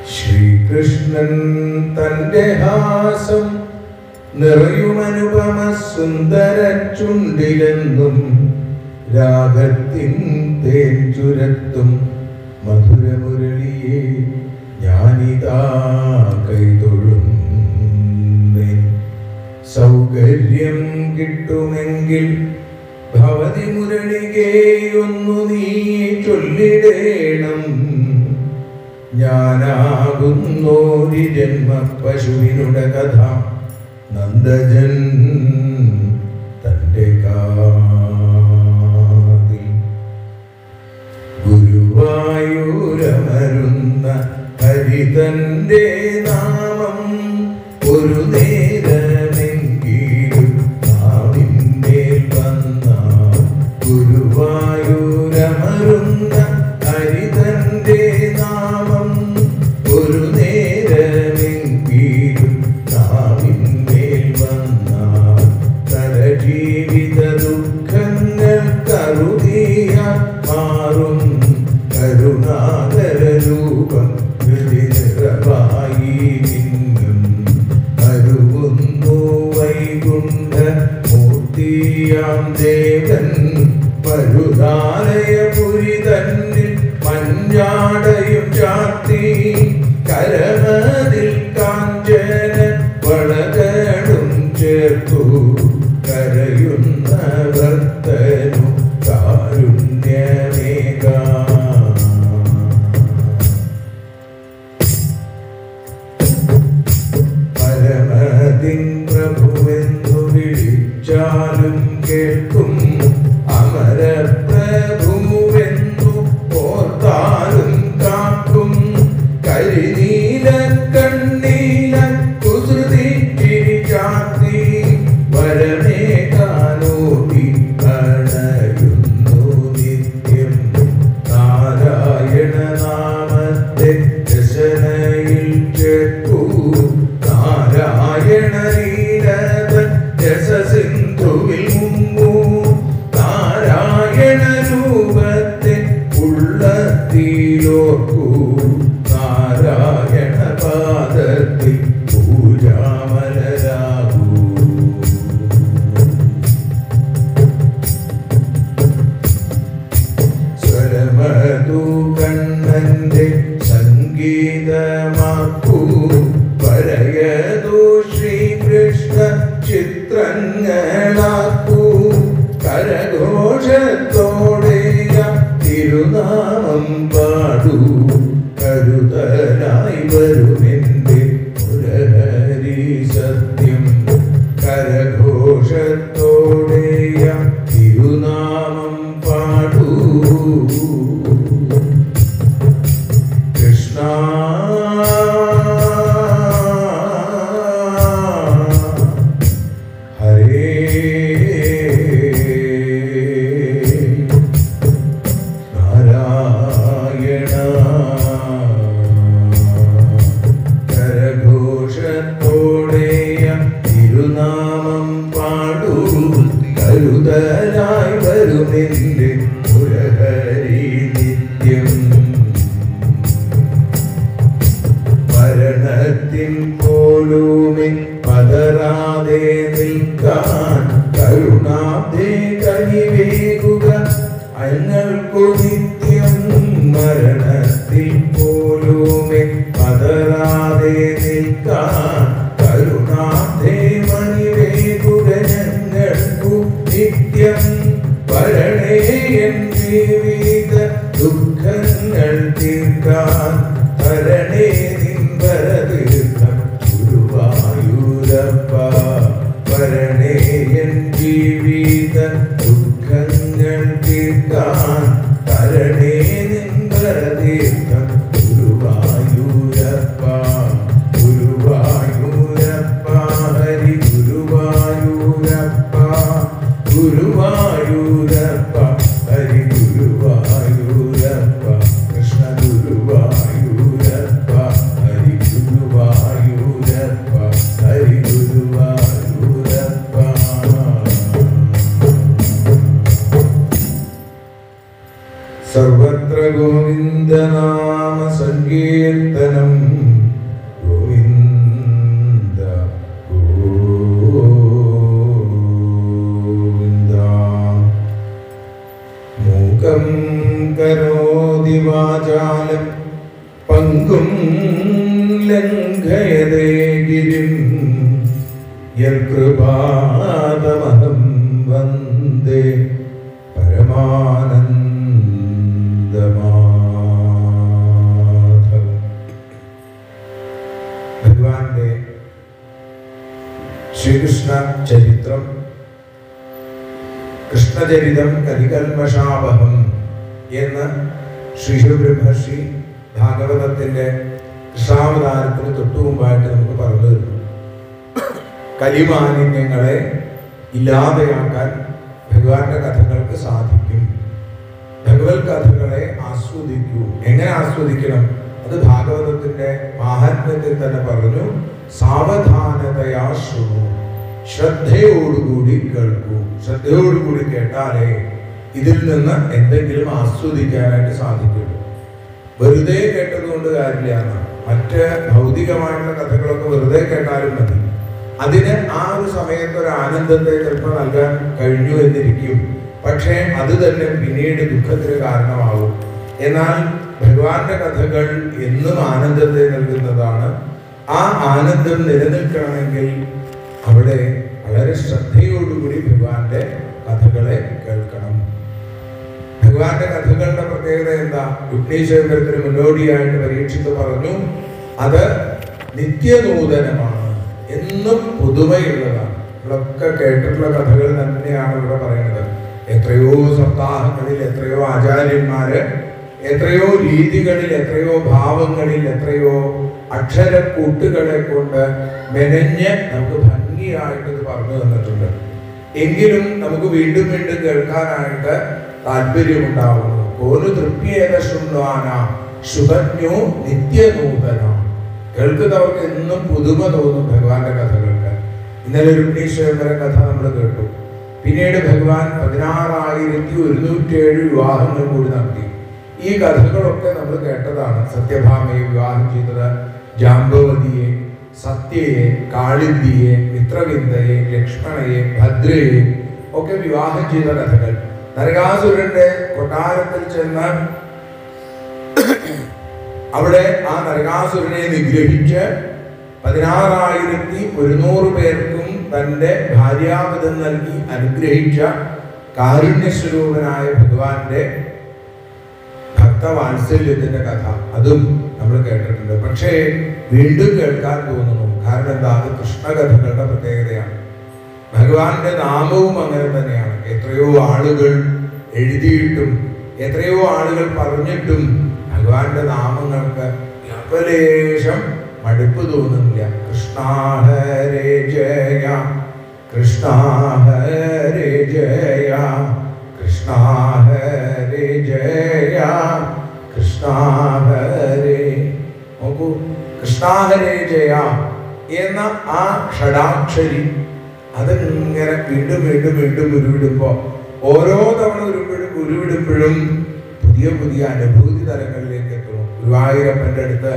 ശ്രീകൃഷ്ണൻ തന്റെ ഹാസം നിറയുമനുപമ സുന്ദര ചുണ്ടിലെന്നും രാഗത്തിൻ തേൻ ചുരത്തും മധുരമുരളിയെ ഞാനിതാ കൈതൊഴുന്നേ സൗകര്യം കിട്ടുമെങ്കിൽ ഭവതി മുരളികയൊന്നു നീ ചൊല്ലിടേണം ഞാനാകുന്നോരി ജന്മ പശുവിനുടെ കഥ നന്ദജൻ തൻ്റെ കാതിൽ ഗുരുവായൂരമരുന്ന ഹരിതന്റെ നാമം ഒരു നേരമെങ്കിലും നാവിന്മേൽ വന്ന ഗുരുവായൂരമരുന്ന ഹരിതന്റെ നാമം ഒരു നേരമെങ്കിലും നാവിന്മേൽ വന്ന തരജീവിത ദുഃഖങ്ങൾ കരുതിയ മാറും കരുണാകര രൂപം ഹൃദിനിറവായി നിന്നും അരുവുന്നു വൈകുണ്ഠ മൂർത്തിയാം ദേവൻ പരുതാലയപുരി തന്നിൽ മഞ്ചാടയും ചാത്തി കരമതിൽ കാഞ്ചന വളകളും ചേർത്തു കരയുന്ന ഭക്തനു കാരുണ്യമേക പരമതിൻ പ്രഭുവെന്നു വിളിച്ചാലും കേൾക്കും അമരപ്രഭുവെന്നു ഓർത്താലും കാക്കും കരിനീല കണ്ണീല കുസൃതി ചിരിച്ചാത്തി വരമേകാനോടി കണയുന്നു നിത്യം നാരായണ നാമത്തെ രസനയിൽ ചേർക്കൂ നാരായണ ലീലത രസസിന്ധുവിൽ മുങ്ങൂ നാരായണ രൂപത്തെ ഉള്ളത്തിലോർക്കൂ നാരായണ പാദത്തിൽ പൂജാമലരാകൂ സ്വരമധു കണ്ണന്റെ സംഗീതമാക്കൂ വരയതു ശ്രീകൃഷ്ണ ചിത്രങ്ങളാക്കൂ കരഘോഷത്തോടെ തിരുനാമം പാടൂ കരുതലായി വരുമെന്റെ മുരഹരി സത്യം കരഘോഷത്തോടെ തിരുനാമം പാടൂ കൃഷ്ണ ഹരേ നാരായണ കരഘോഷത്തോടെയ തിരുനാമം പാടൂ കരുതലായി വരുമെന്റെ മുരഹരി നിത്യം മരണത്തിൻ പോലുമേ പതറാതെ നിൽക്കാൻ കരുണാബ്ദേ കനിവേകുക അഞങ്ങൾക്കു നിത്യം മരണത്തിൽ പോലുമേ പതറാതെ നിൽക്കാൻ കരുണാബ്ദേ മണിവേകുക ഞങ്ങൾക്കു നിത്യം വരണേ എൻ ജീവിത ദുഃഖങ്ങൾ തീർക്കാൻ വരണേ നിൻവരതീർത്ഥം ഗുരുവായൂരപ്പ വരണേ എൻ ജീവിത ദുഃഖങ്ങൾ തീർക്കാൻ വരണേ നിൻവരതീർത്ഥം ഗുരുവായൂരപ്പ ഗുരുവായൂരപ്പ ഹരി ഗുരുവായൂരപ്പ ഗുരുവായൂരപ്പ ഹരി ഗുരുവായൂരപ്പ കൃഷ്ണ ഗുരുവായൂരപ്പ ഹരി ഗുരുവായൂരപ്പ ജനാർദ്ദനം ഗോവിന്ദ ഗോവിന്ദ മൂകം കരോതി വാചാലം പങ്കും ലംഘയതേ ഗിരിം യൽകൃപാതമഹം വന്ദേ പരമാനന്ദമാധവം ഭഗവാന്റെ ശ്രീകൃഷ്ണ ചരിത്രം കൃഷ്ണചരിതം കരികൽമഷാവഹം എന്ന് ശ്രീശുബ്രഹ്മർഷി ഭാഗവതത്തിന്റെ കൃഷ്ണാവതാരത്തിന് തൊട്ടു മുമ്പായിട്ട് നമുക്ക് പറഞ്ഞു തരുന്നു കലിമാലിന്യങ്ങളെ ഇല്ലാതെയാക്കാൻ ഭഗവാന്റെ കഥകൾക്ക് സാധിക്കും ഭഗവത് കഥകളെ ആസ്വദിക്കൂ എങ്ങനെ ആസ്വദിക്കണം അത് ഭാഗവതത്തിന്റെ മാഹാത്മ്യത്തിൽ തന്നെ പറഞ്ഞു സാവധാനതയാ ശൃണു ശ്രദ്ധയോടുകൂടി കേൾക്കൂ ശ്രദ്ധയോടുകൂടി കേട്ടാലേ ഇതിൽ നിന്ന് എന്തെങ്കിലും ആസ്വദിക്കാനായിട്ട് സാധിക്കുള്ളൂ വെറുതെ കേട്ടതുകൊണ്ട് കാര്യമില്ല എന്നാണ്. മറ്റ് ഭൗതികമായിട്ടുള്ള കഥകളൊക്കെ വെറുതെ കേട്ടാലും മതി അതിന് ആ ഒരു സമയത്ത് ഒരു ആനന്ദത്തെ ചിലപ്പോൾ നൽകാൻ കഴിഞ്ഞു എന്നിരിക്കും പക്ഷേ അത് തന്നെ പിന്നീട് ദുഃഖത്തിന് കാരണമാകും എന്നാൽ ഭഗവാന്റെ കഥകൾ എന്നും ആനന്ദത്തെ നൽകുന്നതാണ് ആ ആനന്ദം നിലനിൽക്കണമെങ്കിൽ അവിടെ വളരെ ശ്രദ്ധയോടുകൂടി ഭഗവാന്റെ കഥകളെ കേൾക്കണം ഭഗവാന്റെ കഥകളുടെ പ്രത്യേകത എന്താ യുഗ്നീശ്വരത്തിന് മുന്നോടിയായിട്ട് പരീക്ഷിച്ച് പറഞ്ഞു അത് നിത്യനൂതനമാണ് എന്നും പുതുമയുള്ളതാണ് നമ്മളൊക്കെ കേട്ടിട്ടുള്ള കഥകൾ തന്നെയാണ് ഇവിടെ പറയുന്നത് എത്രയോ സപ്താഹങ്ങളിൽ എത്രയോ ആചാര്യന്മാര് എത്രയോ രീതികളിൽ എത്രയോ ഭാവങ്ങളിൽ എത്രയോ അക്ഷരക്കൂട്ടുകളെ കൊണ്ട് മെനഞ്ഞ് നമുക്ക് ഭംഗിയായിട്ട് ഇത് പറഞ്ഞു തന്നിട്ടുണ്ട് എങ്കിലും നമുക്ക് വീണ്ടും വീണ്ടും കേൾക്കാനായിട്ട് താല്പര്യമുണ്ടാവുന്നു ഒരു തൃപ്തിയേത ശുണ്വാന ശുഭജ്ഞോ നിത്യനൂതന കേൾക്കുന്നവർക്ക് എന്നും പുതുമ തോന്നും ഭഗവാന്റെ കഥകൾക്ക് ഇന്നലെ രുക്ണീശ്വരന്റെ കഥ നമ്മൾ കേട്ടു പിന്നീട് ഭഗവാൻ പതിനാറായിരത്തി ഒരുന്നൂറ്റിയേഴ് വിവാഹങ്ങൾ കൂടി നടത്തി ഈ കഥകളൊക്കെ നമ്മൾ കേട്ടതാണ് സത്യഭാമയെ വിവാഹം ചെയ്തത് ജാമ്പവതിയെ സത്യയെ കാളിന്തിയെ മിത്രവിന്ദയെ ലക്ഷ്മണയെ ഭദ്രയെ ഒക്കെ വിവാഹം ചെയ്ത കഥകൾ നരകാസുരന്റെ കൊട്ടാരത്തിൽ ചെന്ന് അവിടെ ആ നരകാസുരനെ നിഗ്രഹിച്ച് പതിനാറായിരത്തി ഒരുന്നൂറ് പേർക്കും തന്റെ ഭാര്യാപദം നൽകി അനുഗ്രഹിച്ച കാരുണ്യസ്വരൂപനായ ഭഗവാന്റെ ഭക്തവാത്സല്യത്തിന്റെ കഥ അതും നമ്മൾ കേട്ടിട്ടുണ്ട് പക്ഷേ വീണ്ടും കേൾക്കാൻ തോന്നുന്നു കാരണം എന്താ അത് കൃഷ്ണകഥകളുടെ പ്രത്യേകതയാണ് ഭഗവാന്റെ നാമവും അങ്ങനെ തന്നെയാണ് എത്രയോ ആളുകൾ എഴുതിയിട്ടും എത്രയോ ആളുകൾ പറഞ്ഞിട്ടും ഭഗവാന്റെ നാമങ്ങൾക്ക് അപലേശം മടുപ്പ് തോന്നുന്നില്ല കൃഷ്ണ ഹരേ ജയ കൃഷ്ണ ഹരേ ജയ കൃഷ്ണ ഹരേ ജയ കൃഷ്ണ ഹരേ നോക്കൂ കൃഷ്ണ ഹരേ ജയ എന്ന ആ ഷടാക്ഷരി അതിങ്ങനെ വീണ്ടും വീണ്ടും വീണ്ടും ഉരുവിടുമ്പോ ഓരോ തവണ ഉരുവിടും ഉരുവിടുമ്പോഴും പുതിയ പുതിയ അനുഭൂതി തലങ്ങളിലേക്ക് എത്തുന്നു ഗുരുവായൂരപ്പന്റെ അടുത്ത്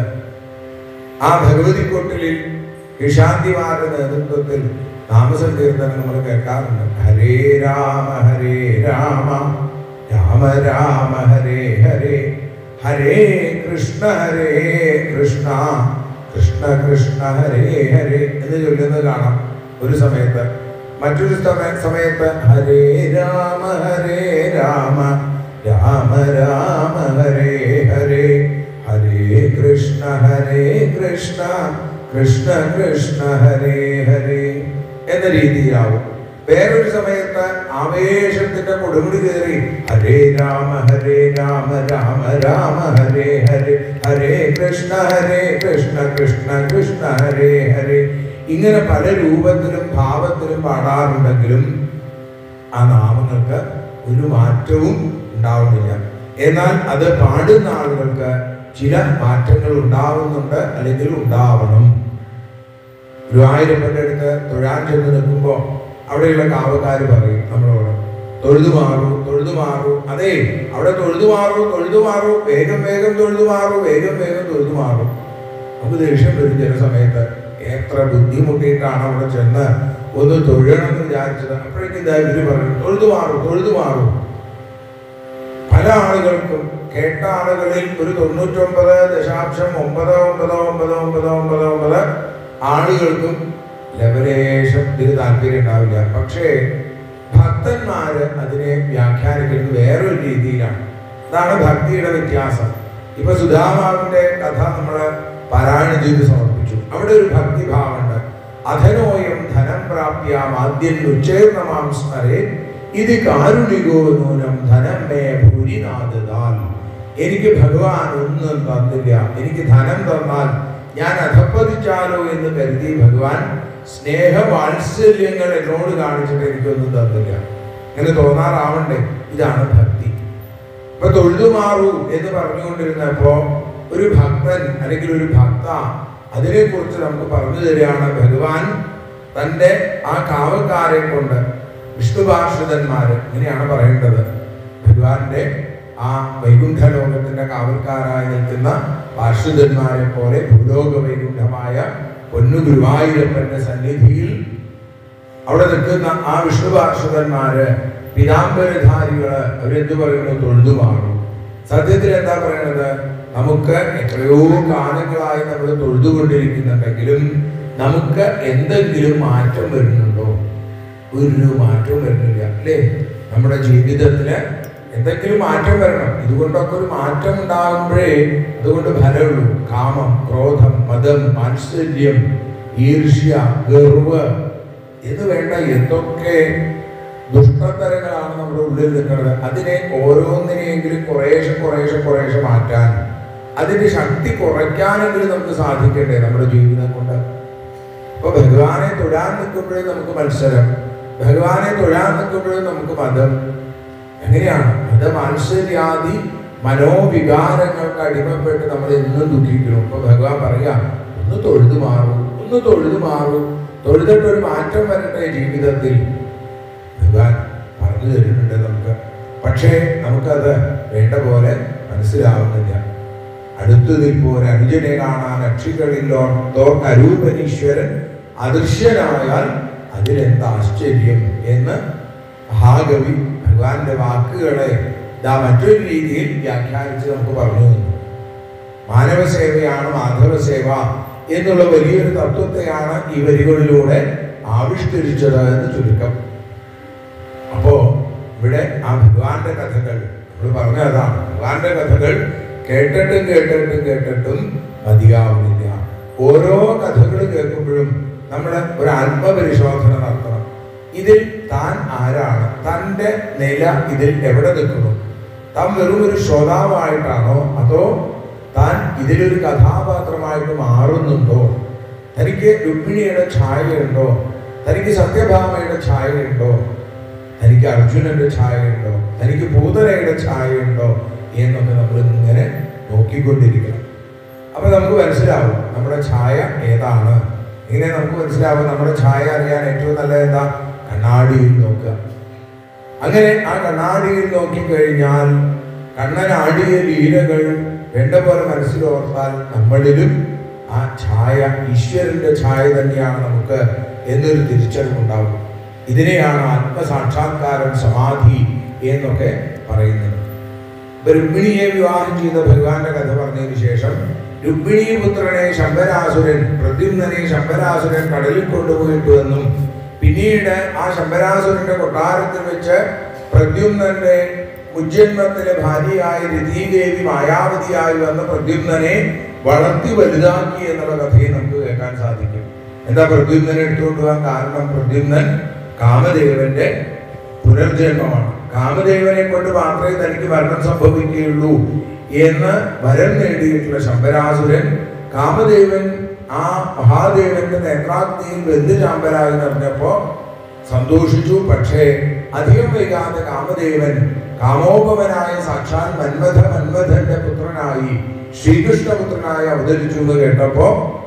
ആ ഭഗവതി കൊട്ടിലിൽ ഇഷാന്തിമാരുടെ നേതൃത്വത്തിൽ നാമസങ്കീർത്തനം നമ്മൾ കേൾക്കാറുണ്ട് ഹരേ രാമ ഹരേ രാമ രാമ രാമ ഹരേ ഹരേ ഹരേ കൃഷ്ണ ഹരേ കൃഷ്ണ കൃഷ്ണ കൃഷ്ണ ഹരേ ഹരേ എന്ന് ചൊല്ലുന്നത് കാണാം ഒരു സമയത്ത് മറ്റൊരു സമയ സമയത്ത് ഹരേ രാമ ഹരേ രാമ രാമ രാമ ഹരേ ഹരേ ഹരേ കൃഷ്ണ ഹരേ കൃഷ്ണ കൃഷ്ണ കൃഷ്ണ ഹരേ ഹരേ എന്ന രീതിയിലാവും വേറൊരു സമയത്ത് ആവേശത്തിന്റെ കൊടുമുടി കയറി ഹരേ രാമ ഹരേ രാമ രാമ രാമ ഹരേ ഹരേ ഹരേ കൃഷ്ണ ഹരേ കൃഷ്ണ കൃഷ്ണ കൃഷ്ണ ഹരേ ഹരേ ഇങ്ങനെ പല രൂപത്തിലും ഭാവത്തിലും പാടാറുണ്ടെങ്കിലും ആ നാമങ്ങൾക്ക് ഒരു മാറ്റവും ഉണ്ടാവുന്നില്ല എന്നാൽ അത് പാടുന്ന ആളുകൾക്ക് ചില മാറ്റങ്ങൾ ഉണ്ടാവുന്നുണ്ട് അല്ലെങ്കിൽ ഉണ്ടാവണം ഗുരുവായൂരപ്പൻ്റെ അടുത്ത് തൊഴാൻ ചെന്ന് നിൽക്കുമ്പോൾ അവിടെയുള്ള കാവക്കാർ പറയും നമ്മളോട് തൊഴുതു മാറൂ തൊഴുതു മാറൂ അതെ അവിടെ തൊഴുതു മാറൂ തൊഴുതു മാറൂ വേഗം വേഗം തൊഴുതു മാറൂ വേഗം വേഗം തൊഴുതു മാറൂ നമുക്ക് ദേഷ്യം വരും ചില സമയത്ത് എത്ര ബുദ്ധിമുട്ടിയിട്ടാണ് അവിടെ ചെന്ന് ഒന്ന് തൊഴണം എന്ന് വിചാരിച്ചത് അപ്പോഴേക്കും ഇതാ ഇവര് പറഞ്ഞു തൊഴുതു മാറും തൊഴുതു മാറും പല ആളുകൾക്കും കേട്ട ആളുകളിൽ ഒരു തൊണ്ണൂറ്റൊമ്പത് ദശാംശം ഒമ്പത് ഒമ്പത് ഒമ്പത് ഒമ്പത് ഒമ്പത് ഒമ്പത് ആളുകൾക്കും ലവലേശം ഇതിന് താല്പര്യം ഉണ്ടാവില്ല പക്ഷേ ഭക്തന്മാര് അതിനെ വ്യാഖ്യാനിക്കുന്നത് വേറൊരു രീതിയിലാണ് അതാണ് ഭക്തിയുടെ വ്യത്യാസം ഇപ്പൊ സുധാമാവിന്റെ കഥ നമ്മൾ പാരായണം ചെയ്ത് സമർപ്പിച്ചു അവിടെ ഒരു ഭക്തിഭാവമുണ്ട് അധനോയം ധനം പ്രാപ്യാം ആദ്യം ഉച്ചേർണമാം സ്മരേ ഇത് കാരുണികോ നൂനം ധനം മേ ഭൂരിനാഥതാൽ എനിക്ക് ഭഗവാൻ ഒന്നും തന്നില്ല എനിക്ക് ധനം തന്നാൽ ഞാൻ അധപ്പതിച്ചാലോ എന്ന് കരുതി ഭഗവാൻ സ്നേഹവാത്സല്യങ്ങൾ എന്നോട് കാണിച്ചിട്ട് എനിക്കൊന്നും തന്നില്ല അങ്ങനെ തോന്നാറാവണ്ടേ ഇതാണ് ഭക്തി ഇപ്പൊ തൊഴുതു മാറൂ എന്ന് പറഞ്ഞുകൊണ്ടിരുന്നപ്പോ ഒരു ഭക്തൻ അല്ലെങ്കിൽ ഒരു ഭക്ത അതിനെ കുറിച്ച് നമുക്ക് പറഞ്ഞു തരികയാണ് ഭഗവാൻ തന്റെ ആ കാവൽക്കാരെ കൊണ്ട് വിഷ്ണുഭാഷിതന്മാര് ഇങ്ങനെയാണ് പറയേണ്ടത് ഭഗവാന്റെ ആ വൈകുണ്ഠ ലോകത്തിന്റെ കാവൽക്കാരായി നിൽക്കുന്ന പാർഷിതന്മാരെ പോലെ ഭൂലോക വൈകുണ്ഠമായ പൊന്നു ഗുരുവായൂരപ്പന്റെ സന്നിധിയിൽ അവിടെ നിൽക്കുന്ന ആ വിഷ്ണു പാർഷദന്മാര് പീതാംബരധാരികള് അവരെന്ത് പറയുന്നു തൊഴുതു മാറും സത്യത്തിൽ എന്താ പറയണത് നമുക്ക് എത്രയോ കാലങ്ങളായി നമ്മൾ തൊഴുതുകൊണ്ടിരിക്കുന്നുണ്ടെങ്കിലും നമുക്ക് എന്തെങ്കിലും മാറ്റം വരുന്നുണ്ടോ ഒരു മാറ്റവും വരുന്നില്ല അല്ലേ നമ്മുടെ ജീവിതത്തില് എന്തെങ്കിലും മാറ്റം വരണം ഇതുകൊണ്ടൊക്കെ ഒരു മാറ്റം ഉണ്ടാകുമ്പോഴേ അതുകൊണ്ട് ഫലമുള്ളൂ കാമം ക്രോധം മതം മാത്സര്യം ഈർഷ്യ ഗർവ് എന്ന് വേണ്ട എന്തൊക്കെ ദുഷ്ടതരങ്ങളാണ് നമ്മുടെ ഉള്ളിൽ നിൽക്കുന്നത് അതിനെ ഓരോന്നിനെയെങ്കിലും കുറേശ്ശെ കുറേശ്ശെ കുറേശ്ശെ മാറ്റാൻ അതിന്റെ ശക്തി കുറയ്ക്കാനെങ്കിലും നമുക്ക് സാധിക്കണ്ടേ നമ്മുടെ ജീവിതം കൊണ്ട് അപ്പൊ ഭഗവാനെ തൊഴാൻ നിൽക്കുമ്പോഴേ നമുക്ക് മത്സരം ഭഗവാനെ തൊഴാൻ നിൽക്കുമ്പോഴേ നമുക്ക് മതം എങ്ങനെയാണ് മതമാത്സര്യാദി മനോവികാരങ്ങൾക്ക് അടിമപ്പെട്ട് നമ്മൾ എന്നും ദുഃഖിക്കണം അപ്പൊ ഭഗവാൻ പറയാ ഒന്ന് തൊഴുതു മാറൂ ഒന്ന് തൊഴുതു മാറൂ തൊഴുതിട്ട് ഒരു മാറ്റം വരട്ടെ ജീവിതത്തിൽ ഭഗവാൻ പറഞ്ഞു തരുന്നുണ്ട് നമുക്ക് പക്ഷേ നമുക്കത് വേണ്ട പോലെ മനസ്സിലാവുന്നില്ല അടുത്തു നിൽപ്പോർ അനുജനെ കാണാൻ അക്ഷികളില്ലോ അരൂപനീശ്വരൻ അദൃശ്യനായാൽ അതിലെന്ത് ആശ്ചര്യം എന്ന് മഹാകവി ഭഗവാന്റെ വാക്കുകളെ ഇതാ മറ്റൊരു രീതിയിൽ വ്യാഖ്യാനിച്ച് നമുക്ക് പറഞ്ഞു തന്നു മാനവ സേവയാണ് മാധവ സേവ എന്നുള്ള വലിയൊരു തത്വത്തെയാണ് ഈ വരികളിലൂടെ ആവിഷ്കരിച്ചത് എന്ന് ചുരുക്കം അപ്പോ ഇവിടെ ആ ഭഗവാന്റെ കഥകൾ നമ്മൾ പറഞ്ഞ അതാണ് ഭഗവാന്റെ കഥകൾ കേട്ടിട്ടും കേട്ടിട്ടും കേട്ടിട്ടും മതിയാവുന്നില്ല ഓരോ കഥകൾ കേൾക്കുമ്പോഴും നമ്മൾ ഒരു ആത്മപരിശോധന നടത്തണം ഇതിൽ താൻ ആരാണ് തൻ്റെ നില ഇതിൽ എവിടെ നിൽക്കുന്നു താൻ വെറും ഒരു ശ്രോതാവായിട്ടാണോ അതോ താൻ ഇതിലൊരു കഥാപാത്രമായിട്ട് മാറുന്നുണ്ടോ തനിക്ക് രുക്മിണിയുടെ ഛായയുണ്ടോ തനിക്ക് സത്യഭാമയുടെ ഛായയുണ്ടോ തനിക്ക് അർജുനന്റെ ഛായയുണ്ടോ തനിക്ക് പൂതനയുടെ ഛായയുണ്ടോ എന്നൊക്കെ നമ്മൾ ഇങ്ങനെ നോക്കിക്കൊണ്ടിരിക്കണം അപ്പൊ നമുക്ക് മനസ്സിലാവും നമ്മുടെ ഛായ ഏതാണ് ഇങ്ങനെ നമുക്ക് മനസ്സിലാവും നമ്മുടെ ഛായ അറിയാൻ ഏറ്റവും നല്ലത് എന്താ കണ്ണാടിയിൽ നോക്കുക അങ്ങനെ ആ കണ്ണാടിയിൽ നോക്കിക്കഴിഞ്ഞാൽ കണ്ണനാടിയ ലീലകൾ വേണ്ട പോലെ മനസ്സിലോർത്താൽ നമ്മളിലും ആ ഛായ ഈശ്വരന്റെ ഛായ തന്നെയാണ് നമുക്ക് എന്നൊരു തിരിച്ചറിവുണ്ടാവും ഇതിനെയാണ് ആത്മസാക്ഷാത്കാരം സമാധി എന്നൊക്കെ പറയുന്നത് ഇപ്പൊ രുക്മിണിയെ വിവാഹം ചെയ്ത ഭഗവാന്റെ കഥ പറഞ്ഞതിന് ശേഷം രുക്മിണി പുത്രനെ ശമ്പരാസുരൻ പ്രദ്യുമ്നനെ ശമ്പരാസുരൻ കടലിൽ കൊണ്ടുപോയിട്ടു എന്നും പിന്നീട് ആ ശമ്പരാസുരന്റെ കൊട്ടാരത്തിൽ വെച്ച് പ്രദ്യുമ്നന്റെ മുജ്ജന്മത്തിലെ ഭാര്യയായ രതീദേവി മായാവതിയായി വന്ന പ്രദ്യുമ്നനെ വളർത്തി വലുതാക്കി എന്നുള്ള കഥയെ നമുക്ക് കേൾക്കാൻ സാധിക്കും എന്താ പ്രദ്യുമ്നനെ എടുത്തുകൊണ്ട് പോകാൻ കാരണം പ്രദ്യുമ്നൻ കാമദേവന്റെ പുനർജന്മമാണ് കാമദേവനെ കൊണ്ട് മാത്രമേ തനിക്ക് മരണം സംഭവിക്കുകയുള്ളൂ എന്ന് വരം നേടിയിട്ടുള്ള ശമ്പരാസുരൻ കാമദേവൻ ആ മഹാദേവന്റെ നേത്രാഗ്നിയിൽ ബന്ധു ചാമ്പലായി നിറഞ്ഞപ്പോ സന്തോഷിച്ചു പക്ഷേ അധികം വൈകാതെ കാമദേവൻ കാമോപമനായ സാക്ഷാൽ മന്മഥ മന്മഥന്റെ പുത്രനായി ശ്രീകൃഷ്ണപുത്രനായി അവതരിച്ചു എന്ന് കേട്ടപ്പോ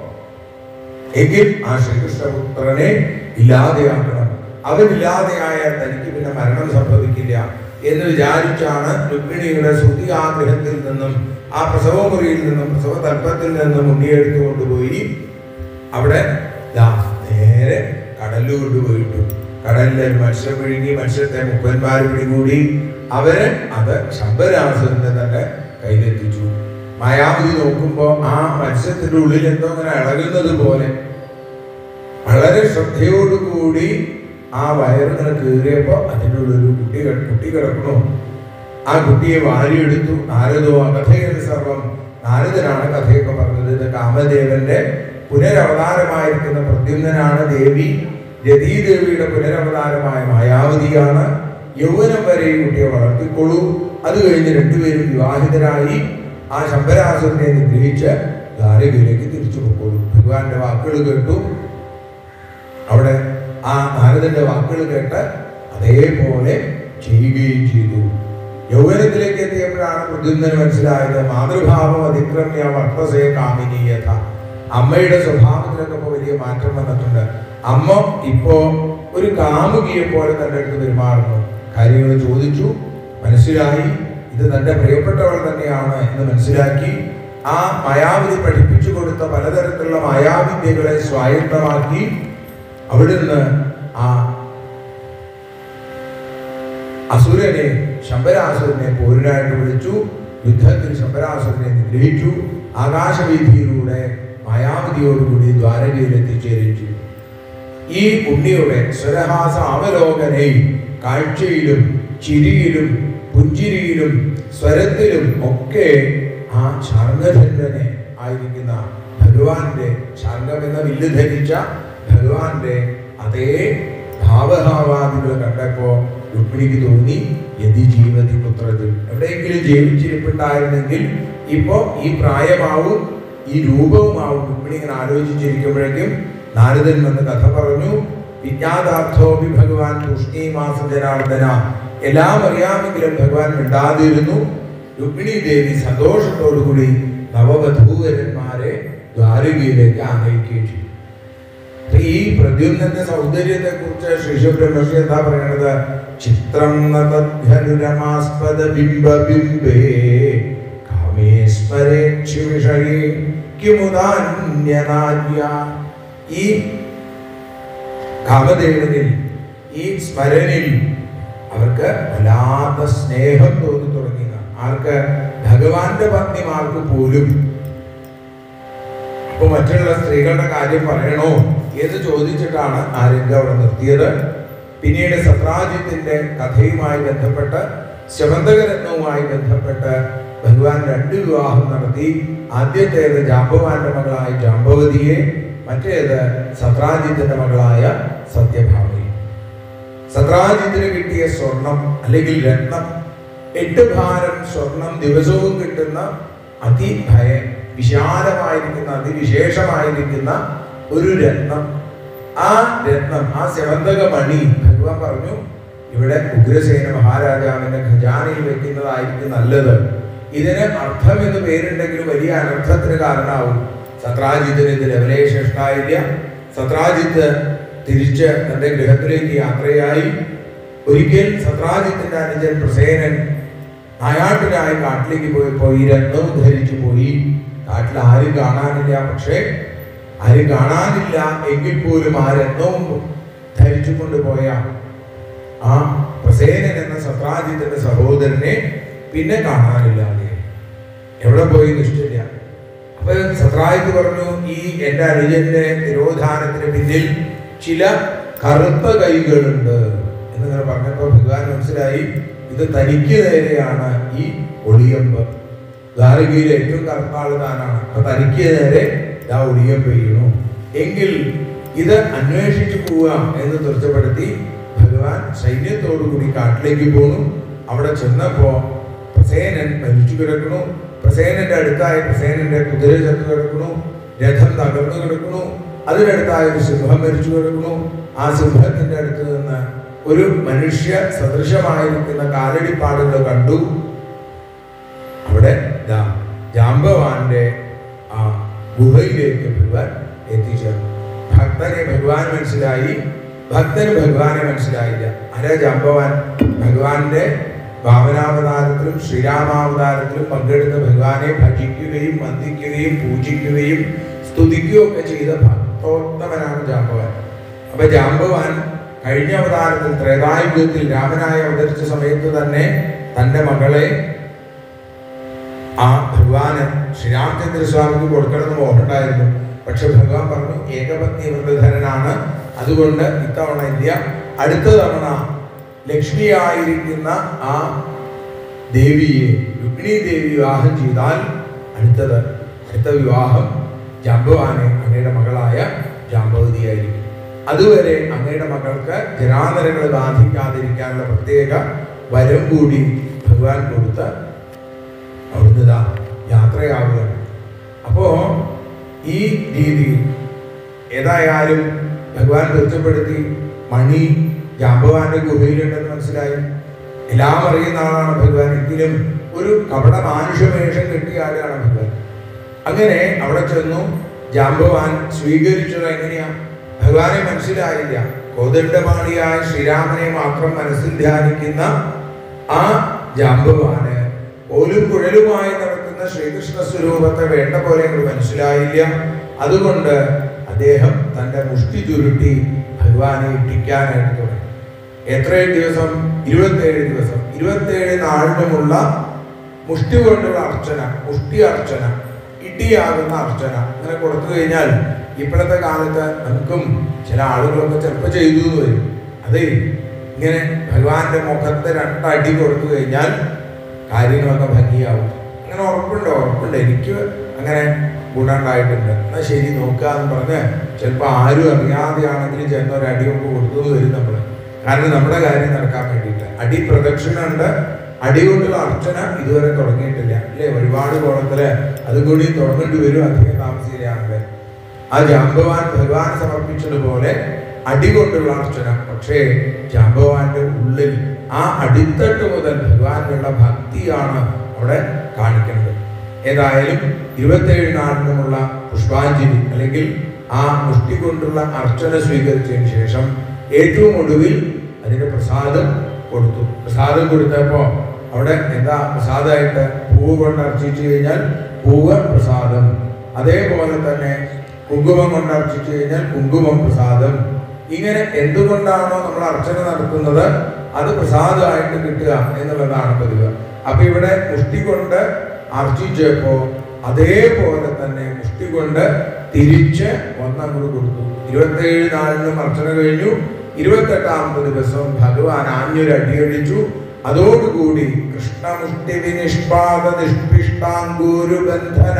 എങ്കിൽ ആ ശ്രീകൃഷ്ണപുത്രനെ ഇല്ലാതെയാക്കണം അവനില്ലാതെയായാൽ തനിക്ക് പിന്നെ മരണം സംഭവിക്കില്ല എന്ന് വിചാരിച്ചാണ് രുക്മിണിയുടെ ശ്രുതി ആഗ്രഹത്തിൽ നിന്നും ആ പ്രസവ മുറിയിൽ നിന്നും പ്രസവ തൽപ്പത്തിൽ നിന്നും ഉണ്ണിയെടുത്തു കൊണ്ടുപോയി അവിടെ ദാ നേരെ കടലിൽ കൊണ്ടുപോയിട്ടു കടലിൽ ഒരു മത്സ്യം വിഴുങ്ങി മത്സ്യത്തെ മുപ്പന്മാർ പിടികൂടി അവര് അത് ശബരാസുരന്റെ തന്നെ കയ്യിലെത്തിച്ചു മായാവതി നോക്കുമ്പോ ആ മത്സ്യത്തിന്റെ ഉള്ളിൽ എന്തോ അങ്ങനെ ഇളകുന്നത് പോലെ വളരെ ശ്രദ്ധയോടുകൂടി ആ വയറിങ്ങനെ കീറിയപ്പോ അതിൻ്റെ ഉള്ളിൽ ഒരു കുട്ടി കിട- കുട്ടി കിടക്കണു ആ കുട്ടിയെ വാരിയെടുത്തു നാരദോ കഥയുടെ സർവം നാരദനാണ് കഥയൊക്കെ പറഞ്ഞത് ഇത് കാമദേവന്റെ പുനരവതാരമായിരിക്കുന്ന പ്രദ്യുമ്നാണ് ദേവി രതീദേവിയുടെ പുനരവതാരമായ മായാവതിയാണ് യൗവനം വരെ ഈ കുട്ടിയെ വളർത്തിക്കൊള്ളൂ അത് കഴിഞ്ഞ് രണ്ടുപേരും വിവാഹിതരായി ആ ശമ്പരാസുരനെ നിഗ്രഹിച്ച് ദ്വാരകയിലേക്ക് തിരിച്ചു പൊക്കോളൂ ഭഗവാന്റെ വാക്കുകൾ കേട്ടു അവിടെ ആ നാരദന്റെ വാക്കുകൾ കേട്ട് അതേപോലെ ചെയ്യുകയും ചെയ്തു യൗവനത്തിലേക്ക് എത്തിയപ്പോഴാണ് പ്രദ്യുമ്നന് മനസ്സിലായത് മാതൃഭാവം അതിക്രമ്യ വർത്തസേ കാമിനീയത അമ്മയുടെ സ്വഭാവത്തിലൊക്കെ ഇപ്പൊ വലിയ മാറ്റം വന്നിട്ടുണ്ട് അമ്മ ഇപ്പോ ഒരു കാമുകിയെ പോലെ തന്റെ അടുത്ത് പെരുമാറുന്നു കാര്യങ്ങൾ ചോദിച്ചു മനസ്സിലായി ഇത് തന്റെ പ്രിയപ്പെട്ടവൾ തന്നെയാണ് എന്ന് മനസ്സിലാക്കി ആ മായാവതി പഠിപ്പിച്ചു കൊടുത്ത പലതരത്തിലുള്ള മായാവിദ്യകളെ സ്വായത്തമാക്കി അവിടുന്ന് ആ അസുരനെ ശമ്പരാസുരനെ പോരിനായിട്ട് വിളിച്ചു യുദ്ധത്തിൽ ശമ്പരാസുരനെ നിഗ്രഹിച്ചു ആകാശവീതിയിലൂടെ മായാവതിയോടുകൂടി ദ്വാരകയിൽ എത്തിച്ചേരുകയും ചെയ്തു ഈ ഉണ്ണിയുടെ സ്വരഹാസ അവലോകനെ കാഴ്ചയിലും ചിരിയിലും പുഞ്ചിരിയിലും സ്വരത്തിലും ഒക്കെ ആ ശാർഗധന്വനെ ആയിരിക്കുന്ന ഭഗവാന്റെ ശാർഗം എന്ന വില്ല് ധരിച്ച ഭഗവാന്റെ അതേ ഭാവഭാവാദികൾ കണ്ടപ്പോ രുക്മിണിക്ക് തോന്നി യതി ജീവതി പുത്രത്തിൽ എവിടെയെങ്കിലും ജീവിച്ചിരിപ്പുണ്ടായിരുന്നെങ്കിൽ ഇപ്പോ ഈ പ്രായമാവും ഈ രൂപവുമാവും രുക്മിണി ഇങ്ങനെ ആലോചിച്ചിരിക്കുമ്പോഴേക്കും നാരദൻ വന്ന് കഥ പറഞ്ഞു വിജ്ഞാതാർത്ഥോപി ഭഗവാൻ തുഷ്ണീമാസ ജനാർദ്ദന എല്ലാം അറിയാമെങ്കിലും ഭഗവാൻ മിണ്ടാതിരുന്നു രുക്മിണി ദേവി സന്തോഷത്തോടുകൂടി നവവധൂവരന്മാരെ ദ്വാരകയിലേക്ക് ആനയിക്കുകയും ചെയ്തു അപ്പൊ ഈ പ്രദ്യുമ്നന്റെ സൗന്ദര്യത്തെ കുറിച്ച് ശിശുബ്രഹ്മർഷി എന്താ പറയണത് ചിത്രം നതധ്യനുരമാസ്പദ ബിംബ ബിംബേ കാമേ സ്മരേക്ഷി വിഷയേ കിമുദാന്യനാര്യ ഈ കാമദേവനിൽ ഈ സ്മരനിൽ അവർക്ക് വല്ലാത്ത സ്നേഹം തോന്നി തുടങ്ങി ആർക്ക് ഭഗവാന്റെ പത്നിമാർക്ക് പോലും അപ്പൊ മറ്റുള്ള സ്ത്രീകളുടെ കാര്യം പറയണോ എന്ന് ചോദിച്ചിട്ടാണ് ആ രംഗം അവിടെ നിർത്തിയത് പിന്നീട് സത്രാജിത്തിന്റെ കഥയുമായി ബന്ധപ്പെട്ട് ശമന്തകരത്നവുമായി ബന്ധപ്പെട്ട് ഭഗവാൻ രണ്ട് വിവാഹം നടത്തി ആദ്യത്തേത് ജാമ്പവാന്റെ മകളായ ജാമ്പവതിയെ മറ്റേത് സത്രാജിത്തിന്റെ മകളായ സത്യഭാമയെ സത്രാജിത്തിന് കിട്ടിയ സ്വർണം അല്ലെങ്കിൽ രത്നം എട്ട് ഭാരം സ്വർണം ദിവസവും കിട്ടുന്ന അതിഭയ വിശാലമായിരിക്കുന്ന അതിവിശേഷമായിരിക്കുന്ന ഒരു രത്നം ആ രത്നം ആ സെവന്തക മണി ഭഗവാൻ പറഞ്ഞു ഇവിടെ ഉഗ്രസേന മഹാരാജാവിന്റെ ഖജാനയിൽ വെക്കുന്നതായിരിക്കും നല്ലത് ഇതിന് അർത്ഥം എന്ന് പേരുണ്ടെങ്കിലും വലിയ അനർത്ഥത്തിന് കാരണമാവും സത്രാജിത്തിന് ഇത് ലവലേശ ഇഷ്ടായില്ല സത്രാജിത്ത് തിരിച്ച് തന്റെ ഗൃഹത്തിലേക്ക് യാത്രയായി ഒരിക്കൽ സത്രാജിത്തിന്റെ അനുജൻ പ്രസേനൻ നായാട്ടിനായി കാട്ടിലേക്ക് പോയപ്പോ ഈ രത്നവും ധരിച്ചു പോയി കാട്ടിൽ ആരും കാണാനില്ല പക്ഷേ ആരും കാണാനില്ല എങ്കിൽ പോലും ആ രത്നവും ധരിച്ചു കൊണ്ടുപോയ ആ പ്രസേനൻ എന്ന സത്രാജിത്തിന്റെ സഹോദരനെ പിന്നെ കാണാനില്ലാതെ എവിടെ പോയി നിഷ്ഠില്ല അപ്പൊ സത്രാജിത്ത് പറഞ്ഞു ഈ എന്റെ അനുജന്റെ തിരോധാനത്തിന് പിന്നിൽ ചില കറുത്ത കൈകളുണ്ട് എന്നിങ്ങനെ പറഞ്ഞപ്പോ ഭഗവാൻ മനസ്സിലായി ഇത് തനിക്ക് നേരെയാണ് ഈ ഒളിയമ്പ് ദ്വാരകയിലെ ഏറ്റവും കറുത്ത ആള് താനാണ് അപ്പൊ തനിക്ക് നേരെ ആ ഒളിയമ്പ് ചെയ്യണു എങ്കിൽ ഇത് അന്വേഷിച്ചു പോവാം എന്ന് തീർച്ചപ്പെടുത്തി ഭഗവാൻ സൈന്യത്തോടു കൂടി കാട്ടിലേക്ക് പോന്നു അവിടെ ചെന്നപ്പോ പ്രസേനൻ മരിച്ചു കിടക്കണു പ്രസേനന്റെ അടുത്തായ പ്രസേനന്റെ കുതിര ചത്തു കിടക്കണു രഥം തകർന്നു കിടക്കണു അതിനടുത്തായ ഒരു സിംഹം മരിച്ചു കിടക്കണു ആ സിംഹത്തിന്റെ അടുത്ത് നിന്ന് ഒരു മനുഷ്യ സദൃശമായിരിക്കുന്ന കാലടിപ്പാടുകൾ കണ്ടു അവിടെ ദാ ജാമ്പവാന്റെ ആ ഗുഹയിലേക്ക് ഭഗവാൻ എത്തിച്ചേർന്നു ഭക്തനെ ഭഗവാൻ മനസ്സിലായി ഭക്തന് ഭഗവാനെ മനസ്സിലായില്ല ആരാ ജാമ്പവാൻ ഭഗവാന്റെ വാമനാവതാരത്തിലും ശ്രീരാമാവതാരത്തിലും പങ്കെടുത്ത ഭഗവാനെ ഭജിക്കുകയും വന്ദിക്കുകയും പൂജിക്കുകയും സ്തുതിക്കുകയും ഒക്കെ ചെയ്ത ഭക്തോത്തമനാണ് ജാമ്പവാൻ അപ്പൊ ജാമ്പവാൻ കഴിഞ്ഞ അവതാരത്തിൽ ത്രേതായുഗത്തിൽ രാമനായി അവതരിച്ച സമയത്ത് തന്നെ തന്റെ മകളെ ആ ഭഗവാന് ശ്രീരാമചന്ദ്ര സ്വാമിക്ക് കൊടുക്കണമെന്ന് മോഹമുണ്ടായിരുന്നു പക്ഷെ ഭഗവാൻ പറഞ്ഞു ഏകപത്നി വൃദ്ധധരനാണ് അതുകൊണ്ട് ഇത്തവണ ഇല്ല അടുത്ത തവണ ലക്ഷ്മിയായിരിക്കുന്ന ആ ദേവിയെ രുക്മിണി ദേവി വിവാഹം ചെയ്താൽ അടുത്തത് അടുത്ത വിവാഹം ജാമ്പവാനെ അങ്ങയുടെ മകളായ ജാമ്പവതിയായിരിക്കും അതുവരെ അങ്ങയുടെ മകൾക്ക് ജനാന്തരങ്ങൾ ബാധിക്കാതിരിക്കാനുള്ള പ്രത്യേക വരം കൂടി ഭഗവാൻ കൊടുത്ത അവിടുന്ന് ഇതാ യാത്രയാവുകയാണ് അപ്പോ ഈ രീതിയിൽ ഏതായാലും ഭഗവാൻ തീർച്ചപ്പെടുത്തി മണി ജാമ്പവാന്റെ ഗുഹയിലുണ്ടെന്ന് മനസ്സിലായി എല്ലാം അറിയുന്ന ആളാണ് ഭഗവാൻ എങ്കിലും ഒരു കപട മാനുഷവേഷം കെട്ടിയ ആളാണ് ഭഗവാൻ അങ്ങനെ അവിടെ ചെന്നു ജാമ്പവാൻ സ്വീകരിച്ചത് എങ്ങനെയാ ഭഗവാനെ മനസ്സിലായില്ല കോദണ്ഡമാണിയായ ശ്രീരാമനെ മാത്രം മനസ്സിൽ ധ്യാനിക്കുന്ന ആ ജാമ്പവാന് ഓലും കുഴലുമായി നടക്കുന്ന ശ്രീകൃഷ്ണ സ്വരൂപത്തെ വേണ്ട പോലെ അങ്ങോട്ട് മനസ്സിലായില്ല അതുകൊണ്ട് അദ്ദേഹം തന്റെ മുഷ്ടി ചുരുട്ടി ഭഗവാനെ ഇട്ടിക്കാനായിട്ട് തുടങ്ങി എത്രയും ദിവസം ഇരുപത്തേഴ് ദിവസം ഇരുപത്തേഴ് നാളിനുമുള്ള മുഷ്ടി കൊണ്ടുള്ള അർച്ചന മുഷ്ടി അർച്ചന ഇടിയാകുന്ന അർച്ചന അങ്ങനെ കൊടുത്തു കഴിഞ്ഞാൽ ഇപ്പോഴത്തെ കാലത്ത് നമുക്കും ചില ആളുകളൊക്കെ ചിലപ്പോൾ ചെയ്തു എന്ന് വരും അതെ ഇങ്ങനെ ഭഗവാന്റെ മുഖത്ത് രണ്ടടി കൊടുത്തു കഴിഞ്ഞാൽ കാര്യങ്ങളൊക്കെ ഭംഗിയാവും അങ്ങനെ ഉറപ്പുണ്ട് ഉറപ്പുണ്ട് എനിക്ക് അങ്ങനെ ഗുണമുണ്ടായിട്ടുണ്ട് എന്നാൽ ശരി നോക്കുക എന്ന് പറഞ്ഞ് ചിലപ്പോൾ ആരും അറിയാതെയാണെങ്കിലും ചെന്ന ഒരു അടിയൊക്കെ കൊടുത്തു എന്ന് വരും നമ്മൾ കാരണം നമ്മുടെ കാര്യം നടക്കാൻ വേണ്ടിയിട്ട് അടി പ്രദക്ഷിണ ഉണ്ട് അടി കൊണ്ടുള്ള അർച്ചന ഇതുവരെ തുടങ്ങിയിട്ടില്ല അല്ലേ ഒരുപാട് കോണത്തില് അതും കൂടി തുടങ്ങേണ്ടി വരും അധികം താമസിക്കുകയാണല്ലേ ആ ജാമ്പവാൻ ഭഗവാൻ സമർപ്പിച്ചതുപോലെ അടി കൊണ്ടുള്ള അർച്ചന പക്ഷേ ജാമ്പവാന്റെ ഉള്ളിൽ ആ അടിത്തട്ട് മുതൽ ഭഗവാനുള്ള ഭക്തിയാണ് അവിടെ കാണിക്കുന്നത് ഏതായാലും ഇരുപത്തേഴ് നാളിനുമുള്ള പുഷ്പാഞ്ജലി അല്ലെങ്കിൽ ആ മുഷ്ടി കൊണ്ടുള്ള അർച്ചന സ്വീകരിച്ചതിന് ശേഷം ഏറ്റവും ഒടുവിൽ അതിന്റെ പ്രസാദം കൊടുത്തു പ്രസാദം കൊടുത്തപ്പോ അവിടെ എന്താ പ്രസാദമായിട്ട് പൂവ് കൊണ്ട് അർച്ചിച്ചു കഴിഞ്ഞാൽ പൂവ് പ്രസാദം അതേപോലെ തന്നെ കുങ്കുമം കൊണ്ട് അർച്ചിച്ചു കഴിഞ്ഞാൽ കുങ്കുമം പ്രസാദം ഇങ്ങനെ എന്തുകൊണ്ടാണോ നമ്മൾ അർച്ചന നടത്തുന്നത് അത് പ്രസാദമായിട്ട് കിട്ടുക എന്നുള്ളതാണ് പതിവ് അപ്പൊ ഇവിടെ മുഷ്ടി കൊണ്ട് അർച്ചിച്ചപ്പോ അതേപോലെ തന്നെ മുഷ്ടി കൊണ്ട് തിരിച്ച് ഒന്നങ്ങോട്ട് കൊടുത്തു ഇരുപത്തേഴ് നാളിനും അർച്ചന കഴിഞ്ഞു ഇരുപത്തെട്ടാമത്തെ ദിവസം ഭഗവാൻ ആഞ്ഞൊരു അടിയടിച്ചു അതോടുകൂടി കൃഷ്ണമുഷ്ടി വിനിഷ്പാത നിഷ്പിഷ്ടാങ്കൂരു ബന്ധന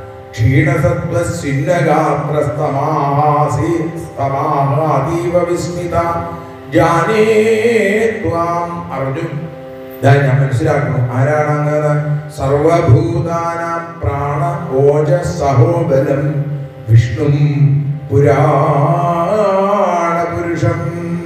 ക്ഷീണസത്വസിന്നഗാത്രസ്തമാസി സ്തമാതീവ വിസ്മിത ജാനേ ത്വാം അറിഞ്ഞു ഇതാ ഞാൻ മനസ്സിലാക്കണം ആരാണ് അങ്ങനെ സർവഭൂതാനാം പ്രാണ ഓജ സഹോബലം വിഷ്ണു പുരാണപുരുഷം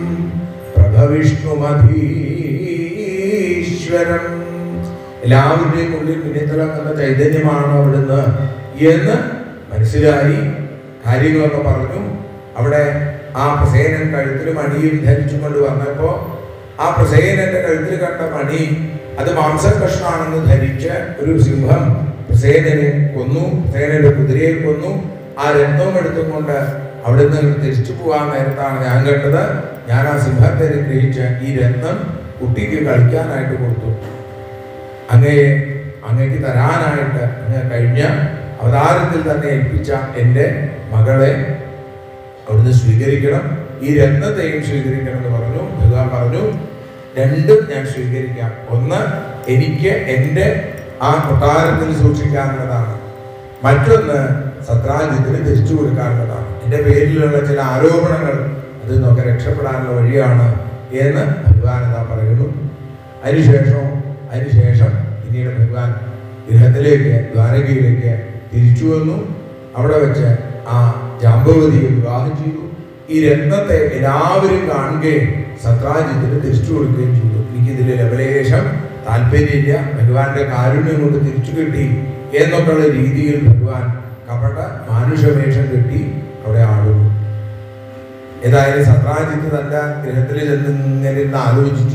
പ്രഭവിഷ്ണുമധീശ്വരം എല്ലാവരുടെയും ഉള്ളിൽ പിന്നിത്തിളങ്ങുന്ന ചൈതന്യമാണ് അവിടുന്ന് എന്ന് മനസ്സിലായി കാര്യങ്ങളൊക്കെ പറഞ്ഞു അവിടെ ആ പ്രസേനൻ കഴുത്തിൽ മണിയും ധരിച്ചുകൊണ്ട് വന്നപ്പോ ആ പ്രസേനന്റെ കഴുത്തിൽ കണ്ട മണി അത് മാംസകഷ്ണാണെന്ന് ധരിച്ച് ഒരു സിംഹം പ്രസേനനെ കൊന്നു പ്രസേനന്റെ കുതിരയെ കൊന്നു ആ രത്നവും എടുത്തുകൊണ്ട് അവിടെ നിന്ന് തിരിച്ചു പോകാൻ നേരത്താണ് ഞാൻ കണ്ടത് ഞാൻ ആ സിംഹത്തെ ഗ്രഹിച്ച് ഈ രത്നം കുട്ടിക്ക് കളിക്കാനായിട്ട് കൊടുത്തു അങ്ങയെ അങ്ങേക്ക് തരാനായിട്ട് അങ്ങ് കഴിഞ്ഞ അവതാരത്തിൽ തന്നെ ഏൽപ്പിച്ച എൻ്റെ മകളെ അവിടുന്ന് സ്വീകരിക്കണം ഈ രത്നത്തെയും സ്വീകരിക്കണം എന്ന് പറഞ്ഞു ഭഗവാൻ പറഞ്ഞു രണ്ടും ഞാൻ സ്വീകരിക്കാം ഒന്ന് എനിക്ക് എൻ്റെ ആ കൊട്ടാരത്തിൽ സൂക്ഷിക്കാനുള്ളതാണ് മറ്റൊന്ന് സത്രാജിത്തിന് തിരിച്ചു കൊടുക്കാനുള്ളതാണ് എൻ്റെ പേരിലുള്ള ചില ആരോപണങ്ങൾ അതിൽ നിന്നൊക്കെ രക്ഷപ്പെടാനുള്ള വഴിയാണ് എന്ന് ഭഗവാൻ എന്താ പറയുന്നു അതിനുശേഷം അതിനുശേഷം പിന്നീട് ഭഗവാൻ ഗൃഹത്തിലേക്ക് ദ്വാരകയിലേക്ക് തിരിച്ചു വന്നു അവിടെ വെച്ച് ആ ജാമ്പവതിയെ വിവാഹം ചെയ്തു ഈ രത്നത്തെ എല്ലാവരും കാണുകയും സത്രാജിത്തിന് തിരിച്ചു കൊടുക്കുകയും ചെയ്തു എനിക്കിതിൽ ലവലേശം താല്പര്യമില്ല ഭഗവാന്റെ കാരുണ്യം കൊണ്ട് തിരിച്ചു കിട്ടി എന്നൊക്കെയുള്ള രീതിയിൽ ഭഗവാൻ കപട മാനുഷവേഷം കെട്ടി അവിടെ ആടുന്നു ഏതായാലും സത്രാജിത്ത് തന്റെ ഗൃഹത്തിൽ ചെന്ന് ഇങ്ങനെ ഇരുന്ന് ആലോചിച്ചു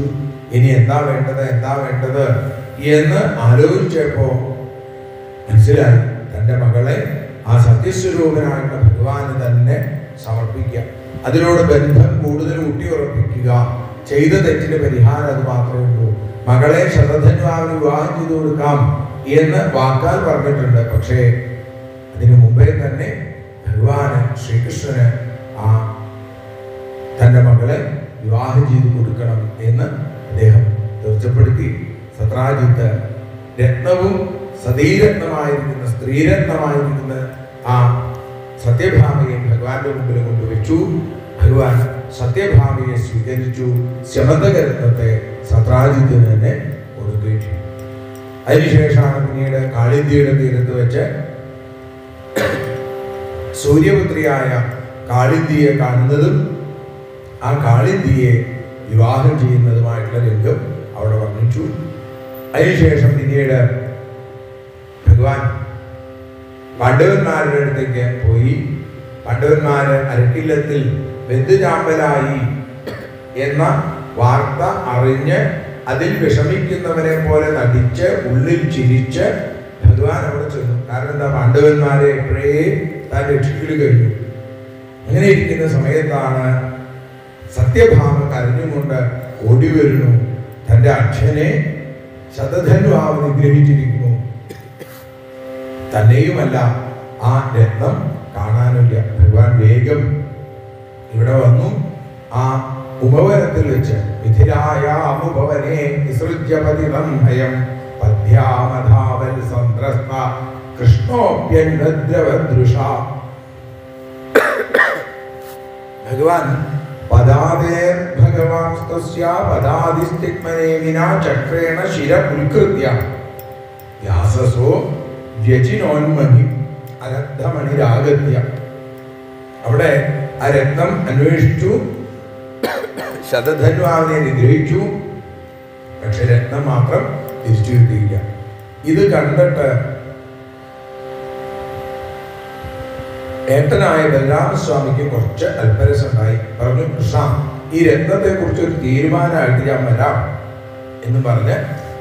ഇനി എന്താ വേണ്ടത് എന്താ വേണ്ടത് എന്ന് ആലോചിച്ചപ്പോ മനസ്സിലായി തൻ്റെ മകളെ ആ സത്യസ്വരൂപനായിട്ടുള്ള ഭഗവാന് തന്നെ സമർപ്പിക്കുക അതിനോട് ബന്ധം കൂടുതൽ ഊട്ടിയുറപ്പിക്കുക ചെയ്ത തെറ്റിന് പരിഹാരം അത് മാത്രമേ ഉള്ളൂ മകളെ ശതധന്വാവിന് വിവാഹം ചെയ്തു കൊടുക്കാം എന്ന് വാക്കാൽ പറഞ്ഞിട്ടുണ്ട് പക്ഷേ അതിനു മുമ്പേ തന്നെ ഭഗവാന് ശ്രീകൃഷ്ണന് ആ തൻ്റെ മകളെ വിവാഹം ചെയ്തു കൊടുക്കണം എന്ന് അദ്ദേഹം തീർച്ചപ്പെടുത്തി സത്രാജിത്ത് രത്നവും സതീരത്നമായിരിക്കുന്ന സ്ത്രീരത്നമായിരിക്കുന്ന ആ സത്യഭാമയെ ഭഗവാന്റെ മുമ്പിൽ കൊണ്ടുവച്ചു ഭഗവാൻ സത്യഭാമയെ സ്വീകരിച്ചു ശമന്തകരത്നത്തെ സത്രാജിത്തിന് തന്നെ കൊടുക്കുകയും ചെയ്തു അതിനുശേഷമാണ് പിന്നീട് കാളിന്തിയുടെ തീരത്ത് വെച്ച് സൂര്യപുത്രിയായ കാളിന്തിയെ കാണുന്നതും ആ കാളിന്തിയെ വിവാഹം ചെയ്യുന്നതുമായിട്ടുള്ള രംഗം അവിടെ വർണ്ണിച്ചു അതിനുശേഷം പിന്നീട് ഭഗവാൻ പാണ്ഡവന്മാരുടെ അടുത്തേക്ക് പോയി പാണ്ഡവന്മാര് അരക്കില്ലത്തിൽ വെന്തുചാമ്പലായി എന്ന വാർത്ത അറിഞ്ഞ് അതിൽ വിഷമിക്കുന്നവരെ പോലെ നടിച്ച് ഉള്ളിൽ ചിരിച്ച് ഭഗവാൻ അവിടെ ചെന്നു കാരണം എന്താ പാണ്ഡവന്മാരെ എപ്പോഴേ താൻ രക്ഷിക്കൽ കഴിഞ്ഞു അങ്ങനെ ഇരിക്കുന്ന സമയത്താണ് സത്യഭാമ കരഞ്ഞുകൊണ്ട് ഓടി വരുന്നു തൻ്റെ അച്ഛനെ ശതധന്വാവ് നിഗ്രഹിച്ചിരിക്കുന്നു തന്നെയുമല്ല ആ രത്നം കാണാനില്ല ഭഗവാൻ വേഗം ഇവിടെ വന്നു ആ ഉപവനത്തിൽ വെച്ച് മിഥിലായാമുപവനെ വിസൃജ്യപതിതം ഭയം പദ്യാമധാവൽ സന്ത്രസ്ത കൃഷ്ണോപ്യദ്രവദൃഷ ഭഗവാൻ പദാദേർ ഭഗവാൻ പദാദിസ്തിഗ്മനെ വിനാ ചക്രേണ ശിര ഉത്കൃത്യ വ്യാസസോ വ്യചിനോന്മഹി അനദ്ധമണിരാഗത്യ അവിടെ ആ രത്നം അന്വേഷിച്ചു ശതധന്വാവിനെ നിഗ്രഹിച്ചു പക്ഷെ രത്നം മാത്രം തിരിച്ചു കിട്ടിയില്ല ഇത് കണ്ടിട്ട് ഏട്ടനായ ബലരാമസ്വാമിക്ക് കുറച്ച് അല്പരസുണ്ടായി പറഞ്ഞു കൃഷ്ണ ഈ രത്നത്തെ കുറിച്ച് ഒരു തീരുമാനമായിട്ട് ഞാൻ വരാം എന്ന് പറഞ്ഞ്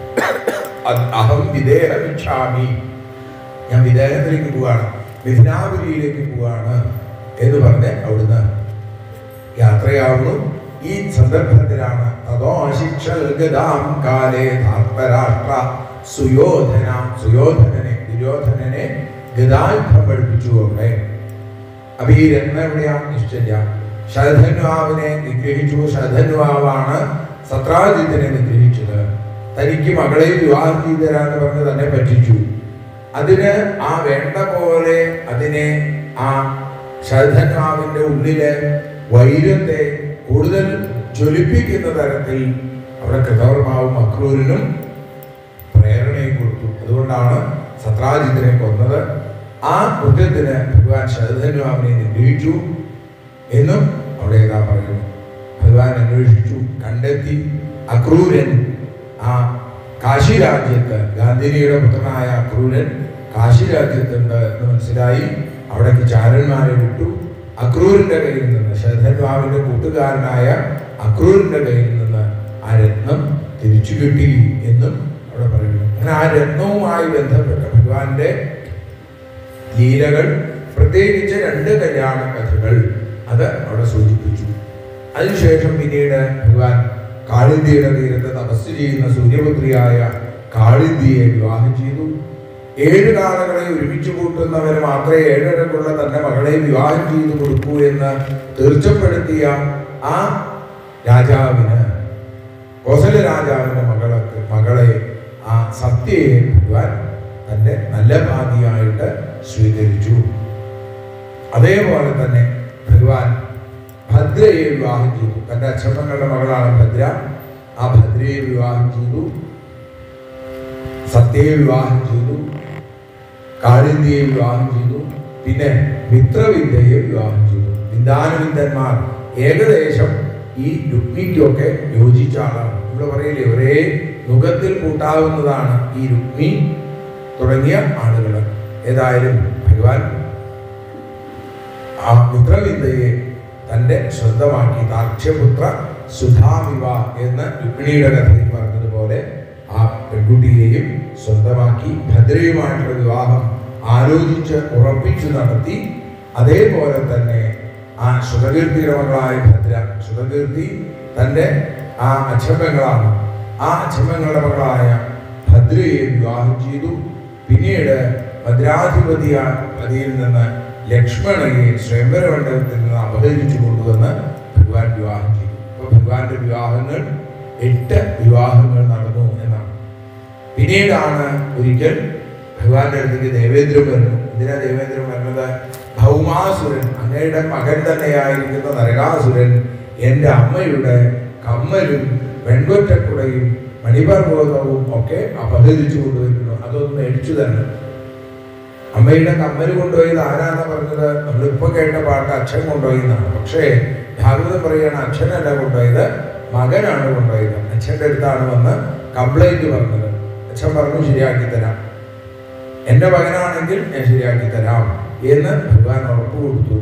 അ- അഹം വിദേഹമിച്ഛാമി ഞാൻ വിദേഹത്തിലേക്ക് പോവാണ് മിഥിനാപുരിയിലേക്ക് പോവാണ് എന്ന് പറഞ്ഞ് അവിടുന്ന് യാത്രയാവുന്നു ഈ സന്ദർഭത്തിലാണ് തതോ ശിക്ഷൽ ഗതാം കാലേ ധാർത്തരാഷ്ട്ര സുയോധന സുയോധനനെ ദുര്യോധനനെ ഗതായുദ്ധം പഠിപ്പിച്ചു അവിടെ അപ്പൊ ഈ രത്നം എവിടെയാ നിശ്ചയ ശതധന്വാവിനെ നിഗ്രഹിച്ചു ശതധന്വാവാണ് സത്രാജിത്തിനെ നിഗ്രഹിച്ചത് തനിക്ക് മകളെ വിവാഹം ചെയ്തു തരാന്ന് പറഞ്ഞ് തന്നെ പറ്റിച്ചു അതിന് ആ വേണ്ട പോലെ അതിനെ ആ ശതധന്വാവിന്റെ ഉള്ളിലെ വൈരത്തെ കൂടുതൽ ജ്വലിപ്പിക്കുന്ന തരത്തിൽ അവിടെ കൃതവർമാവും അക്രൂരിനും പ്രേരണയും കൊടുത്തു അതുകൊണ്ടാണ് സത്രാജിത്തിനെ കൊന്നത് ആ കുറ്റത്തിന് ഭഗവാൻ ശതധന്വാവിനെ നിഗ്രഹിച്ചു എന്നും അവിടെ ഏതാ പറയുന്നു ഭഗവാൻ അന്വേഷിച്ചു കണ്ടെത്തി അക്രൂരൻ ആ കാശി രാജ്യത്ത് ഗാന്ധിനിയുടെ പുത്രനായ അക്രൂരൻ കാശി രാജ്യത്തുണ്ട് എന്ന് മനസ്സിലായി അവിടേക്ക് ചാരന്മാരെ വിട്ടു അക്രൂരിന്റെ കയ്യിൽ നിന്ന് ശതധന്വാവിന്റെ കൂട്ടുകാരനായ അക്രൂരിന്റെ കയ്യിൽ നിന്ന് ആ രത്നം തിരിച്ചു കിട്ടി എന്നും അവിടെ പറയുന്നു അങ്ങനെ ആ രത്നവുമായി ബന്ധപ്പെട്ട ഭഗവാന്റെ ലീലകൾ പ്രത്യേകിച്ച് രണ്ട് കല്യാണ കഥകൾ അത് അവിടെ സൂചിപ്പിച്ചു അതിനുശേഷം പിന്നീട് ഭഗവാൻ കാളിന്തിയുടെ തീരത്ത് തപസ് ചെയ്യുന്ന സൂര്യപുത്രിയായ കാളിന്തിയെ വിവാഹം ചെയ്തു ഏഴ് കാലങ്ങളെ ഒരുമിച്ച് കൂട്ടുന്നവന് മാത്രമേ ഏഴരക്കുള്ള തന്റെ മകളെ വിവാഹം ചെയ്തു കൊടുക്കൂ എന്ന് തീർച്ചപ്പെടുത്തിയ ആ രാജാവിന് കോസല രാജാവിന്റെ മകളക്ക് മകളെ ആ സത്യയെ ഭഗവാൻ തന്റെ നല്ല ഭാഗിയായിട്ട് സ്വീകരിച്ചു അതേപോലെ തന്നെ ഭഗവാൻ ഭദ്രയെ വിവാഹം ചെയ്തു തന്റെ അച്ഛമ്മങ്ങളുടെ മകളാണ് ഭദ്ര ആ ഭദ്രയെ വിവാഹം ചെയ്തു സത്യയെ വിവാഹം ചെയ്തു കാളിന്തിയെ വിവാഹം ചെയ്തു പിന്നെ മിത്രവിദ്യയെ വിവാഹം ചെയ്തു വിന്ദാനവിന്ദന്മാർ ഏകദേശം ഈ രുക്മിക്കൊക്കെ യോജിച്ച ആളാണ് ഇവിടെ പറയില്ലേ ഒരേ മുഖത്തിൽ കൂട്ടാവുന്നതാണ് ഈ രുക്മി തുടങ്ങിയ ആളുകൾ ഏതായാലും ഭഗവാൻ ആ മിത്രവിദ്യയെ തൻ്റെ സ്വന്തമാക്കി താക്ഷ്യപുത്ര സുധാമിവ എന്ന് രുക്മിണിയുടെ കഥയിൽ പറഞ്ഞതുപോലെ ആ പെൺകുട്ടിയെയും സ്വന്തമാക്കി ഭദ്രയുമായിട്ടുള്ള വിവാഹം ആലോചിച്ച് ഉറപ്പിച്ചു നടത്തി അതേപോലെ തന്നെ ആ ശ്രുതകീർത്തിയുടെ മകളായ ഭദ്ര ശ്രുതകീർത്തി തൻ്റെ ആ അച്ഛമ്മകളാണ് ആ അച്ഛമ്മങ്ങളുടെ മകളായ ഭദ്രയെ വിവാഹം ചെയ്തു പിന്നീട് ഭദ്രാധിപതിയ പതിയിൽ നിന്ന് ലക്ഷ്മണയെ സ്വയംവര മണ്ഡലത്തിൽ നിന്ന് അപഹരിച്ചു കൊണ്ടുവന്ന് ഭഗവാൻ വിവാഹം ചെയ്തു അപ്പൊ ഭഗവാന്റെ വിവാഹങ്ങൾ എട്ട് വിവാഹങ്ങൾ നടന്നു എന്നാണ് പിന്നീടാണ് ഒരിക്കൽ ഭഗവാന്റെ അടുത്തേക്ക് ദേവേന്ദ്രൻ വരുന്നു എന്തിനാ ദേവേന്ദ്രൻ വരുന്നത് ഭൗമാസുരൻ അങ്ങയുടെ മകൻ തന്നെയായിരിക്കുന്ന നരകാസുരൻ എൻ്റെ അമ്മയുടെ കമ്മലും വെൺകൊറ്റക്കുടയും മണിപർവ്വതവും ഒക്കെ അപഹരിച്ചു കൊണ്ടുവരുന്നു അതൊന്ന് മേടിച്ചു തന്നെ അമ്മയുടെ കമ്മൽ കൊണ്ടുപോയത് ആരാന്ന് പറഞ്ഞത് നമ്മളിപ്പോ കേട്ട പാട്ട് അച്ഛൻ കൊണ്ടുപോയി എന്നാണ് പക്ഷേ ഭാഗവതം പറയുകയാണ് അച്ഛനല്ല കൊണ്ടുപോയത് മകനാണ് കൊണ്ടുപോയത് അച്ഛൻ്റെ അടുത്താണ് വന്ന് കംപ്ലൈന്റ് പറഞ്ഞത് അച്ഛൻ പറഞ്ഞു ശരിയാക്കി തരാം എൻ്റെ മകനാണെങ്കിൽ ഞാൻ ശരിയാക്കി തരാം എന്ന് ഭഗവാൻ ഉറപ്പ് കൊടുത്തു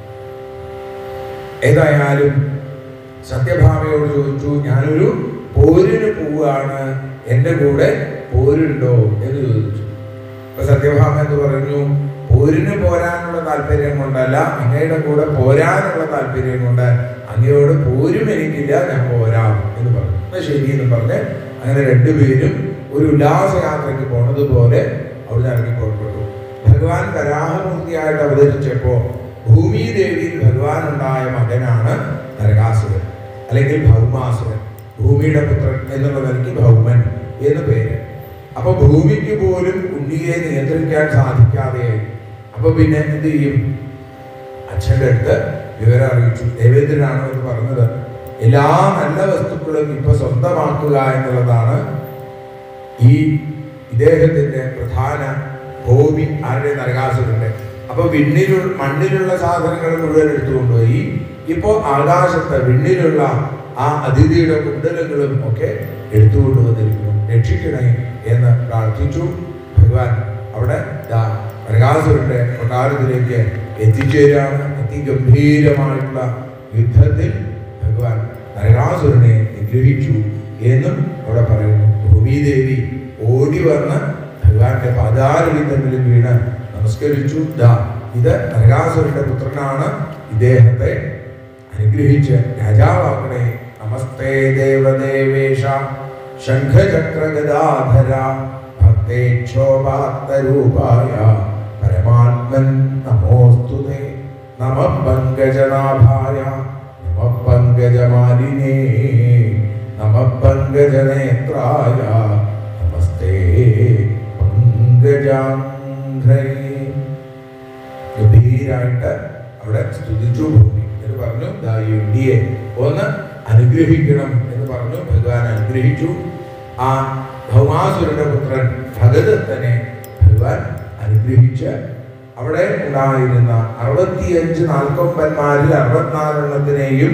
ഏതായാലും സത്യഭാമയോട് ചോദിച്ചു ഞാനൊരു പോരിന് പോവുകയാണ് എൻ്റെ കൂടെ പോരുണ്ടോ എന്ന് ചോദിച്ചു അപ്പൊ സത്യഭാമ എന്ന് പറഞ്ഞു പോരിന് പോരാനുള്ള താല്പര്യം കൊണ്ടല്ല അങ്ങയുടെ കൂടെ പോരാനുള്ള താല്പര്യം കൊണ്ട് അങ്ങയോട് പോരും എനിക്കില്ല ഞാൻ പോരാം എന്ന് പറഞ്ഞു എന്നാ ശരി എന്ന് പറഞ്ഞ് അങ്ങനെ രണ്ടുപേരും ഒരു ഉല്ലാസയാത്രയ്ക്ക് പോണതുപോലെ അവിടെ ഇറങ്ങി പുറപ്പെട്ടു ഭഗവാൻ വരാഹമൂർത്തിയായിട്ട് അവതരിച്ചപ്പോ ഭൂമിദേവിയിൽ ഭഗവാൻ ഉണ്ടായ മകനാണ് നരകാസുരൻ അല്ലെങ്കിൽ ഭൗമാസുരൻ ഭൂമിയുടെ പുത്രൻ എന്നുള്ള നിലയ്ക്ക് ഭൗമൻ എന്ന് പേര് അപ്പൊ ഭൂമിക്ക് പോലും ഉണ്ണിയെ നിയന്ത്രിക്കാൻ സാധിക്കാതെയായി അപ്പൊ പിന്നെ എന്ത് ചെയ്യും അച്ഛൻ്റെ അടുത്ത് വിവരം അറിയിച്ചു ദേവേന്ദ്രനാണ് എന്ന് പറഞ്ഞത് എല്ലാ നല്ല വസ്തുക്കളും ഇപ്പൊ സ്വന്തമാക്കുക എന്നുള്ളതാണ് ഈ ഇദ്ദേഹത്തിന്റെ പ്രധാന ഹോബി ആരുടെ നരകാസുരന്റെ അപ്പൊ വിണ്ണിലുള്ള മണ്ണിലുള്ള സാധനങ്ങൾ മുഴുവൻ എടുത്തുകൊണ്ടുപോയി ഇപ്പോ ആകാശത്ത് വിണ്ണിലുള്ള ആ അതിഥിയുടെ കുണ്ടലങ്ങളും ഒക്കെ എടുത്തുകൊണ്ടുവന്നിരിക്കുന്നു രക്ഷിക്കണേ എന്ന് പ്രാർത്ഥിച്ചു ഭഗവാൻ അവിടെ ദാ നരകാസുരന്റെ കൊട്ടാരത്തിലേക്ക് എത്തിച്ചേരാണ് അതിഗംഭീരമായിട്ടുള്ള യുദ്ധത്തിൽ ഭഗവാൻ നരകാസുരനെ നിഗ്രഹിച്ചു എന്നും അവിടെ പറയുന്നു ഭൂമിദേവി ഓടി വന്ന് ഭഗവാന്റെ പാതാരടി തമ്മിൽ വീണ് നമസ്കരിച്ചു ദാ ഇത് നരകാസുരന്റെ പുത്രനാണ് ഇദ്ദേഹത്തെ അനുഗ്രഹിച്ച് രാജാവാക്കണേ നമസ്തേ ദേവദേവേശ ശംഖചക്രഗദാധര ഭക്തേക്ഷോപാത്തരൂപായ പരമാത്മൻ നമോസ്തുതേ നമ പങ്കജനാഭായ നമ പങ്കജമാലിനേ നമ പങ്കജനേത്രായ നമസ്തേ പങ്കജാംഘ്രേ ഗംഭീരായിട്ട് അവിടെ സ്തുതിച്ചു ഭൂമി എന്ന് പറഞ്ഞു ദാ ഈ ഇന്ത്യയെ ഒന്ന് അനുഗ്രഹിക്കണം എന്ന് പറഞ്ഞു ഭഗവാൻ അനുഗ്രഹിച്ചു ആ ഭൗമാസുരന്റെ പുത്രൻ ഭഗദത്തനെ ഭഗവാൻ അനുഗ്രഹിച്ച് അവിടെ ഉണ്ടായിരുന്ന അറുപത്തിയഞ്ച് നാൽക്കൊമ്പന്മാരിൽ അറുപത്തിനാലെണ്ണത്തിനെയും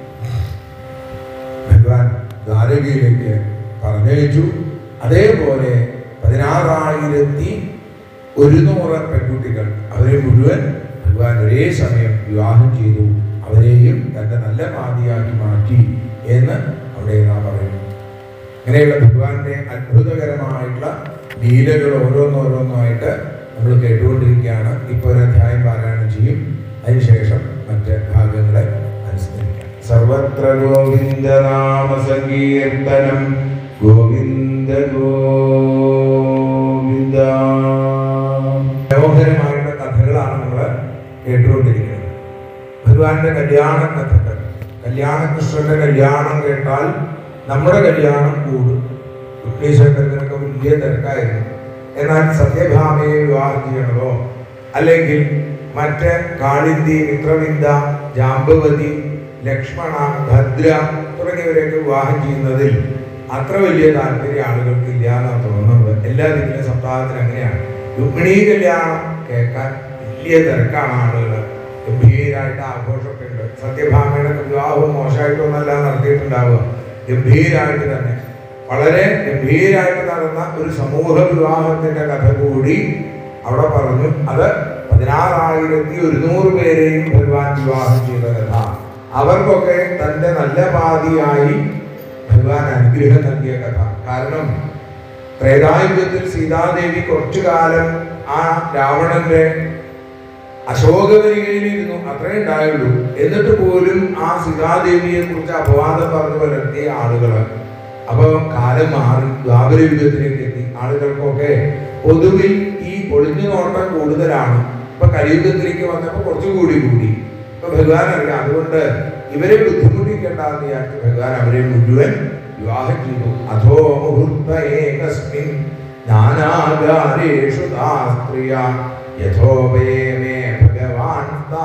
ഭഗവാൻ ദ്വാരകയിലേക്ക് പറഞ്ഞയച്ചു അതേപോലെ പതിനാറായിരത്തി ഒരുന്നൂറ് പെൺകുട്ടികൾ അവരെ മുഴുവൻ ഭഗവാൻ ഒരേ സമയം വിവാഹം ചെയ്തു അവരെയും തന്റെ നല്ല പാതിയാക്കി മാറ്റി എന്ന് അവിടെ നാം പറയുന്നു ഇങ്ങനെയുള്ള ഭഗവാന്റെ അത്ഭുതകരമായിട്ടുള്ള ലീലകൾ ഓരോന്നോരോന്നായിട്ട് നമ്മൾ കേട്ടുകൊണ്ടിരിക്കുകയാണ് ഇപ്പോൾ ഒരു അധ്യായം പാരായണം ചെയ്യും അതിനുശേഷം മറ്റ് ഭാഗങ്ങളെ അനുസ്മരിക്കാം സർവത്ര ഗോവിന്ദനാമ സങ്കീർത്തനം ഗോവിന്ദ ഗോവിന്ദ മനോഹരമായിട്ടുള്ള കഥകളാണ് നമ്മൾ കേട്ടുകൊണ്ടിരിക്കുന്നത് ഭഗവാന്റെ കല്യാണ കഥകൾ കല്യാണകൃഷ്ണന്റെ കല്യാണം കേട്ടാൽ നമ്മുടെ കല്യാണം കൂടും രുക്മീശ്വരനൊക്കെ വലിയ തിരക്കായിരുന്നു എന്നാൽ സത്യഭാമയെ വിവാഹം ചെയ്യണതോ അല്ലെങ്കിൽ മറ്റ് കാളിന്തി മിത്രവിന്ദ ജാമ്പവതി ലക്ഷ്മണ ഭദ്ര തുടങ്ങിയവരെയൊക്കെ വിവാഹം ചെയ്യുന്നതിൽ അത്ര വലിയ താല്പര്യം ആളുകൾക്ക് ഇല്ല എന്നാണ് തോന്നുന്നത് എല്ലാ ദിക്കിലും സപ്താഹത്തിന് അങ്ങനെയാണ് രുക്മിണി കല്യാണം കേൾക്കാൻ വലിയ തിരക്കാണ് ആളുകൾ ഗംഭീരായിട്ട് ആഘോഷമൊക്കെ ഉണ്ട് സത്യഭാമയുടെ വിവാഹവും മോശമായിട്ടൊന്നല്ല നടത്തിയിട്ടുണ്ടാവുക ഗംഭീരായിട്ട് തന്നെ വളരെ ഗംഭീരായിട്ട് നടന്ന ഒരു സമൂഹ വിവാഹത്തിന്റെ കഥ കൂടി അവിടെ പറഞ്ഞു അത് പതിനാറായിരത്തി ഒരുന്നൂറ് പേരെയും ഭഗവാൻ വിവാഹം ചെയ്ത കഥ അവർക്കൊക്കെ തന്റെ നല്ല പാതിയായി ഭഗവാൻ അനുഗ്രഹം നൽകിയ കഥ കാരണം ത്രേതായുഗത്തിൽ സീതാദേവി കുറച്ചു കാലം ആ രാവണന്റെ അശോകവരികയിലിരുന്നു അത്രേ ഉണ്ടായുള്ളൂ എന്നിട്ട് പോലും ആ സീതാദേവിയെ കുറിച്ച് അപവാദം പറഞ്ഞു പുലർത്തിയ ആളുകള് അപ്പൊ കാലം മാറി ദ്വാപര യുഗത്തിലേക്ക് എത്തി ആളുകൾക്കൊക്കെ പൊതുവിൽ ഈ ഒളിഞ്ഞു നോട്ടം കൂടുതലാണ് ഇപ്പൊ കലിയുഗത്തിലേക്ക് വന്നപ്പോ കുറച്ചുകൂടി കൂടി ഇപ്പൊ ഭഗവാൻ അറിയാം അതുകൊണ്ട് ഇവരെ ബുദ്ധിമുട്ടിക്കേണ്ട എന്ന് വിചാരിച്ച് ഭഗവാൻ അവരെ മുഴുവൻ വിവാഹം ചെയ്തു അധോ മുഹൂർത്ത ഏകസ്മിൻ നാനാകാരേഷു താ സ്ത്രിയ യഥോപയമേ ഭഗവാൻ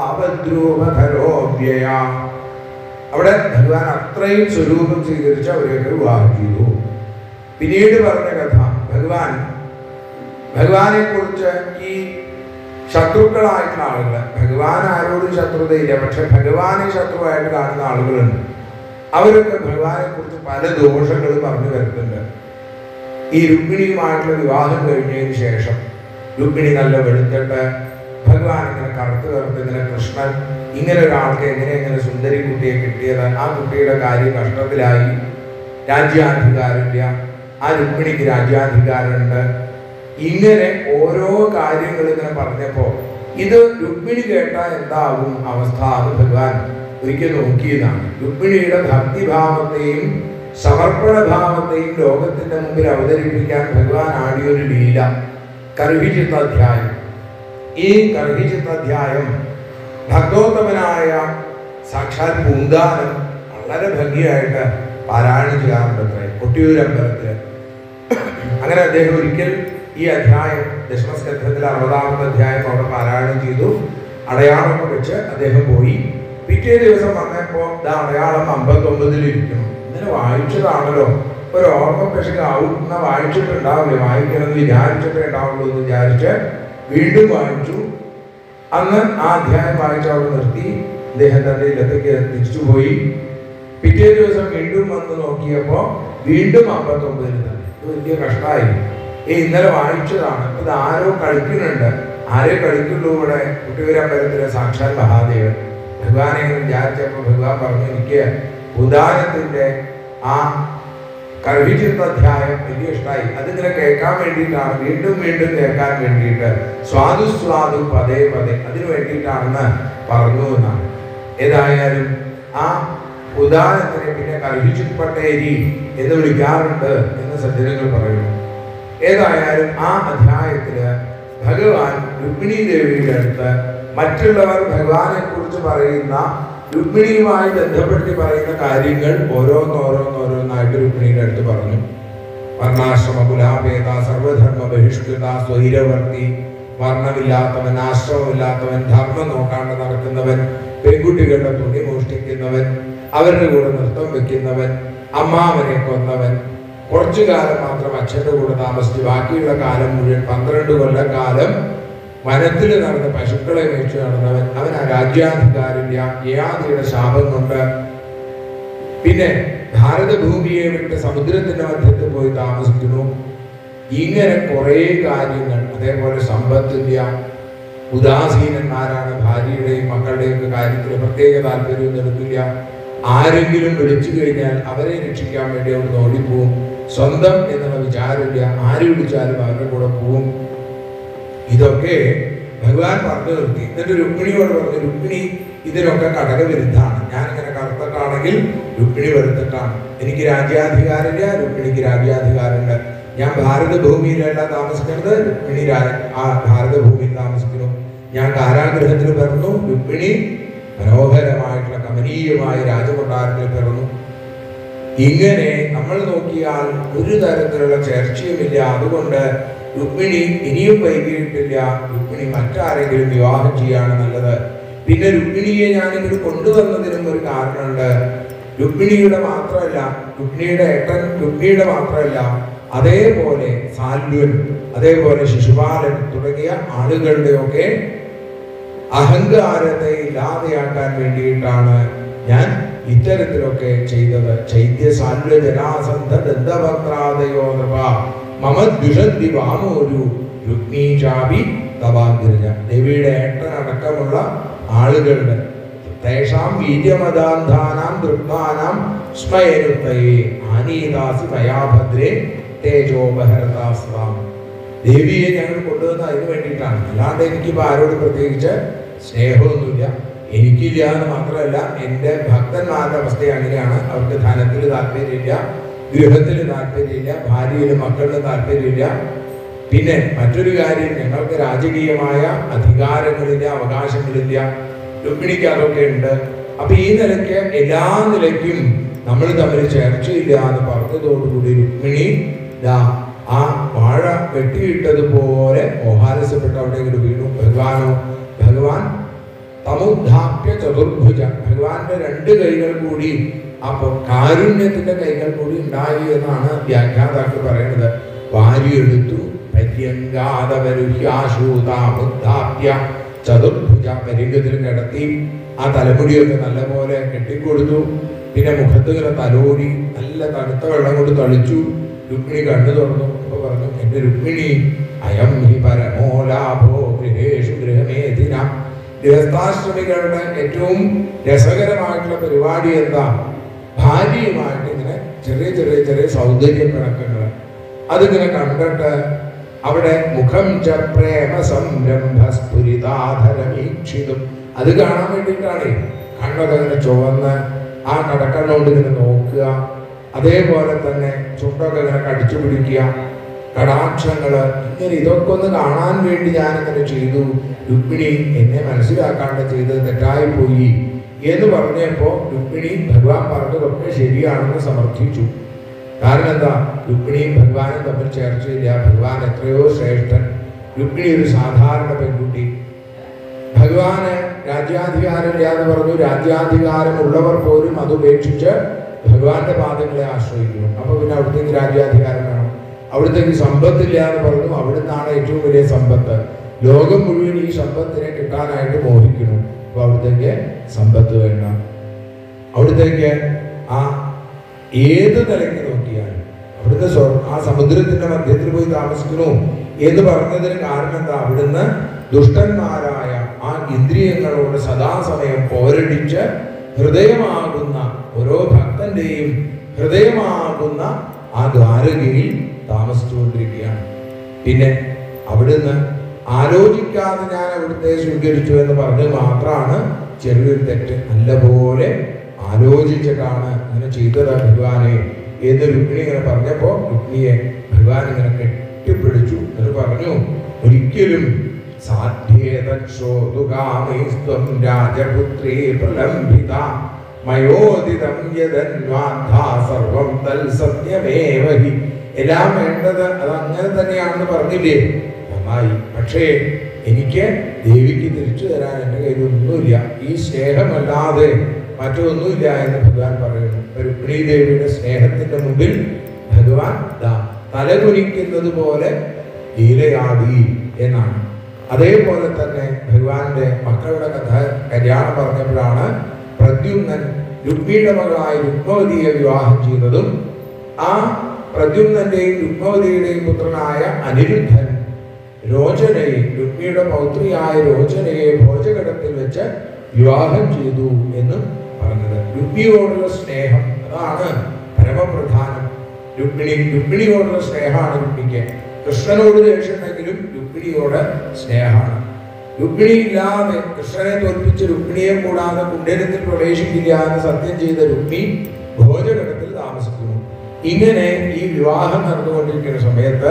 താവദ്രൂപധരോഭ്യയ അവിടെ ഭഗവാൻ അത്രയും സ്വരൂപം സ്വീകരിച്ച് അവരെയൊക്കെ വിവാഹം ചെയ്തു പിന്നീട് പറഞ്ഞ കഥ ഭഗവാൻ ഭഗവാനെ കുറിച്ച് ഈ ശത്രുക്കളായിട്ടുള്ള ആളുകൾ ഭഗവാൻ ആരോടും ശത്രുതയില്ല പക്ഷെ ഭഗവാനെ ശത്രുവായിട്ട് കാണുന്ന ആളുകളുണ്ട് അവരൊക്കെ ഭഗവാനെ കുറിച്ച് പല ദോഷങ്ങളും പറഞ്ഞു വരുന്നുണ്ട് ഈ രുക്മിണിയുമായിട്ടുള്ള വിവാഹം കഴിഞ്ഞതിന് ശേഷം രുക്മിണി നല്ല വെളുത്തിട്ട് ഭഗവാൻ ഇങ്ങനെ കറുത്ത് കറുത്ത് ഇങ്ങനെ കൃഷ്ണൻ ഇങ്ങനെ ഒരാൾക്ക് എങ്ങനെ എങ്ങനെ സുന്ദരി കുട്ടിയെ കിട്ടിയത് ആ കുട്ടിയുടെ കാര്യം കഷ്ടത്തിലായി രാജ്യാധികാരമില്ല ആ രുക്മിണിക്ക് രാജ്യാധികാരമുണ്ട് ഇങ്ങനെ ഓരോ കാര്യങ്ങൾ ഇങ്ങനെ പറഞ്ഞപ്പോ ഇത് രുക്മിണി കേട്ടാൽ എന്താകും അവസ്ഥ എന്ന് ഭഗവാൻ ഒരിക്കൽ നോക്കിയതാണ് രുക്മിണിയുടെ ഭക്തിഭാവത്തെയും സമർപ്പണ ഭാവത്തെയും ലോകത്തിന്റെ മുമ്പിൽ അവതരിപ്പിക്കാൻ ഭഗവാൻ ആടിയൊരു ലീല കർഹിചിത്താധ്യായം ഈ കർഹിചിത്താധ്യായം ഭക്തോത്തമനായ സാക്ഷാൽ പൂങ്കാനം വളരെ ഭംഗിയായിട്ട് പാരായണം ചെയ്യാറുണ്ട് അത്രേ കൊട്ടിയൂർ അമ്പലത്തില് അങ്ങനെ അദ്ദേഹം ഒരിക്കൽ ഈ അധ്യായം ദശമസ്കന്ധത്തിലെ അറുപതാമത്തെ അധ്യായം അവിടെ പാരായണം ചെയ്തു അടയാളമൊക്കെ വെച്ച് അദ്ദേഹം പോയി പിറ്റേ ദിവസം വന്നപ്പോൾ ദാ അടയാളം അമ്പത്തൊമ്പതിൽ ഇരിക്കുന്നു ഇങ്ങനെ വായിച്ചതാണല്ലോ ഒരു ഓർമ്മ പെശകാവും എന്നാ വായിച്ചിട്ടുണ്ടാവില്ല വായിക്കണം എന്ന് വിചാരിച്ചിട്ടേ ഉണ്ടാവുള്ളൂ എന്ന് വിചാരിച്ച് വീണ്ടും വായിച്ചു അന്ന് ആ അധ്യായം വായിച്ച് അവിടെ നിർത്തി അദ്ദേഹം തന്റെ ഇല്ലത്തേക്ക് തിരിച്ചുപോയി പിറ്റേ ദിവസം വീണ്ടും വന്ന് നോക്കിയപ്പോ വീണ്ടും അമ്പത്തൊമ്പതിൽ തന്നെ ഇത് വലിയ കഷ്ടമായി ഈ ഇന്നലെ വായിച്ചതാണ് ഇത് ആരോ കളിക്കുന്നുണ്ട് ആരെ കളിക്കുള്ളൂ ഇവിടെ കുട്ടിയൂരമ്പലത്തിലെ സാക്ഷാൽ മഹാദേവൻ ഭഗവാനെ ഇങ്ങനെ വിചാരിച്ചപ്പോ ഭഗവാൻ പറഞ്ഞു എനിക്ക് ഉദാനത്തിന്റെ ആ കർഹിച്ചിരുന്ന അധ്യായം വലിയ ഇഷ്ടമായി അതിങ്ങനെ കേൾക്കാൻ വേണ്ടിയിട്ടാണ് വീണ്ടും വീണ്ടും കേൾക്കാൻ വേണ്ടിയിട്ട് സ്വാദു സ്വാദു പതേ പതേ അതിനു വേണ്ടിയിട്ടാണെന്ന് പറഞ്ഞു എന്നാണ് ഏതായാലും ആ ഉദാഹരണത്തിനെ പിന്നെ കർഹിച്ചിപ്പട്ടേരി എന്ന് വിളിക്കാറുണ്ട് എന്ന് സജ്ജനങ്ങൾ പറയുന്നു ഏതായാലും ആ അധ്യായത്തില് ഭഗവാൻ രുക്മിണി ദേവിയുടെ അടുത്ത് മറ്റുള്ളവർ ഭഗവാനെ കുറിച്ച് പറയുന്ന രുക്മിണിയുമായി ബന്ധപ്പെടുത്തി പറയുന്ന കാര്യങ്ങൾ ഓരോന്നോരോന്നോരോന്നായിട്ട് രുക്മിണിയുടെ അടുത്ത് പറഞ്ഞു വർണ്ണാശ്രമ കുലാപേത സർവധർമ്മ ബഹിഷ്കൃത സ്വൈരവർത്തി വർണ്ണമില്ലാത്തവൻ ആശ്രമമില്ലാത്തവൻ ധർമ്മം നോക്കാണ്ട് നടക്കുന്നവൻ പെൺകുട്ടികളുടെ തുണി മോഷ്ടിക്കുന്നവൻ അവരുടെ കൂടെ നൃത്തം വെക്കുന്നവൻ അമ്മാവനെ കൊന്നവൻ കുറച്ചു കാലം മാത്രം അച്ഛൻ്റെ കൂടെ താമസിച്ച് ബാക്കിയുള്ള കാലം മുഴുവൻ പന്ത്രണ്ട് കൊല്ലക്കാലം വനത്തിൽ നടന്ന പശുക്കളെ മേടിച്ചു നടന്നവൻ അവൻ ആ രാജ്യാധികാരില്ല യയാതിയുടെ ശാപം കൊണ്ട് പിന്നെ ഭാരതഭൂമിയെ വിട്ട് സമുദ്രത്തിന്റെ മധ്യത്തിൽ പോയി താമസിക്കുന്നു ഇങ്ങനെ കുറേ കാര്യങ്ങൾ അതേപോലെ സമ്പത്തില്ല ഉദാസീനന്മാരാണ് ഭാര്യയുടെയും മക്കളുടെയും ഒക്കെ കാര്യത്തിൽ പ്രത്യേക താല്പര്യം എടുക്കില്ല ആരെങ്കിലും വിളിച്ചു കഴിഞ്ഞാൽ അവരെ രക്ഷിക്കാൻ വേണ്ടി അവിടെ ഓടിപ്പോവും സ്വന്തം എന്നുള്ള വിചാരമില്ല ആര് വിളിച്ചാലും അവരുടെ കൂടെ പോവും ഇതൊക്കെ ഭഗവാൻ പറഞ്ഞു നിർത്തി എന്നിട്ട് രുക്മിണിയോട് പറഞ്ഞു രുക്മിണി ഇതിനൊക്കെ ഘടകവിരുദ്ധാണ് ഞാൻ ഇങ്ങനെ കറുത്തിട്ടാണെങ്കിൽ രുക്മിണി വെളുത്തിട്ടാണ് എനിക്ക് രാജ്യാധികാരമില്ല രുക്മിണിക്ക് രാജ്യാധികാരമുണ്ട് ഞാൻ ഭാരതഭൂമിയിലല്ല താമസിക്കുന്നത് രുക്മിണി രാ- ആ ഭാരതഭൂമിയിൽ താമസിക്കുന്നു ഞാൻ കാരാഗ്രഹത്തിൽ പിറന്നു രുക്മിണി മനോഹരമായിട്ടുള്ള കമനീയമായ രാജകൊട്ടാരത്തിൽ പിറന്നു ഇങ്ങനെ നമ്മൾ നോക്കിയാൽ ഒരു തരത്തിലുള്ള ചർച്ചയുമില്ല അതുകൊണ്ട് രുക്മിണി ഇനിയും വൈകിയിട്ടില്ല രുക്മിണി മറ്റാരെങ്കിലും വിവാഹം ചെയ്യാണ് നല്ലത് പിന്നെ രുക്മിണിയെ ഞാനിങ്ങോട്ട് കൊണ്ടുവന്നതിനും ഒരു കാരണമുണ്ട് രുക്മിണിയുടെ മാത്രമല്ല രുക്മിണിയുടെ ഏട്ടൻ രുക്മിണിയുടെ മാത്രമല്ല അതേപോലെ സാൽവൻ അതേപോലെ ശിശുപാലൻ തുടങ്ങിയ ആളുകളുടെയൊക്കെ അഹങ്കാരത്തെ ഇല്ലാതെയാക്കാൻ വേണ്ടിയിട്ടാണ് ഞാൻ ഇത്തരത്തിലൊക്കെ ചെയ്തത് ചൈത്യ സാല്വ ജനാസന്ധ ദന്തപത്രാദയോ നൃപ മമ ദുഷന്തി വാമോരു രുക്മീചാപി തവാഗ്രജ ദേവിയുടെ ഏട്ടനടക്കമുള്ള ആളുകളുടെ തേഷാം വീര്യമദാന്ധാനാം ദൃഗ്മാനാം സ്മയരുത്തയെ ആനീദാസി മയാഭദ്രേ തേജോപഹരതാസ്വാം ദേവിയെ ഞങ്ങൾ കൊണ്ടുവന്ന അതിന് വേണ്ടിയിട്ടാണ് അല്ലാണ്ട് എനിക്കിപ്പോൾ ആരോട് പ്രത്യേകിച്ച് സ്നേഹമൊന്നുമില്ല എനിക്കില്ല എന്ന് മാത്രമല്ല എൻ്റെ ഭക്തന്മാരുടെ അവസ്ഥ അങ്ങനെയാണ് അവർക്ക് ധനത്തിൽ താല്പര്യമില്ല ഗൃഹത്തിൽ താല്പര്യമില്ല ഭാര്യയിലും മക്കളിലും താല്പര്യമില്ല പിന്നെ മറ്റൊരു കാര്യം ഞങ്ങൾക്ക് രാജകീയമായ അധികാരങ്ങളില്ല അവകാശങ്ങളില്ല രുക്മിണിക്ക് അതൊക്കെ ഉണ്ട് അപ്പൊ ഈ നിലയ്ക്ക് എല്ലാ നിലയ്ക്കും നമ്മൾ തമ്മിൽ ചർച്ചയില്ല എന്ന് പറഞ്ഞതോടുകൂടി രുക്മിണി ദാ ആ വാഴ വെട്ടിയിട്ടതുപോലെ മോഹാലസ്യപ്പെട്ട് അവിടെ ഇങ്ങോട്ട് വീണു ഭഗവാനോ ഭഗവാൻ തമുദ്ധാപ്യ ചതുർഭുജ ഭഗവാന്റെ രണ്ട് കൈകൾ കൂടി അപ്പൊ കാരുണ്യത്തിന്റെ കൈകൾ കൂടി ഉണ്ടായി എന്നാണ് വ്യാഖ്യാതാക്കൾ പറയുന്നത് വാരിയെടുത്തു പര്യങ്കാതവരുഹ്യാശൂതാമുദ്ധാപ്യ ചതുർഭുജ പരിഗത്തിൽ കിടത്തി ആ തലമുടിയൊക്കെ നല്ലപോലെ കെട്ടിക്കൊടുത്തു പിന്നെ മുഖത്ത് ഇങ്ങനെ തലോടി നല്ല തണുത്ത വെള്ളം കൊണ്ട് തളിച്ചു രുക്മിണി കണ്ണു തുറന്നു അപ്പൊ പറഞ്ഞു എന്റെ രുക്മിണി അയം ഹി പരമോലാഭോ ഗൃഹേഷു ഗൃഹമേധിന ഗൃഹസ്ഥാശ്രമികളുടെ ഏറ്റവും രസകരമായിട്ടുള്ള പരിപാടി എന്താ ഭാര്യയുമായിട്ട് ഇങ്ങനെ ചെറിയ ചെറിയ ചെറിയ സൗന്ദര്യ പിണക്കങ്ങൾ അതിങ്ങനെ കണ്ടിട്ട് അവിടെ മുഖം ച പ്രേമ സംരംഭ സ്ഫുരിതാധരമീക്ഷിതും അത് കാണാൻ വേണ്ടിയിട്ടാണ് കണ്ണൊക്കെ ഇങ്ങനെ ചുവന്ന് ആ കടക്കണ്ണോണ്ട് ഇങ്ങനെ നോക്കുക അതേപോലെ തന്നെ ചുണ്ടൊക്കെ ഇങ്ങനെ കടിച്ചു പിടിക്കുക കടാക്ഷങ്ങള് ഇങ്ങനെ ഇതൊക്കെ ഒന്ന് കാണാൻ വേണ്ടി ഞാനിങ്ങനെ ചെയ്തു രുക്മിണി എന്നെ മനസ്സിലാക്കാണ്ട് ചെയ്തത് തെറ്റായി പോയി എന്ന് പറഞ്ഞപ്പോ രുക്മിണി ഭഗവാൻ പറഞ്ഞതൊക്കെ ശരിയാണെന്ന് സമർത്ഥിച്ചു കാരണം എന്താ രുക്മിണിയും ഭഗവാനും തമ്മിൽ ചേർച്ചയില്ല ഭഗവാൻ എത്രയോ ശ്രേഷ്ഠൻ രുക്മിണി ഒരു സാധാരണ പെൺകുട്ടി ഭഗവാന് രാജ്യാധികാരമില്ല എന്ന് പറഞ്ഞു രാജ്യാധികാരമുള്ളവർ പോലും അത് ഉപേക്ഷിച്ച് ഭഗവാന്റെ പാദങ്ങളെ ആശ്രയിക്കുന്നു അപ്പൊ പിന്നെ അവിടത്തേക്ക് രാജ്യാധികാരം വേണം അവിടത്തേക്ക് സമ്പത്തില്ല എന്ന് പറഞ്ഞു അവിടുന്നാണ് ഏറ്റവും വലിയ സമ്പത്ത് ലോകം മുഴുവൻ ഈ സമ്പത്തിനെ കിട്ടാനായിട്ട് മോഹിക്കുന്നു അപ്പൊ അവിടത്തേക്ക് സമ്പത്ത് വേണ്ട അവിടത്തേക്ക് ആ ഏത് നിലയ്ക്ക് നോക്കിയാലും അവിടുന്ന് സ്വ- ആ സമുദ്രത്തിന്റെ മധ്യത്തിൽ പോയി താമസിക്കുന്നു എന്ന് പറഞ്ഞതിന് കാരണം എന്താ അവിടുന്ന് ദുഷ്ടന്മാരായ ആ ഇന്ദ്രിയങ്ങളോട് സദാസമയം പോരടിച്ച് ഹൃദയമാകുന്ന ഓരോ ഭക്തന്റെയും ഹൃദയമാകുന്ന ആ ദ്വാരകയിൽ താമസിച്ചുകൊണ്ടിരിക്കുകയാണ് പിന്നെ അവിടുന്ന് ആലോചിക്കാതെ ഞാൻ അവിടുത്തെ സ്വീകരിച്ചു എന്ന് പറഞ്ഞ് മാത്രമാണ് ചെറിയൊരു തെറ്റ് നല്ലപോലെ ആലോചിച്ചിട്ടാണ് ഇങ്ങനെ ചെയ്തത് ഭഗവാനെ എന്ന് രുക്മിണി ഇങ്ങനെ പറഞ്ഞപ്പോ രുക്മിണിയെ ഭഗവാൻ ഇങ്ങനെ കെട്ടിപ്പിടിച്ചു എന്ന് പറഞ്ഞു ഒരിക്കലും സാധ്യേതോതുകാമേസ്ത്വം രാജപുത്രീ പ്രലംബിത മയോദിതം യദന്വാധാ സർവം തൽ സത്യമേവ ഹി എല്ലാം വേണ്ടത് അത് അങ്ങനെ തന്നെയാണെന്ന് പറഞ്ഞില്ലേ നന്നായി പക്ഷേ എനിക്ക് ദേവിക്ക് തിരിച്ചു തരാൻ എൻ്റെ കയ്യിൽ ഒന്നുമില്ല ഈ സ്നേഹമല്ലാതെ മറ്റൊന്നുമില്ല എന്ന് ഭഗവാൻ പറയുന്നു രുക്മിണി ദേവിയുടെ സ്നേഹത്തിന്റെ മുമ്പിൽ ഭഗവാൻ ദാ തലകുനിക്കുന്നത് പോലെ ലീലയാടി എന്നാണ് അതേപോലെ തന്നെ ഭഗവാന്റെ മക്കളുടെ കഥ കല്യാണം പറഞ്ഞപ്പോഴാണ് പ്രദ്യുമ്നൻ രുക്മിയുടെ മകളായ രുക്മവതിയെ വിവാഹം ചെയ്തതും ആ പ്രദ്യുമ്നന്റെയും രുക്മവതിയുടെയും പുത്രനായ അനിരുദ്ധൻ രോചനയെ രുക്മിയുടെ പൗത്രിയായ രോചനയെ ഭോജഘടത്തിൽ വെച്ച് വിവാഹം ചെയ്തു എന്ന് പറഞ്ഞത് രുക്മിയോടുള്ള സ്നേഹം അതാണ് പരമപ്രധാനം രുക്മിണി രുക്മിണിയോടുള്ള സ്നേഹമാണ് രുക്മിക്ക് കൃഷ്ണനോട് ദേഷ്യമുണ്ടെങ്കിലും രുക്മിണിയോട് സ്നേഹമാണ് രുക്മിണി ഇല്ലാതെ കൃഷ്ണനെ തോൽപ്പിച്ച് രുക്മിണിയെ കൂടാതെ കുണ്ടലത്തിൽ പ്രവേശിക്കില്ല എന്ന് സത്യം ചെയ്ത രുക്മി ഭോജഘടത്തിൽ താമസിക്കുന്നു ഇങ്ങനെ ഈ വിവാഹം നടന്നുകൊണ്ടിരിക്കുന്ന സമയത്ത്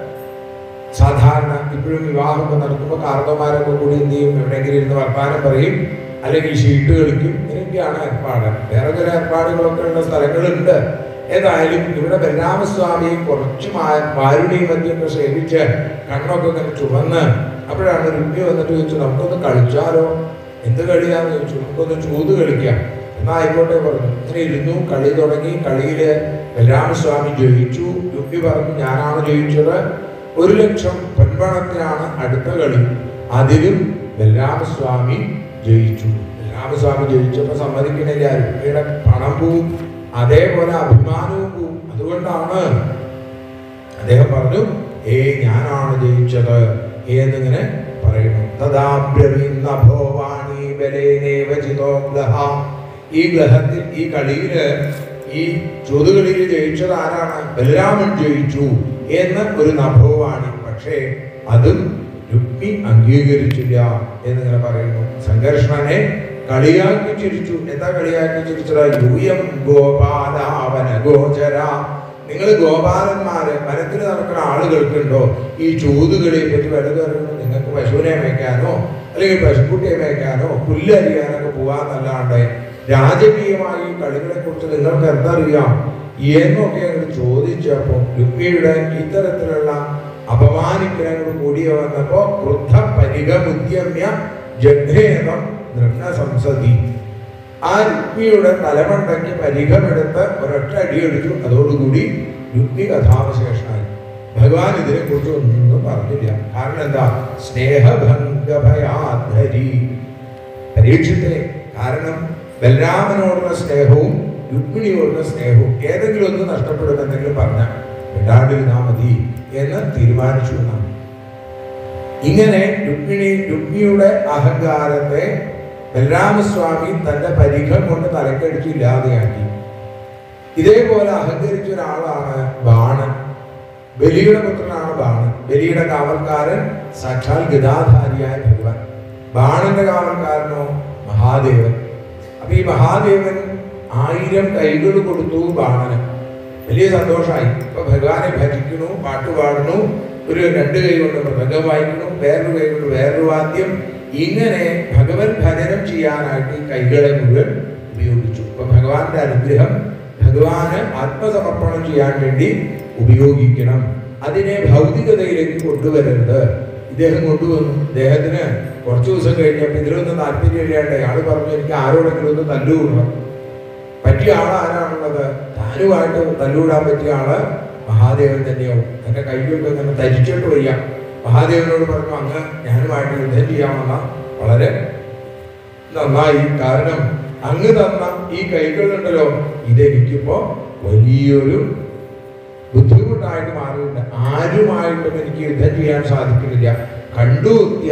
സാധാരണ ഇപ്പോഴും വിവാഹമൊക്കെ നടത്തുമ്പോൾ കാർന്നമാരൊക്കെ കൂടി എന്ത് ചെയ്യും എവിടെയെങ്കിലും ഇരുന്ന് വർത്താനം പറയും അല്ലെങ്കിൽ ഷീട്ട് കളിക്കും ഇങ്ങനെയൊക്കെയാണ് ഏർപ്പാട് വേറെ ചില ഏർപ്പാടുകളൊക്കെ ഉള്ള സ്ഥലങ്ങളുണ്ട് ഏതായാലും ഇവിടെ ബലരാമസ്വാമിയെ കുറച്ച് മാ- വാരുണി മദ്യമൊക്കെ സേവിച്ച് കണ്ണൊക്കെ ഇങ്ങനെ ചുവന്ന് അപ്പോഴാണ് രുക്മി വന്നിട്ട് ചോദിച്ചു നമുക്കൊന്ന് കളിച്ചാലോ എന്ത് കളിയാന്ന് ചോദിച്ചു നമുക്കൊന്ന് ചൂത് കളിക്കാം എന്നാ ആയിക്കോട്ടെ പറഞ്ഞു ഇങ്ങനെ ഇരുന്നു കളി തുടങ്ങി കളിയില് ബലരാമസ്വാമി ജയിച്ചു രുക്മി പറഞ്ഞു ഞാനാണ് ജയിച്ചത് ഒരു ലക്ഷം പൊൻപണത്തിനാണ് അടുത്ത കളി അതിലും ബലരാമസ്വാമി ജയിച്ചു ബലരാമസ്വാമി ജയിച്ചപ്പോൾ സമ്മതിക്കണില്ല രുക്മിയുടെ പണം പോവും അതേപോലെ അഭിമാനവും പോവും അതുകൊണ്ടാണ് അദ്ദേഹം പറഞ്ഞു ഏ ഞാനാണ് ജയിച്ചത് എന്നിങ്ങനെ പറയുന്നു തഥാ ബ്രവീന്ന ഭോവാണി ബലേനേവ ചിതോ ഗ്ലഹ ഈ ഗ്ലഹത്തിൽ ഈ കളിയില് ഈ ചുതുകളിയിൽ ജയിച്ചത് ആരാണ് ബലരാമൻ ജയിച്ചു എന്ന് ഒരു നഭോവാണി പക്ഷേ അതും രുക്മി അംഗീകരിച്ചില്ല എന്നിങ്ങനെ പറയുന്നു സംഘർഷണനെ കളിയാക്കി ചിരിച്ചു എന്താ കളിയാക്കി ചിരിച്ചത് യൂയം ഗോപാലാവന ഗോചര നിങ്ങൾ ഗോപാലന്മാര് വനത്തിൽ നടക്കുന്ന ആളുകൾക്കുണ്ടോ ഈ ചൂതുകളെ പറ്റി വലുത് അറിയുന്നു നിങ്ങൾക്ക് പശുവിനെ മേയ്ക്കാനോ അല്ലെങ്കിൽ പശുക്കുട്ടിയെ മേയ്ക്കാനോ പുല്ലരിയാനൊക്കെ പോവാന്നല്ലാണ്ട് രാജകീയമായി ഈ കളികളെ കുറിച്ച് നിങ്ങൾക്ക് എന്തറിയാം എന്നൊക്കെ അങ്ങോട്ട് ചോദിച്ചപ്പോൾ രുക്മിയുടെ ഇത്തരത്തിലുള്ള അപമാനിക്കലങ്ങൾ കൂടിയ വന്നപ്പോ വൃദ്ധ പരിഗമുദ്യമ്യ ജഘേദം ദൃഢ സംസതി ആ രുക്മിയുടെ തലമണ്ടയ്ക്ക് പരിഘമെടുത്ത് ഒരൊറ്റ അടിയടിച്ചു അതോടുകൂടി രുക്മി കഥാവശേഷമായി ഭഗവാൻ ഇതിനെ കുറിച്ച് ഒന്നും പറഞ്ഞില്ല കാരണം എന്താ സ്നേഹഭംഗഭയാധരി പരീക്ഷത്തെ കാരണം ബലരാമനോടുള്ള സ്നേഹവും രുക്മിണിയോടുള്ള സ്നേഹവും ഏതെങ്കിലും ഒന്ന് നഷ്ടപ്പെടുമെന്നെങ്കിലും പറഞ്ഞ മിണ്ടാണ്ടിരുന്നാ മതി എന്ന് തീരുമാനിച്ചു എന്നാണ് ഇങ്ങനെ രുക്മിണി രുക്മിയുടെ അഹങ്കാരത്തെ ബലരാമസ്വാമി തന്റെ പരിഘം കൊണ്ട് തലക്കടിച്ച് ഇല്ലാതെയാക്കി ഇതേപോലെ അഹങ്കരിച്ച ഒരാളാണ് ബാണൻ ബലിയുടെ പുത്രനാണ് ബാണൻ ബലിയുടെ കാവൽക്കാരൻ സാക്ഷാൽ ഗതാധാരിയായ ഭഗവാൻ ബാണന്റെ കാവൽക്കാരനോ മഹാദേവൻ അപ്പൊ ഈ മഹാദേവൻ ആയിരം കൈകൾ കൊടുത്തു ബാണന് വലിയ സന്തോഷമായി ഇപ്പൊ ഭഗവാനെ ഭജിക്കണു പാട്ട് പാടുന്നു ഒരു രണ്ട് കൈ കൊണ്ട് മൃഗം വായിക്കണു വേറൊരു കൈ കൊണ്ട് വേറൊരു വാദ്യം ഇങ്ങനെ ഭഗവത് ഭജനം ചെയ്യാനായിട്ട് ഈ കൈകളെ മുഴുവൻ ഉപയോഗിച്ചു അപ്പൊ ഭഗവാന്റെ അനുഗ്രഹം ഭഗവാന് ആത്മസമർപ്പണം ചെയ്യാൻ വേണ്ടി ഉപയോഗിക്കണം അതിനെ ഭൗതികതയിലേക്ക് കൊണ്ടുവരരുത് ഇദ്ദേഹം കൊണ്ടുവന്നു ഇദ്ദേഹത്തിന് കുറച്ചു ദിവസം കഴിഞ്ഞപ്പോൾ ഇതിലൊന്നും താല്പര്യമില്ലാണ്ട് അയാൾ പറഞ്ഞു എനിക്ക് ആരോടെങ്കിലും ഒന്ന് തല്ലുകൂടണം പറ്റിയ ആൾ ആരാണുള്ളത് താനുമായിട്ട് തല്ലുകൂടാൻ പറ്റിയ ആള് മഹാദേവൻ തന്നെയാവും എന്റെ കൈകൊണ്ട് അങ്ങനെ ധരിച്ചിട്ട് വയ്യ മഹാദേവനോട് പറഞ്ഞു അങ്ങ് ഞാനുമായിട്ട് യുദ്ധം ചെയ്യാമെന്ന വളരെ നന്നായി കാരണം അങ്ങ് തന്ന ഈ കൈകളുണ്ടല്ലോ ഇതെനിക്കിപ്പോ വലിയൊരു ബുദ്ധിമുട്ടായിട്ട് മാറിയില്ല ആരുമായിട്ടും എനിക്ക് യുദ്ധം ചെയ്യാൻ സാധിക്കുന്നില്ല കണ്ടു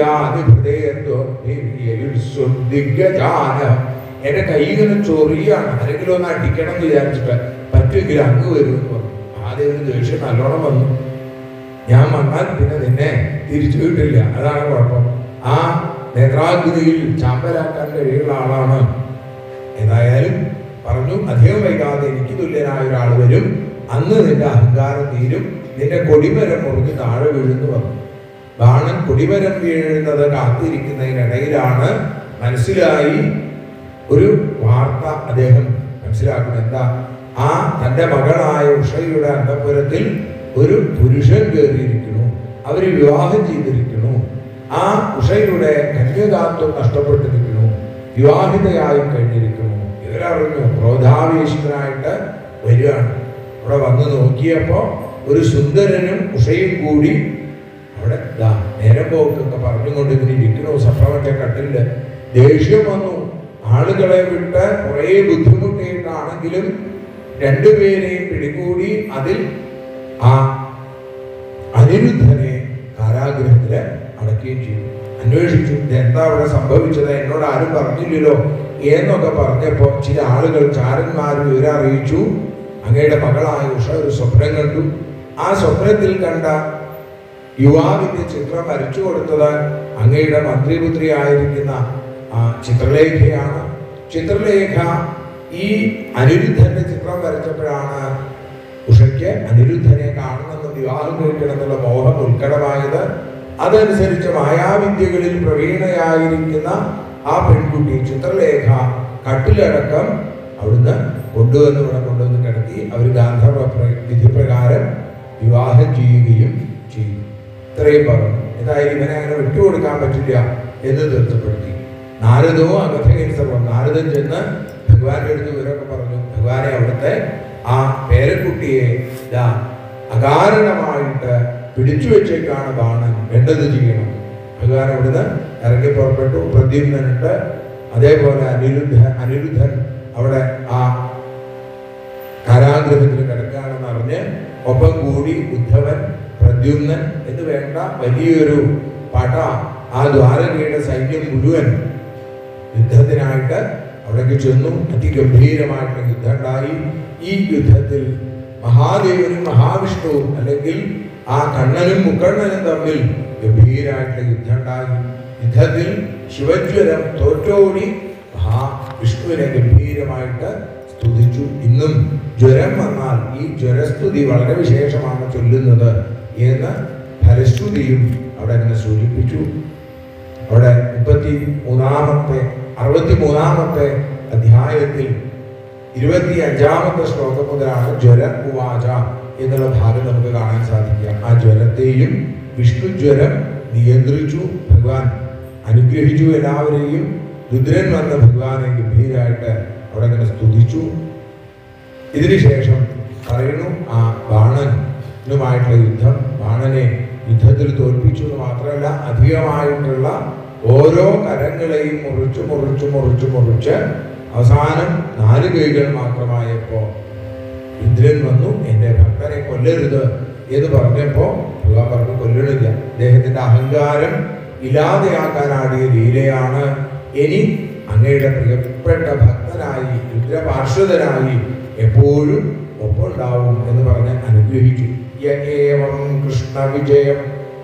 ദിഗ്ഗജാന എന്റെ കൈ ഇങ്ങനെ ചൊറിയാണ് ആരെങ്കിലും ഒന്ന് അടിക്കണം എന്ന് വിചാരിച്ചിട്ട് പറ്റുമെങ്കിൽ അങ്ങ് വരും എന്ന് പറഞ്ഞു ആദ്യം ദേഷ്യം നല്ലോണം വന്നു ഞാൻ വന്നാൽ പിന്നെ നിന്നെ തിരിച്ചു കിട്ടില്ല അതാണ് കുഴപ്പം ആ നേത്രാഗ്നിയിൽ ചാമ്പലാക്കാൻ കഴിയുള്ള ആളാണ് ഏതായാലും പറഞ്ഞു അധികം വൈകാതെ എനിക്ക് തുല്യനായ ഒരാൾ വരും അന്ന് നിന്റെ അഹങ്കാരം തീരും നിന്റെ കൊടിമരം മുറിഞ്ഞ് താഴെ വീഴുന്നു വന്നു ബാണൻ കൊടിമരം വീഴുന്നത് കാത്തിരിക്കുന്നതിനിടയിലാണ് മനസ്സിലായി ഒരു വാർത്ത അദ്ദേഹം മനസ്സിലാക്കുന്നത് എന്താ ആ തന്റെ മകളായ ഉഷയുടെ അന്തപുരത്തിൽ ഒരു പുരുഷൻ കയറിയിരിക്കുന്നു അവര് വിവാഹം ചെയ്തിരിക്കുന്നു ആ ഉഷയുടെ കന്യകാത്വം നഷ്ടപ്പെട്ടിരിക്കുന്നു വിവാഹിതയായി കഴിഞ്ഞിരിക്കുന്നു ഇവരറിഞ്ഞു ക്രോധാവേശിതനായിട്ട് വരികയാണ് അവിടെ വന്ന് നോക്കിയപ്പോ ഒരു സുന്ദരനും ഉഷയും കൂടി അവിടെ ദാ നേരം പോക്കൊക്കെ പറഞ്ഞുകൊണ്ട് ഇങ്ങനെ ഇരിക്കണു സഫമറ്റ കട്ടില് ദേഷ്യം വന്നു ആളുകളെ വിട്ട് കുറെ ബുദ്ധിമുട്ടിയിട്ടാണെങ്കിലും രണ്ടുപേരെയും പിടികൂടി അതിൽ ആ അനിരുദ്ധനെ കാരാഗ്രഹത്തില് അടക്കുകയും ചെയ്തു അന്വേഷിച്ചു ഇത് എന്താ അവിടെ സംഭവിച്ചത് എന്നോട് ആരും പറഞ്ഞില്ലല്ലോ എന്നൊക്കെ പറഞ്ഞപ്പോ ചില ആളുകൾ ചാരന്മാർ വിവരം അറിയിച്ചു അങ്ങയുടെ മകളായ ഉഷ ഒരു സ്വപ്നം കണ്ടു ആ സ്വപ്നത്തിൽ കണ്ട യുവാവിന്റെ ചിത്രം വരച്ചു കൊടുത്തത് അങ്ങയുടെ മന്ത്രിപുത്രിയായിരിക്കുന്ന ആ ചിത്രലേഖയാണ് ചിത്രലേഖ ഈ അനിരുദ്ധന്റെ ചിത്രം വരച്ചപ്പോഴാണ് ഉഷയ്ക്ക് അനിരുദ്ധനെ കാണണമെന്ന് വിവാഹം കഴിക്കണമെന്നുള്ള മോഹം ഉത്കടമായത് അതനുസരിച്ച് മായാവിദ്യകളിൽ പ്രവീണയായിരിക്കുന്ന ആ പെൺകുട്ടി ചിത്രലേഖ കട്ടിലടക്കം അവിടുന്ന് കൊണ്ടുവന്ന് ഇവിടെ കൊണ്ടുവന്ന് കിടത്തി അവർ ഗാന്ധർവ പ്ര- വിധിപ്രകാരം വിവാഹം ചെയ്യുകയും ചെയ്തു ഇത്രയും പറഞ്ഞു എന്തായാലും ഇവനെ അങ്ങനെ വിട്ടുകൊടുക്കാൻ പറ്റില്ല എന്ന് തീർച്ചപ്പെടുത്തി നാരദോ അകഥയിൽ സർവം നാരദൻ ചെന്ന് ഭഗവാന്റെ അടുത്ത് ഇവരൊക്കെ പറഞ്ഞു ഭഗവാനെ അവിടുത്തെ ആ പേരക്കുട്ടിയെ ദാ അകാരണമായിട്ട് പിടിച്ചു വെച്ചേക്കാണ് ബാണൻ വേണ്ടത് ചെയ്യണം ഭഗവാൻ അവിടുന്ന് ഇറങ്ങി പുറപ്പെട്ടു പ്രദ്യുമ്നുണ്ട് അതേപോലെ അനിരുദ്ധ അനിരുദ്ധൻ അവിടെ ആ കാരാഗ്രഹത്തിൽ കിടക്കുകയാണെന്ന് അറിഞ്ഞ് ഒപ്പം കൂടി ഉദ്ധവൻ പ്രദ്യുമ്നൻ എന്ന് വേണ്ട വലിയൊരു പട ആ ദ്വാരകയുടെ സൈന്യം മുഴുവൻ യുദ്ധത്തിനായിട്ട് അവിടേക്ക് ചെന്നു അതിഗംഭീരമായിട്ടുള്ള യുദ്ധം ഉണ്ടായി ഈ യുദ്ധത്തിൽ മഹാദേവനും മഹാവിഷ്ണുവും അല്ലെങ്കിൽ ആ കണ്ണനും മുക്കണ്ണനും തമ്മിൽ ഗംഭീരമായിട്ടുള്ള യുദ്ധം ഉണ്ടായി യുദ്ധത്തിൽ ശിവജ്വരം തോറ്റോടി മഹാവിഷ്ണുവിനെ ഗംഭീരമായിട്ട് സ്തുതിച്ചു ഇന്നും ജ്വരം വന്നാൽ ഈ ജ്വരസ്തുതി വളരെ വിശേഷമാണ് ചൊല്ലുന്നത് എന്ന് ഫലശ്രുതിയും അവിടെ നിന്ന് സൂചിപ്പിച്ചു അവിടെ മുപ്പത്തി മൂന്നാമത്തെ അറുപത്തി മൂന്നാമത്തെ അധ്യായത്തിൽ ഇരുപത്തി അഞ്ചാമത്തെ ശ്ലോകം മുതലാണ് ജ്വര ഉവാച എന്നുള്ള ഭാഗം നമുക്ക് കാണാൻ സാധിക്കുക ആ ജ്വരത്തെയും വിഷ്ണു ജ്വരം നിയന്ത്രിച്ചു ഭഗവാൻ അനുഗ്രഹിച്ചു എല്ലാവരെയും രുദ്രൻ വന്ന ഭഗവാനെ ഗംഭീരമായിട്ട് അവിടെ അങ്ങനെ സ്തുതിച്ചു ഇതിനുശേഷം പറയുന്നു ആ ബാണനുമായിട്ടുള്ള യുദ്ധം ബാണനെ യുദ്ധത്തിൽ തോൽപ്പിച്ചു എന്ന് മാത്രമല്ല അധികമായിട്ടുള്ള ഓരോ കരങ്ങളെയും മുറിച്ച് മുറിച്ച് മുറിച്ച് മുറിച്ച് അവസാനം നാല് കൈകൾ മാത്രമായപ്പോ രുദ്രൻ വന്നു എൻ്റെ ഭക്തനെ കൊല്ലരുത് എന്ന് പറഞ്ഞപ്പോ ഭഗവാൻ പറഞ്ഞു കൊല്ലണില്ല അദ്ദേഹത്തിന്റെ അഹങ്കാരം ഇല്ലാതെയാക്കാനാടിയ ലീലയാണ് ഇനി അങ്ങയുടെ പ്രിയപ്പെട്ട ഭക്തനായി രുദ്രപാർശ്വതനായി എപ്പോഴും ഒപ്പുണ്ടാവും എന്ന് പറഞ്ഞ് അനുഗ്രഹിച്ചു യ ഏവം കൃഷ്ണ വിജയം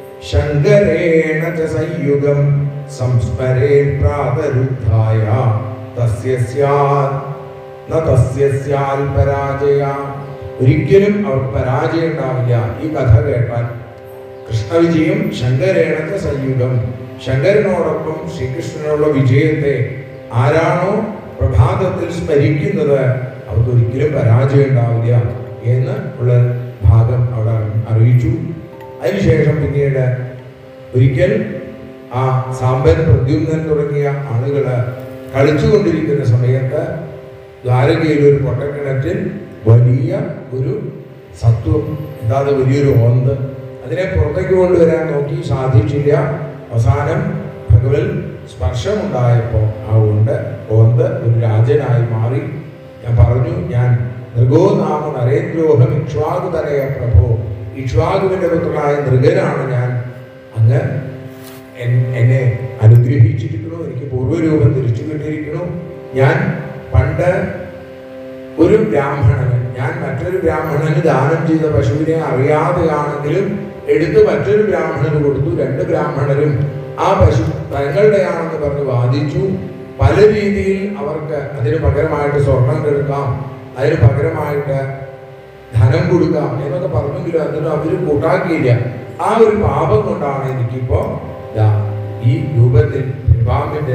ശങ്കരേണ ച സംയുഗം സംസ്മരേ പ്രാതരുദ്ധായ തസ്യ സ്യാത് ന തസ്യ സ്യാൽ പരാജയ ഒരിക്കലും അവർക്ക് പരാജയം ഉണ്ടാവില്ല ഈ കഥ കേട്ടാൽ കൃഷ്ണവിജയം ശങ്കരേണത്തെ സംയുഗം ശങ്കരനോടൊപ്പം ശ്രീകൃഷ്ണനുള്ള വിജയത്തെ ആരാണോ പ്രഭാതത്തിൽ സ്മരിക്കുന്നത് അവർക്ക് ഒരിക്കലും പരാജയം ഉണ്ടാവില്ല എന്ന് ഉള്ള ഭാഗം അവിടെ അറിയിച്ചു അതിനുശേഷം പിന്നീട് ഒരിക്കൽ ആ സാമ്പൻ പ്രദ്യുമ്നൻ തുടങ്ങിയ ആളുകള് കളിച്ചുകൊണ്ടിരിക്കുന്ന സമയത്ത് ദ്വാരകയിൽ ഒരു പൊട്ടക്കിണറ്റിൽ വലിയ ഒരു സത്വം അതാത് വലിയൊരു ഓന്ത് അതിനെ പുറത്തേക്ക് കൊണ്ടുവരാൻ നോക്കി സാധിച്ചില്ല അവസാനം ഭഗവൽ സ്പർശമുണ്ടായപ്പോൾ ആ ഉണ്ട് ഓന്ത് ഒരു രാജനായി മാറി ഞാൻ പറഞ്ഞു ഞാൻ നൃഗോ നാമ നരേന്ദ്രോഹം ഇക്ഷ്വാകുതനയ പ്രഭോ ഇക്ഷ്വാകുവിന്റെ പുത്രനായ നൃഗനാണ് ഞാൻ അങ്ങ് എൻ- എന്നെ അനുഗ്രഹിച്ചിരിക്കണു എനിക്ക് പൂർവ്വരൂപം തിരിച്ചു കിട്ടിയിരിക്കണു ഞാൻ പണ്ട് ഒരു ബ്രാഹ്മണന് ഞാൻ മറ്റൊരു ബ്രാഹ്മണന് ദാനം ചെയ്ത പശുവിനെ അറിയാതെയാണെങ്കിലും എടുത്ത് മറ്റൊരു ബ്രാഹ്മണന് കൊടുത്തു രണ്ട് ബ്രാഹ്മണരും ആ പശു തങ്ങളുടെയാണെന്ന് പറഞ്ഞ് വാദിച്ചു പല രീതിയിൽ അവർക്ക് അതിന് പകരമായിട്ട് സ്വർണം കൊടുക്കാം അതിന് പകരമായിട്ട് ധനം കൊടുക്കാം എന്നൊക്കെ പറഞ്ഞെങ്കിലും അതിന് അവർ കൂട്ടാക്കിയില്ല ആ ഒരു പാപം കൊണ്ടാണ് എനിക്കിപ്പോ ദാ ഈ രൂപത്തിൽ പാമ്പിന്റെ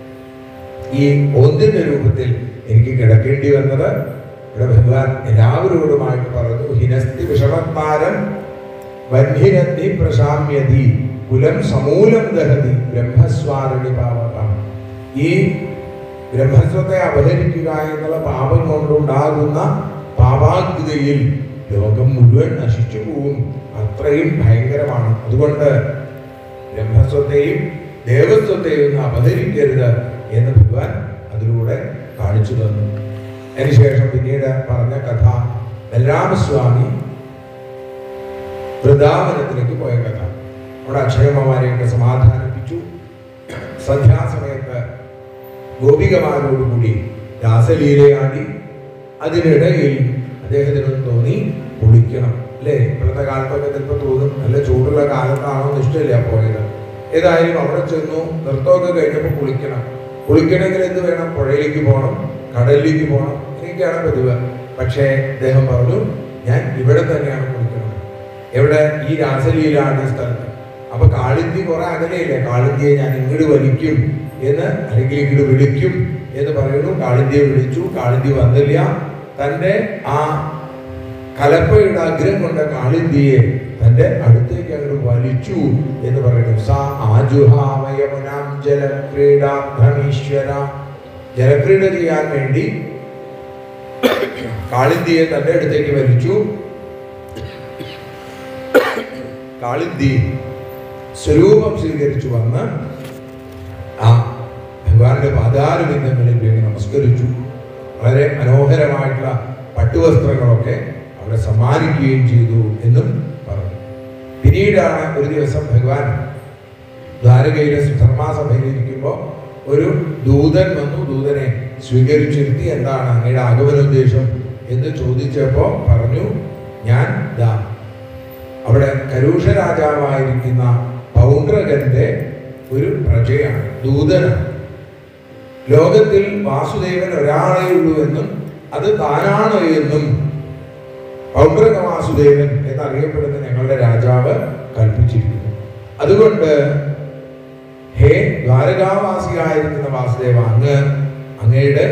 ഈ ഒന്നിന്റെ രൂപത്തിൽ എനിക്ക് കിടക്കേണ്ടി വന്നത് ഇവിടെ ഭഗവാൻ എല്ലാവരോടുമായിട്ട് പറഞ്ഞു ഹിനസ്തി വിഷമത്താരം വന്യനത്തി പ്രശാമ്യതി കുലം സമൂലം ദഹതി ബ്രഹ്മസ്വാരണി പാവകം ഈ ബ്രഹ്മസ്വത്തെ അപഹരിക്കുക എന്നുള്ള പാപം കൊണ്ടുണ്ടാകുന്ന പാപാഗ്നിയിൽ ലോകം മുഴുവൻ നശിച്ചു പോകും അത്രയും ഭയങ്കരമാണ് അതുകൊണ്ട് ബ്രഹ്മസ്വത്തെയും ദേവസ്വത്തെയും ഒന്നും അപഹരിക്കരുത് എന്ന് ഭഗവാൻ അതിലൂടെ കാണിച്ചു തന്നു അതിനുശേഷം പിന്നീട് പറഞ്ഞ കഥ ബലരാമസ്വാമി വൃന്ദാവനത്തിലേക്ക് പോയ കഥ അവിടെ അക്ഷരമ്മമാരെയൊക്കെ സമാധാനിപ്പിച്ചു സന്ധ്യാസമയത്ത് ഗോപികമാരോടുകൂടി രാസലീലയാടി അതിനിടയിൽ അദ്ദേഹത്തിന് തോന്നി കുളിക്കണം അല്ലേ ഇപ്പോഴത്തെ കാലത്തൊക്കെ ചിലപ്പോൾ തോന്നും നല്ല ചൂടുള്ള കാലത്താണോ എന്ന് ഇഷ്ടമില്ല പോയത് ഏതായാലും അവിടെ ചെന്നു നൃത്തമൊക്കെ കഴിഞ്ഞപ്പോൾ കുളിക്കണം കുളിക്കണമെങ്കിൽ എന്ത് വേണം പുഴയിലേക്ക് പോകണം കടലിലേക്ക് പോകണം എനിക്കാണ് പതിവ് പക്ഷേ അദ്ദേഹം പറഞ്ഞു ഞാൻ ഇവിടെ തന്നെയാണ് കുളിക്കുന്നത് എവിടെ ഈ രാസലീലാണ് ഈ സ്ഥലത്ത് അപ്പൊ കാളിന്തി കുറെ അകലെയില്ലേ കാളിന്തിയെ ഞാൻ ഇങ്ങോട്ട് വലിക്കും എന്ന് അല്ലെങ്കിൽ ഇങ്ങോട്ട് വിളിക്കും എന്ന് പറയുന്നു കാളിന്തിയെ വിളിച്ചു കാളിന്തി വന്നില്ല തന്റെ ആ കലപ്പയുടെ അഗ്രം കൊണ്ട കാളിന്തിയെ തന്റെ അടുത്തേക്ക് അങ്ങോട്ട് വലിച്ചു എന്ന് പറയുന്നു സാ ആജുഹാമയമുനാം ജലക്രീഡാഭ്രമീശ്വര ജലക്രീഡ ചെയ്യാൻ വേണ്ടി കാളിന്തിയെ തന്റെ അടുത്തേക്ക് വലിച്ചു കാളിന്തി സ്വരൂപം സ്വീകരിച്ചു വന്ന് ആ ഭഗവാന്റെ പാതാരബിന്ദങ്ങളിൽ വീണ് നമസ്കരിച്ചു വളരെ മനോഹരമായിട്ടുള്ള പട്ടുവസ്ത്രങ്ങളൊക്കെ അവിടെ സമ്മാനിക്കുകയും ചെയ്തു എന്നും പറഞ്ഞു പിന്നീടാണ് ഒരു ദിവസം ഭഗവാൻ ദ്വാരകയിലെ സുധർമാസഭയിൽ ഇരിക്കുമ്പോൾ ഒരു ദൂതൻ വന്നു ദൂതനെ സ്വീകരിച്ചിരുത്തി എന്താണ് അങ്ങയുടെ ആഗമനോദ്ദേശം എന്ന് ചോദിച്ചപ്പോൾ പറഞ്ഞു ഞാൻ ദാ അവിടെ കരൂഷ രാജാവായിരിക്കുന്ന പൗണ്ഡ്രകന്റെ ഒരു പ്രജയാണ് ദൂതനാണ് ലോകത്തിൽ വാസുദേവൻ ഒരാളേ ഉള്ളൂ എന്നും അത് താനാണ് എന്നും പൗണ്ഡ്രക വാസുദേവൻ എന്നറിയപ്പെടുന്ന ഞങ്ങളുടെ രാജാവ് കൽപ്പിച്ചിരിക്കുന്നു അതുകൊണ്ട് ഹേ ദ്വാരകാവാസിയായിരിക്കുന്ന വാസുദേവ അങ്ങ് അങ്ങയുടെ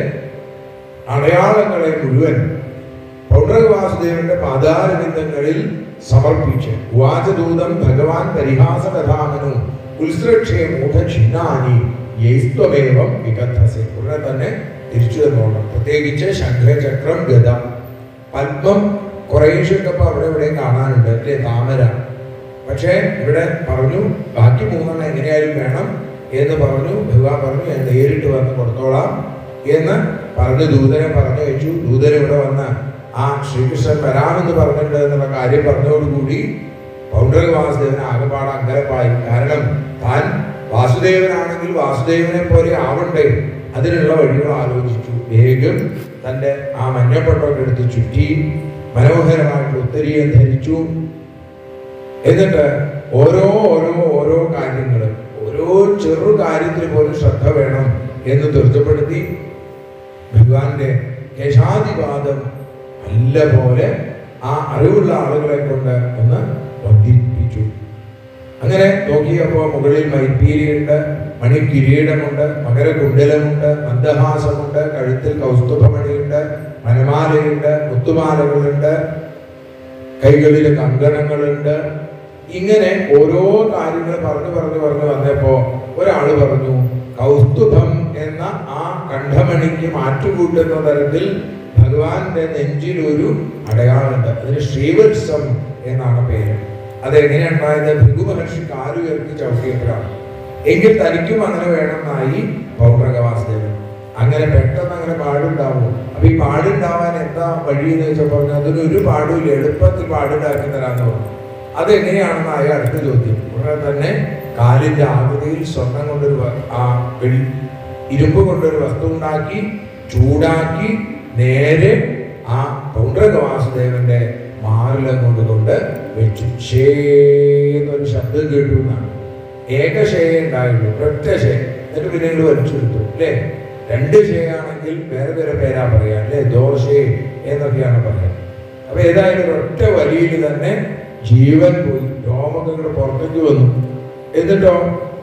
അടയാളങ്ങളെ മുഴുവൻ പൗണ്ഡ്രക വാസുദേവന്റെ പാതാരബിന്ദങ്ങളിൽ സമർപ്പിച്ച് വാചദൂതം ഭഗവാൻ പരിഹാസകഥാമനു ഉത്സൃക്ഷേ മൂഢഛിന്നാനി യൈസ്ത്വമേവം വികഥസെ ഉടനെ തന്നെ തിരിച്ചു തന്നോളണം പ്രത്യേകിച്ച് ശംഖചക്രം ഗത പത്മം കുറേശ്ശൊക്കെ ഇപ്പൊ അവിടെ ഇവിടെ കാണാനുണ്ട് അല്ലേ താമര പക്ഷേ ഇവിടെ പറഞ്ഞു ബാക്കി മൂന്നെണ്ണം എങ്ങനെയായാലും വേണം എന്ന് പറഞ്ഞു ഭഗവാൻ പറഞ്ഞു ഞാൻ നേരിട്ട് വന്ന് കൊടുത്തോളാം എന്ന് പറഞ്ഞ് ദൂതനെ പറഞ്ഞു വെച്ചു ദൂതൻ ഇവിടെ വന്ന് ആ ശ്രീകൃഷ്ണൻ വരാമെന്ന് പറഞ്ഞിട്ടുണ്ട് എന്നുള്ള കാര്യം പറഞ്ഞതോടുകൂടി പൗണ്ഡ്രക വാസുദേവൻ ആകെപ്പാട് അങ്കരപ്പായി കാരണം താൻ വാസുദേവനാണെങ്കിൽ വാസുദേവനെ പോലെ ആവണ്ടേ അതിനുള്ള വഴികൾ ആലോചിച്ചു വേഗം തൻ്റെ ആ മഞ്ഞപ്പട്ടൊക്കെ എടുത്ത് ചുറ്റി മനോഹരമായിട്ട് ഉത്തരീയം ധരിച്ചു എന്നിട്ട് ഓരോ ഓരോ ഓരോ കാര്യങ്ങൾ ഓരോ ചെറു കാര്യത്തിൽ പോലും ശ്രദ്ധ വേണം എന്ന് തീർച്ചപ്പെടുത്തി ഭഗവാന്റെ കേശാദിപാദം നല്ല പോലെ ആ അറിവുള്ള ആളുകളെ കൊണ്ട് ഒന്ന് വർദ്ധിപ്പിച്ചു അങ്ങനെ നോക്കിയപ്പോൾ മുകളിൽ മൈപ്പീലിയുണ്ട് മണിക്കിരീടമുണ്ട് മകരകുണ്ടലമുണ്ട് മന്ദഹാസമുണ്ട് കഴുത്തിൽ കൗസ്തുഭമണിയുണ്ട് മനമാലയുണ്ട് മുത്തുമാലകളുണ്ട് കൈകളിൽ കങ്കണങ്ങളുണ്ട് ഇങ്ങനെ ഓരോ കാര്യങ്ങൾ പറഞ്ഞു പറഞ്ഞു പറഞ്ഞു വന്നപ്പോ ഒരാള് പറഞ്ഞു കൗസ്തുഭം എന്ന ആ കണ്ഠമണിക്ക് മാറ്റുകൂട്ടുന്ന തരത്തിൽ ഭഗവാന്റെ നെഞ്ചിൽ ഒരു അടയാളമുണ്ട് അതിന് ശ്രീവത്സം എന്നാണ് പേര് അതെങ്ങനെ ഉണ്ടായത് ഭൃഗു മഹർഷി കാലുയർത്തി ചവിട്ടിയപ്പോഴാണ് എങ്കിൽ തനിക്കും അങ്ങനെ വേണമെന്നായി പൗർണകവാസുദേവൻ അങ്ങനെ പെട്ടെന്ന് അങ്ങനെ പാടുണ്ടാവും അപ്പൊ ഈ പാടുണ്ടാവാൻ എന്താ വഴി എന്ന് വെച്ചാൽ പറഞ്ഞു അതിനൊരു പാടില്ല എളുപ്പത്തിൽ പാടുണ്ടാക്കി തരാന്ന് പറഞ്ഞു അതെങ്ങനെയാണെന്നായ അടുത്ത ചോദ്യം ഉടനെ തന്നെ കാലിന്റെ ആകൃതിയിൽ സ്വർണം കൊണ്ടൊരു വ- ആ വെളി ഇരുമ്പ് കൊണ്ടൊരു വസ്തു ഉണ്ടാക്കി ചൂടാക്കി നേരെ ആ പൗണ്ഡ്രക വാസുദേവന്റെ മാറിലം കൊണ്ടുകൊണ്ട് വെച്ചു ഷേ എന്നൊരു ശബ്ദം കേട്ടു എന്നാണ് ഏകശേ ഉണ്ടായുള്ളൂ ഒറ്റ ശേ എന്നിട്ട് പിന്നെ ഇങ്ങോട്ട് വലിച്ചെടുത്തു അല്ലേ രണ്ട് ഷേയാണെങ്കിൽ വേറെ വേറെ പേരാ പറയാ അല്ലേ ദോഷേ എന്നൊക്കെയാണ് പറയാ അപ്പൊ ഏതായാലും ഒരൊറ്റ വലിയിൽ തന്നെ ജീവൻ പോയി രോമൊക്കെ ഇങ്ങോട്ട് പുറത്തേക്ക് വന്നു എന്നിട്ടോ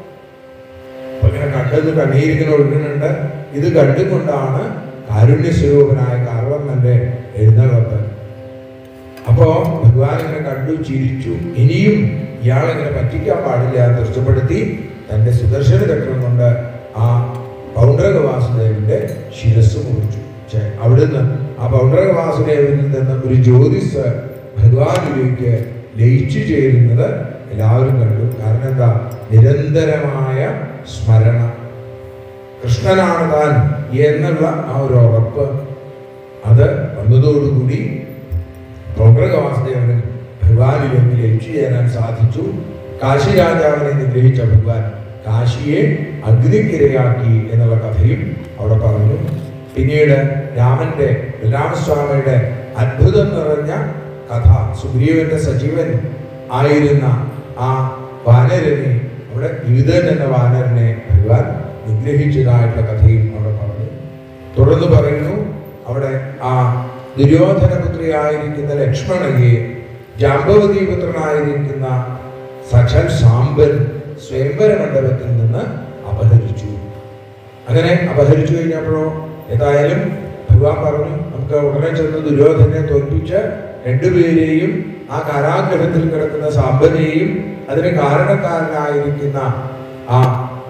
അപ്പൊ ഇങ്ങനെ കണ്ടത് കണ്ണീരിങ്ങനെ ഒഴുകുന്നുണ്ട് ഇത് കണ്ടുകൊണ്ടാണ് കാരുണ്യസ്വരൂപനായ കാർവമ്മന്റെ എഴുന്നള്ളത്ത് അപ്പോ ഭഗവാൻ ഇങ്ങനെ കണ്ടു ചിരിച്ചു ഇനിയും ഇയാളെങ്ങനെ പറ്റിക്കാൻ പാടില്ല എന്ന് ദൃഷ്ടപ്പെടുത്തി തന്റെ സുദർശന ചക്രം കൊണ്ട് ആ പൗണ്ഡ്രക വാസുദേവന്റെ ശിരസ് മുറിച്ചു ഛെ, അവിടുന്ന് ആ പൗണ്ഡ്രക വാസുദേവനിൽ നിന്ന് ഒരു ജ്യോതിസ് ഭഗവാനിലേക്ക് ലയിച്ചു ചേരുന്നത് എല്ലാവരും കണ്ടു കാരണം എന്താ നിരന്തരമായ സ്മരണ കൃഷ്ണനാണ് താൻ എന്നുള്ള ആ ഒരു ഉറപ്പ് അത് വന്നതോടുകൂടി പൗർണകവാസുദേവന് ഭഗവാനിലേക്ക് ലയിച്ചു ചേരാൻ സാധിച്ചു കാശി രാജാവിനെ നിഗ്രഹിച്ച ഭഗവാൻ കാശിയെ അഗ്നിക്കിരയാക്കി എന്നുള്ള കഥയും അവിടെ പറഞ്ഞു പിന്നീട് രാമന്റെ ബലരാമസ്വാമിയുടെ അത്ഭുതം നിറഞ്ഞ കഥ സുഗ്രീവന്റെ സജീവൻ ആയിരുന്ന ആ വാനരനെ അവിടെ യുധൻ എന്ന വാനരനെ ഭഗവാൻ നിഗ്രഹിച്ചതായിട്ടുള്ള കഥയും അവിടെ പറഞ്ഞു തുടർന്ന് പറയുന്നു അവിടെ ആ ദുര്യോധനപുത്രിയായിരിക്കുന്ന ലക്ഷ്മണയെ ജാമ്പവതി പുത്രനായിരിക്കുന്ന സഖൻ സാമ്പൻ സ്വയംവര മണ്ഡപത്തിൽ നിന്ന് അപഹരിച്ചു അങ്ങനെ അപഹരിച്ചു കഴിഞ്ഞപ്പോഴോ ഏതായാലും ഭഗവാൻ പറഞ്ഞു നമുക്ക് ഉടനെ ചെന്ന് ദുര്യോധനെ തോൽപ്പിച്ച് രണ്ടുപേരെയും ആ കാരാഗ്രഹത്തിൽ കിടക്കുന്ന സാമ്പനെയും അതിന് കാരണക്കാരനായിരിക്കുന്ന ആ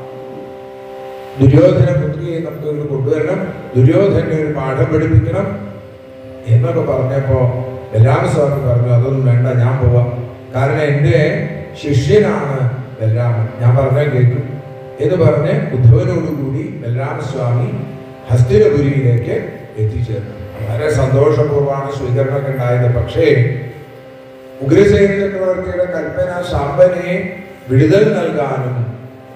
ദുര്യോധന പുത്രിയെ നമുക്ക് ഇങ്ങോട്ട് കൊണ്ടുവരണം ദുര്യോധനെ ഒരു പാഠം പഠിപ്പിക്കണം എന്നൊക്കെ പറഞ്ഞപ്പോ ബലരാമസ്വാമി പറഞ്ഞു അതൊന്നും വേണ്ട ഞാൻ പോവാം കാരണം എൻ്റെ ശിഷ്യനാണ് ബലരാമൻ ഞാൻ പറഞ്ഞാൽ കേൾക്കും എന്ന് പറഞ്ഞ് ഉദ്ധവനോടുകൂടി ബലരാമസ്വാമി ഹസ്തിനപുരിയിലേക്ക് എത്തിച്ചേർന്നു വളരെ സന്തോഷപൂർവ്വമാണ് സ്വീകരണമൊക്കെ ഉണ്ടായത് പക്ഷേ ഉഗ്രസേന ചക്രവർത്തിയുടെ കൽപ്പന സാമ്പനെ വിടുതൽ നൽകാനും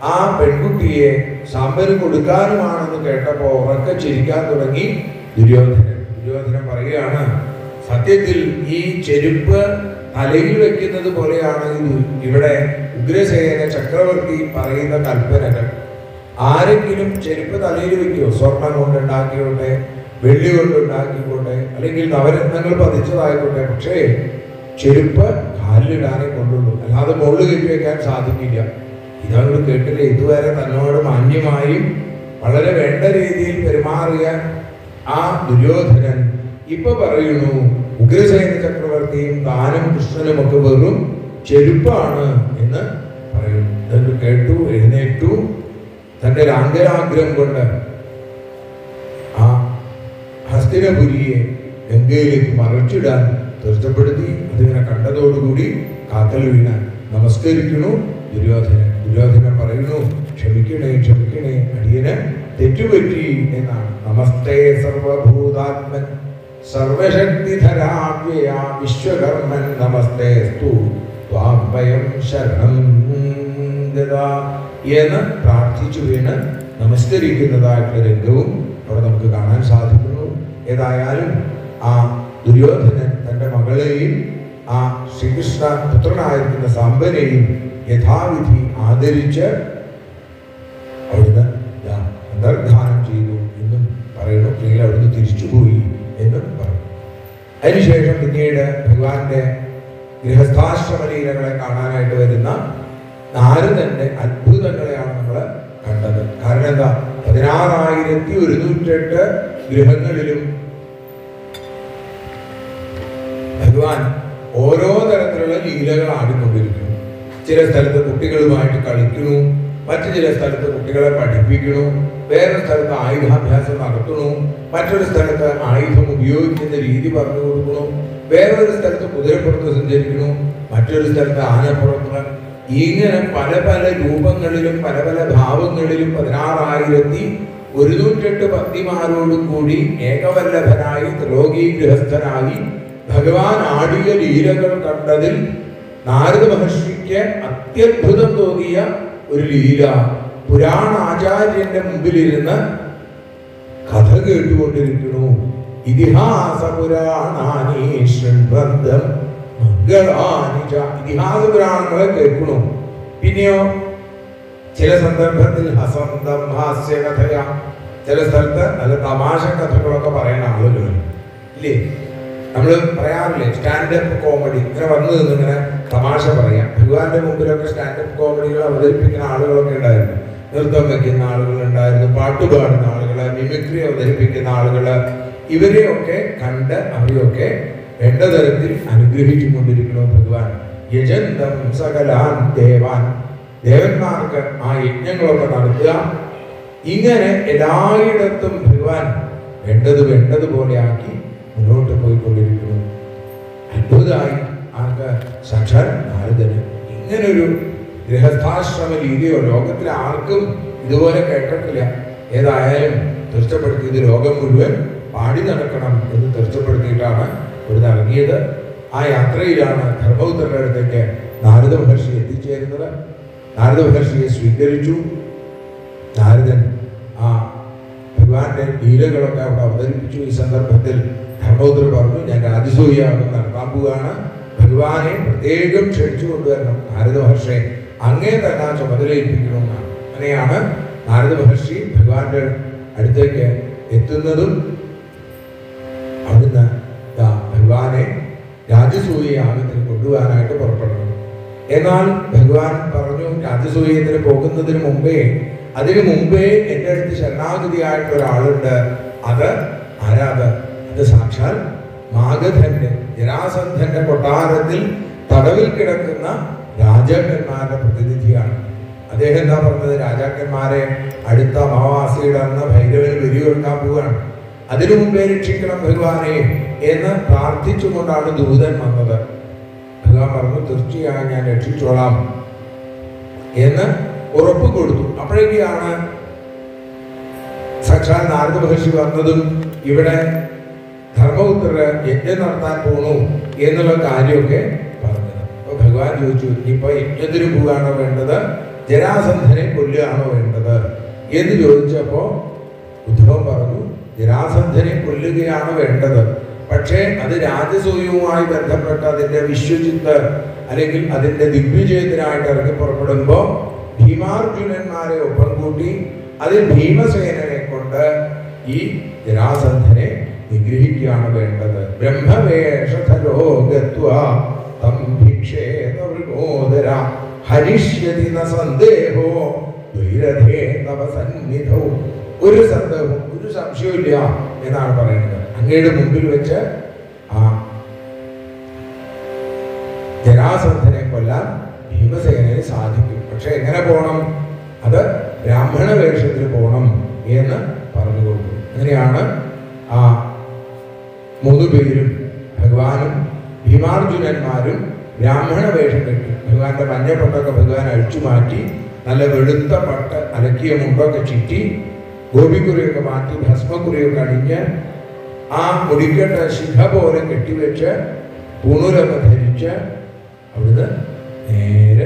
ആ പെൺകുട്ടിയെ സാമ്പന് കൊടുക്കാനുമാണെന്ന് കേട്ടപ്പോ ഉറക്കെ ചിരിക്കാൻ തുടങ്ങി ദുര്യോധനൻ ദുര്യോധനൻ പറയുകയാണ് സത്യത്തിൽ ഈ ചെരുപ്പ് തലയിൽ വെക്കുന്നത് പോലെയാണ് ഇത് ഇവിടെ ഉഗ്രസേന ചക്രവർത്തി പറയുന്ന കൽപ്പനകൾ ആരെങ്കിലും ചെരുപ്പ് തലയിൽ വെക്കുമോ സ്വർണം കൊണ്ടുണ്ടാക്കിയോട്ടെ വെള്ളി കൊണ്ടുണ്ടാക്കിക്കോട്ടെ അല്ലെങ്കിൽ നവരത്നങ്ങൾ പതിച്ചതായിക്കോട്ടെ പക്ഷേ ചെരുപ്പ് കാലിലിടാനേ കൊണ്ടുള്ളൂ അല്ലാതെ മുകളിൽ കെട്ടി വെക്കാൻ സാധിക്കില്ല ഇതങ്ങോട്ട് കേട്ടില്ലേ ഇതുവരെ തന്നോട് മാന്യമായും വളരെ വേണ്ട രീതിയിൽ പെരുമാറിയ ആ ദുര്യോധനൻ ഇപ്പൊ പറയുന്നു ഉഗ്രസേന ചക്രവർത്തിയും താനും കൃഷ്ണനും ഒക്കെ വെറും ചെരുപ്പാണ് എന്ന് പറയുന്നു ഇതൊക്കെ കേട്ടു എഴുന്നേറ്റു തന്റെ രാംഗരാഗ്രഹം കൊണ്ട് ആ ഹസ്തിനപുരിയെ ഗംഗയിലേക്ക് മറച്ചിടാൻ തീർച്ചപ്പെടുത്തി അതിങ്ങനെ കണ്ടതോടുകൂടി കാക്കൽ വീണ നമസ്കരിക്കുന്നു ദുര്യോധനൻ ദുര്യോധനൻ പറയുന്നു ക്ഷമിക്കണേ ക്ഷമിക്കണേ അടിയന് തെറ്റുപറ്റി എന്നാണ് നമസ്തേ സർവഭൂതാത്മൻ സർവശക്തിധരാവ്യയ വിശ്വകർമ്മൻ നമസ്തേ സ്തു ത്വാം വയം ശരണം ഗതാ എന്ന് പ്രാർത്ഥിച്ചു വീണ് നമസ്കരിക്കുന്നതായിട്ടുള്ള രംഗവും അവിടെ നമുക്ക് കാണാൻ സാധിക്കുന്നു ഏതായാലും ആ ദുര്യോധനൻ തൻ്റെ മകളെയും ആ ശ്രീകൃഷ്ണ പുത്രനായിരിക്കുന്ന സാമ്പനെയും യഥാവിധി ആദരിച്ച് അവിടുന്ന് ദാ അന്തർധാനം ചെയ്തു എന്നും പറയുന്നു അല്ലെങ്കിൽ അവിടുന്ന് തിരിച്ചുപോയി എന്നും പറഞ്ഞു അതിനുശേഷം പിന്നീട് ഭഗവാന്റെ ഗൃഹസ്ഥാശ്രമ ലീലകളെ കാണാനായിട്ട് വരുന്ന നാരദന്റെ അത്ഭുതങ്ങളെയാണ് നമ്മൾ കണ്ടത് കാരണം എന്താ പതിനാറായിരത്തി ഒരുന്നൂറ്റെട്ട് ഗൃഹങ്ങളിലും ഭഗവാൻ ഓരോ തരത്തിലുള്ള ലീലകൾ ആടിക്കൊണ്ടിരിക്കുന്നു ചില സ്ഥലത്ത് കുട്ടികളുമായിട്ട് കളിക്കുന്നു മറ്റു ചില സ്ഥലത്ത് കുട്ടികളെ പഠിപ്പിക്കുന്നു വേറൊരു സ്ഥലത്ത് ആയുധാഭ്യാസം നടത്തുന്നു മറ്റൊരു സ്ഥലത്ത് ആയുധം ഉപയോഗിക്കുന്ന രീതി പറഞ്ഞു കൊടുക്കുന്നു വേറൊരു സ്ഥലത്ത് കുതിരപ്പുറത്ത് സഞ്ചരിക്കുന്നു മറ്റൊരു സ്ഥലത്ത് ആനപ്പുറത്ത് ഇങ്ങനെ പല പല രൂപങ്ങളിലും പല പല ഭാവങ്ങളിലും പതിനാറായിരത്തി ഒരുന്നൂറ്റെട്ട് ഭക്തിമാരോടും കൂടി ഏകവല്ലഭനായി ത്രിലോകീ ഗൃഹസ്ഥനായി ഭഗവാൻ ആടിയ ലീലകൾ കണ്ടതിൽ നാരദ മഹർഷിക്ക് അത്യത്ഭുതം തോന്നിയ ഒരു ലീല പുരാണ ആചാര്യന്റെ മുമ്പിലിരുന്ന് കഥ കേട്ടുകൊണ്ടിരിക്കുന്നു ഇതിഹാസ പുരാണാനി ശൃൺബന്ധം മംഗളാനി ച. ഇതിഹാസ പുരാണങ്ങളെ കേൾക്കണു പിന്നെയോ ചില സന്ദർഭത്തിൽ ഹസന്തം ഹാസ്യ കഥയ ചില സ്ഥലത്ത് നല്ല തമാശ കഥകളൊക്കെ പറയുന്ന ആളുകൾ ഇല്ലേ നമ്മൾ പറയാറില്ലേ സ്റ്റാൻഡപ്പ് കോമഡി ഇങ്ങനെ വന്നു നിന്ന് ഇങ്ങനെ തമാശ പറയാം ഭഗവാന്റെ മുമ്പിലൊക്കെ സ്റ്റാൻഡപ്പ് കോമഡികൾ അവതരിപ്പിക്കുന്ന ആളുകളൊക്കെ ഉണ്ടായിരുന്നു നൃത്തം വെക്കുന്ന ആളുകൾ ഉണ്ടായിരുന്നു പാട്ട് പാടുന്ന ആളുകള് മിമിക്രി അവതരിപ്പിക്കുന്ന ആളുകള് ഇവരെയൊക്കെ കണ്ട് അവരെയൊക്കെ വേണ്ട തരത്തിൽ അനുഗ്രഹിച്ചുകൊണ്ടിരിക്കണോ ഭഗവാൻ യജന്തം സകലാൻ ദേവാൻ ദേവന്മാർക്ക് ആ യജ്ഞങ്ങളൊക്കെ നടത്തുക ഇങ്ങനെ എല്ലായിടത്തും ഭഗവാൻ വേണ്ടത് വേണ്ടതുപോലെ ആക്കി മുന്നോട്ട് പോയിക്കൊണ്ടിരിക്കുന്നു അത്ഭുതമായി ആർക്ക് സാക്ഷാൽ നാരദന് ഇങ്ങനൊരു ഗൃഹസ്ഥാശ്രമ രീതിയോ ലോകത്തിൽ ആർക്കും ഇതുപോലെ കേട്ടിട്ടില്ല ഏതായാലും തീർച്ചപ്പെടുത്തി ഇത് ലോകം മുഴുവൻ പാടി നടക്കണം എന്ന് തീർച്ചപ്പെടുത്തിയിട്ടാണ് ഇവിടുന്ന് ഇറങ്ങിയത് ആ യാത്രയിലാണ് ധർമ്മപുത്രരുടെ അടുത്തേക്ക് നാരദ മഹർഷി എത്തിച്ചേരുന്നത് നാരദ മഹർഷിയെ സ്വീകരിച്ചു നാരദൻ ആ ഭഗവാന്റെ ലീലകളൊക്കെ അവിടെ അവതരിപ്പിച്ചു ഈ സന്ദർഭത്തിൽ ധർമ്മപുത്രൻ പറഞ്ഞു ഞാൻ രാജസൂയാഗം നടത്താൻ പോവുകയാണ് ഭഗവാനെ പ്രത്യേകം ക്ഷണിച്ചു കൊണ്ടുവരണം നാരദ മഹർഷിയെ അങ്ങേ തന്നെ ആ ചുമതല ഏൽപ്പിക്കണമെന്നാണ് അങ്ങനെയാണ് നാരദ മഹർഷി ഭഗവാന്റെ അടുത്തേക്ക് എത്തുന്നതും അവിടുന്ന് ദാ ഭഗവാനെ രാജസൂയ യാഗത്തിന് കൊണ്ടുപോകാനായിട്ട് പുറപ്പെടുന്നു എന്നാൽ ഭഗവാൻ പറഞ്ഞു രാജസൂയത്തിന് പോകുന്നതിന് മുമ്പേ അതിനു മുമ്പേ എൻ്റെ അടുത്ത് ശരണാഗതിയായിട്ട് ഒരാളുണ്ട് അത് ആരാത് അത് സാക്ഷാൽ മാഗധന്റെ ജരാസന്ധന്റെ കൊട്ടാരത്തിൽ തടവിൽ കിടക്കുന്ന രാജാക്കന്മാരുടെ പ്രതിനിധിയാണ് അദ്ദേഹം എന്താ പറഞ്ഞത് രാജാക്കന്മാരെ അടുത്ത അമാവാസിയുടെ അന്ന് ഭൈരവന് വെടിവെക്കാൻ പോവുകയാണ് അതിനു മുമ്പേ രക്ഷിക്കണം ഭഗവാനെ എന്ന് പ്രാർത്ഥിച്ചുകൊണ്ടാണ് ദൂതൻ വന്നത് ഭഗവാൻ പറഞ്ഞു തീർച്ചയായും ഞാൻ രക്ഷിച്ചോളാം എന്ന് ഉറപ്പ് കൊടുത്തു അപ്പോഴേക്കാണ് സാക്ഷാൽ നാരദ മഹർഷി വന്നതും ഇവിടെ ധർമ്മപുത്രര് യജ്ഞം നടത്താൻ പോണു എന്നുള്ള കാര്യമൊക്കെ പറഞ്ഞത് അപ്പൊ ഭഗവാൻ ചോദിച്ചു ഇനിയിപ്പോ യജ്ഞത്തിന് പോവുകയാണോ വേണ്ടത് ജരാസന്ധനെ കൊല്ലുകയാണോ വേണ്ടത് എന്ന് ചോദിച്ചപ്പോ ഉദ്ധവൻ പറഞ്ഞു ജരാസന്ധനെ കൊല്ലുകയാണ് വേണ്ടത് പക്ഷേ അത് രാജസൂയവുമായി ബന്ധപ്പെട്ട അതിന്റെ വിശ്വജിത്ത് അല്ലെങ്കിൽ അതിന്റെ ദിഗ്വിജയത്തിനായിട്ട് ഇറങ്ങി പുറപ്പെടുമ്പോ ഭീമാർജുനന്മാരെ ഒപ്പം കൂട്ടി അതിൽ ഭീമസേനനെ കൊണ്ട് ഈ ജരാസന്ധനെ നിഗ്രഹിക്കുകയാണ് വേണ്ടത് ബ്രഹ്മവേഷധരോ ഗത്വാ തം ഭിക്ഷേത മൃഗോദര ഹരിഷ്യതി ന സന്ദേഹോ ദ്വൈരഥേ തവ സന്നിധൗ ഒരു സന്ദേഹവും ഒരു സംശയവും ഇല്ല എന്നാണ് പറയുന്നത് അങ്ങയുടെ മുമ്പിൽ വെച്ച് ആ ജരാസന്ധനെ കൊല്ലാൻ ഭീമസേനന് സാധിക്കും പക്ഷെ എങ്ങനെ പോകണം അത് ബ്രാഹ്മണ വേഷത്തിൽ പോകണം എന്ന് പറഞ്ഞു കൊടുക്കും അങ്ങനെയാണ് ആ മൂന്ന് പേരും ഭഗവാനും ഭീമാർജുനന്മാരും ബ്രാഹ്മണ വേഷം കെട്ടി ഭഗവാന്റെ മഞ്ഞപ്പട്ടൊക്കെ ഭഗവാൻ അഴിച്ചു മാറ്റി നല്ല വെളുത്ത പട്ട് അലക്കിയ മുണ്ടൊക്കെ ചുറ്റി ഗോപിക്കുറിയൊക്കെ മാറ്റി ഭസ്മക്കുറിയൊക്കെ അണിഞ്ഞ് ആ മുടിക്കെട്ട ശിഖ പോലെ കെട്ടിവെച്ച് പൂണൂരൊക്കെ ധരിച്ച് അവിടുന്ന് നേരെ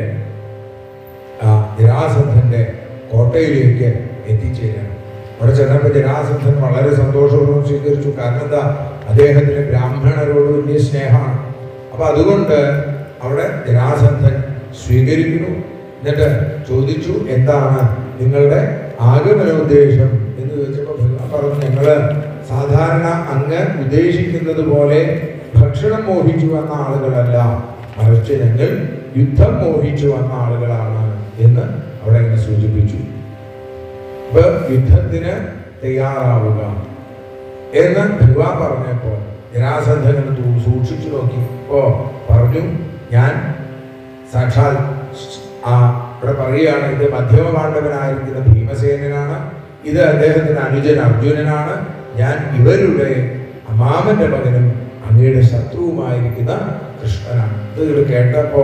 ആ ജരാസന്ധന്റെ കോട്ടയിലേക്ക് എത്തിച്ചേരാണ് അവിടെ ചെന്നപ്പോൾ ജരാസന്ധൻ വളരെ സന്തോഷപൂർവ്വം സ്വീകരിച്ചു കാരണം എന്താ അദ്ദേഹത്തിന് ബ്രാഹ്മണരോട് വലിയ സ്നേഹമാണ് അപ്പൊ അതുകൊണ്ട് അവിടെ ജരാസന്ധൻ സ്വീകരിക്കുന്നു എന്നിട്ട് ചോദിച്ചു എന്താണ് നിങ്ങളുടെ ആഗമനോദ്ദേശം എന്ന് ചോദിച്ചപ്പോൾ ഭഗവാൻ പറഞ്ഞു ഞങ്ങള് സാധാരണ അങ്ങ് ഉദ്ദേശിക്കുന്നത് പോലെ ഭക്ഷണം മോഹിച്ചു വന്ന ആളുകളല്ല മറിച്ച് ഞങ്ങൾ യുദ്ധം മോഹിച്ചു വന്ന ആളുകളാണ് എന്ന് അവിടെ ഇങ്ങനെ സൂചിപ്പിച്ചു അപ്പൊ യുദ്ധത്തിന് തയ്യാറാവുക എന്ന് ഭഗവാൻ പറഞ്ഞപ്പോ ജരാസന്ധകൻ സൂക്ഷിച്ചു നോക്കി ഓ പറഞ്ഞു ഞാൻ സാക്ഷാൽ ആ ഇവിടെ പറയുകയാണ് ഇത് മധ്യമ പാണ്ഡവനായിരിക്കുന്ന ഭീമസേനനാണ് ഇത് അദ്ദേഹത്തിന്റെ അനുജൻ അർജുനനാണ് ഞാൻ ഇവരുടെ അമാമന്റെ മകനും അങ്ങയുടെ ശത്രുവുമായിരിക്കുന്ന കൃഷ്ണനാണ് ഇത് കേട്ടപ്പോ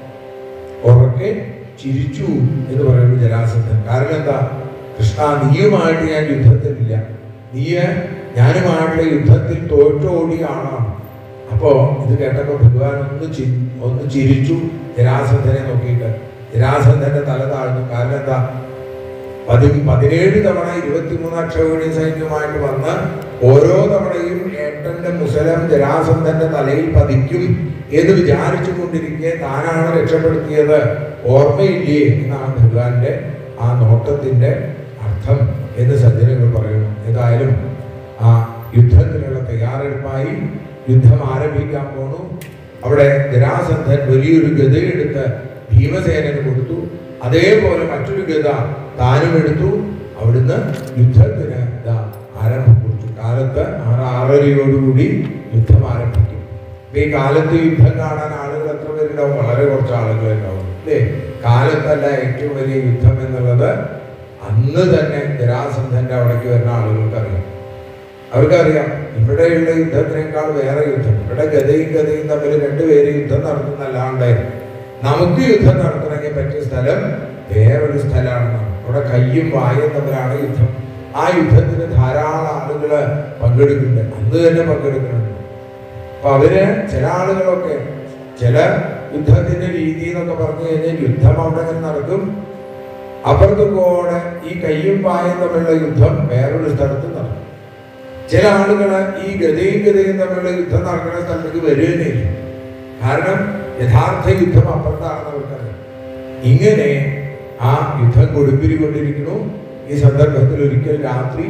ഉറക്കെ ചിരിച്ചു എന്ന് പറയുന്നു ജരാസന്ധൻ കാരണം എന്താ കൃഷ്ണ നീയുമായിട്ട് ഞാൻ യുദ്ധത്തിലില്ല നീ ഞാനുമായിട്ടുള്ള യുദ്ധത്തിൽ തോറ്റോടിയ ആളാണ് അപ്പോ ഇത് കേട്ടപ്പോ ഭഗവാൻ ഒന്ന് ചി ഒന്ന് ചിരിച്ചു ജരാസന്ധനെ നോക്കിയിട്ട് ജരാസന്ധന്റെ തല താഴ്ന്നു കാരണം എന്താ പതി പതിനേഴ് തവണ ഇരുപത്തിമൂന്ന് അക്ഷൗഹിണി സൈന്യമായിട്ട് വന്ന് ഓരോ തവണയും ഏട്ടന്റെ മുസലം ജരാസന്ധന്റെ തലയിൽ പതിക്കും എന്ന് വിചാരിച്ചു കൊണ്ടിരിക്കെ താനാണ് രക്ഷപ്പെടുത്തിയത് ഓർമ്മയില്ലേ എന്നാണ് ഭഗവാന്റെ ആ നോട്ടത്തിന്റെ അർത്ഥം എന്ന് സജ്ജനങ്ങൾ പറയുന്നു ഏതായാലും ആ യുദ്ധത്തിനുള്ള തയ്യാറെടുപ്പായി യുദ്ധം ആരംഭിക്കാൻ പോണു അവിടെ ജരാസന്ധൻ വലിയൊരു ഗതയെടുത്ത് ഭീമസേനന് കൊടുത്തു അതേപോലെ മറ്റൊരു ഗത താനും എടുത്തു അവിടുന്ന് യുദ്ധത്തിന് ഇതാ ആരംഭം കുറിച്ചു കാലത്ത് ആറ് ആറരയോടുകൂടി യുദ്ധം ആരംഭിക്കും അപ്പൊ ഈ കാലത്ത് യുദ്ധം കാണാൻ ആളുകൾ എത്ര പേരുണ്ടാവും വളരെ കുറച്ച് ആളുകൾ ഉണ്ടാവും അല്ലേ കാലത്തല്ല ഏറ്റവും വലിയ യുദ്ധം എന്നുള്ളത് അന്ന് തന്നെ ജരാസന്ധന്റെ അവിടേക്ക് വരുന്ന ആളുകൾക്ക് അറിയാം അവർക്കറിയാം ഇവിടെയുള്ള യുദ്ധത്തിനേക്കാൾ വേറെ യുദ്ധം ഇവിടെ ഗതയും ഗതയും തമ്മിൽ രണ്ടുപേര് യുദ്ധം നടത്തുന്നല്ലാണ്ട് നമുക്ക് യുദ്ധം നടത്തണമെങ്കിൽ പറ്റിയ സ്ഥലം വേറൊരു സ്ഥലമാണ് അവിടെ കയ്യും വായും തമ്മിലാണ് യുദ്ധം ആ യുദ്ധത്തിന് ധാരാളം ആളുകൾ പങ്കെടുക്കുന്നുണ്ട് അന്ന് തന്നെ പങ്കെടുക്കുന്നുണ്ട് അപ്പൊ അവര് ചില ആളുകളൊക്കെ ചില യുദ്ധത്തിന്റെ രീതി എന്നൊക്കെ പറഞ്ഞു കഴിഞ്ഞാൽ യുദ്ധം അവിടെ ഇങ്ങനെ നടക്കും അപ്പുറത്ത് കൂടെ ഈ കയ്യും പായും തമ്മിലുള്ള യുദ്ധം വേറൊരു സ്ഥലത്ത് നടക്കും ചില ആളുകൾ ഈ ഗതയും ഗതയും തമ്മിലുള്ള യുദ്ധം നടക്കുന്ന സ്ഥലത്തേക്ക് വരികയില്ല കാരണം യഥാർത്ഥ യുദ്ധം അപ്പുറത്താണെന്ന് അവർക്കറിയാം ഇങ്ങനെ ആ യുദ്ധം കൊടുപ്പിരി കൊണ്ടിരിക്കുന്നു ഈ സന്ദർഭത്തിൽ ഒരിക്കൽ രാത്രി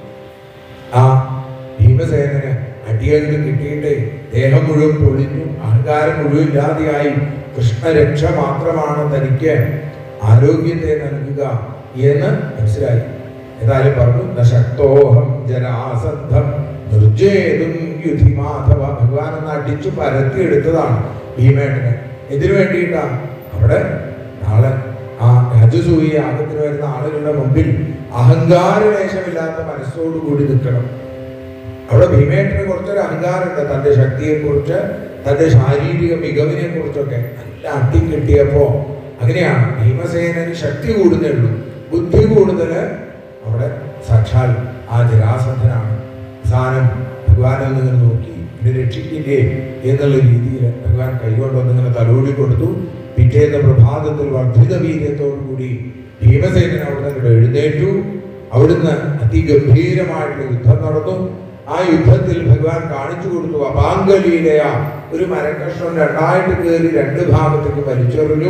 ആ ഭീമസേനന് അടികൾക്ക് കിട്ടിയിട്ട് ദേഹം മുഴുവൻ പൊളിഞ്ഞു അഹങ്കാരം മുഴുവൻ ഇല്ലാതെയായി കൃഷ്ണരക്ഷ മാത്രമാണ് തനിക്ക് ആരോഗ്യത്തെ നൽകുക എന്ന് മനസ്സിലായി ഏതായാലും പറഞ്ഞു "ന ശക്തോഹം ജരാസന്ധം നിർജേതും യുധി മാധവ ഭഗവാൻ ഒന്ന് അടിച്ചു പരത്തിയെടുത്തതാണ് ഭീമേട്ടനെ ഇതിനു വേണ്ടിയിട്ടാ അവിടെ നാളെ ആ രാജസൂയ യാഗത്തിന് വരുന്ന ആളുകളുടെ മുമ്പിൽ അഹങ്കാരലേശമില്ലാത്ത മനസ്സോടുകൂടി നിൽക്കണം അവിടെ ഭീമേട്ടന് കുറച്ചൊരു അഹങ്കാരമുണ്ട് തന്റെ ശക്തിയെക്കുറിച്ച് തന്റെ ശാരീരിക മികവിനെ കുറിച്ചൊക്കെ നല്ല അട്ടി കിട്ടിയപ്പോ അങ്ങനെയാണ് ഭീമസേനന് ശക്തി കൂടുതലേ ഉള്ളൂ ബുദ്ധി കൂടുതല് അവിടെ സാക്ഷാൽ ആ ജരാസന്ധനാണ് അവസാനം ഭഗവാനെ ഒന്നിങ്ങനെ നോക്കി എന്നെ രക്ഷിക്കില്ലേ എന്നുള്ള രീതിയിൽ ഭഗവാൻ കൈകൊണ്ട് ഒന്നിങ്ങനെ തലോടി കൊടുത്തു പിറ്റേന്ന് പ്രഭാതത്തിൽ വർദ്ധിത വീര്യത്തോടു കൂടി ഭീമസേനൻ അവിടുന്ന് അങ്ങോട്ട് എഴുന്നേറ്റു അവിടുന്ന് അതിഗംഭീരമായിട്ടുള്ള യുദ്ധം നടന്നു ആ യുദ്ധത്തിൽ ഭഗവാൻ കാണിച്ചു കൊടുത്തു അപാങ്കലീലയ ഒരു മരക്കഷ്ണം രണ്ടായിട്ട് കയറി രണ്ട് ഭാഗത്തേക്ക് വലിച്ചെറിഞ്ഞു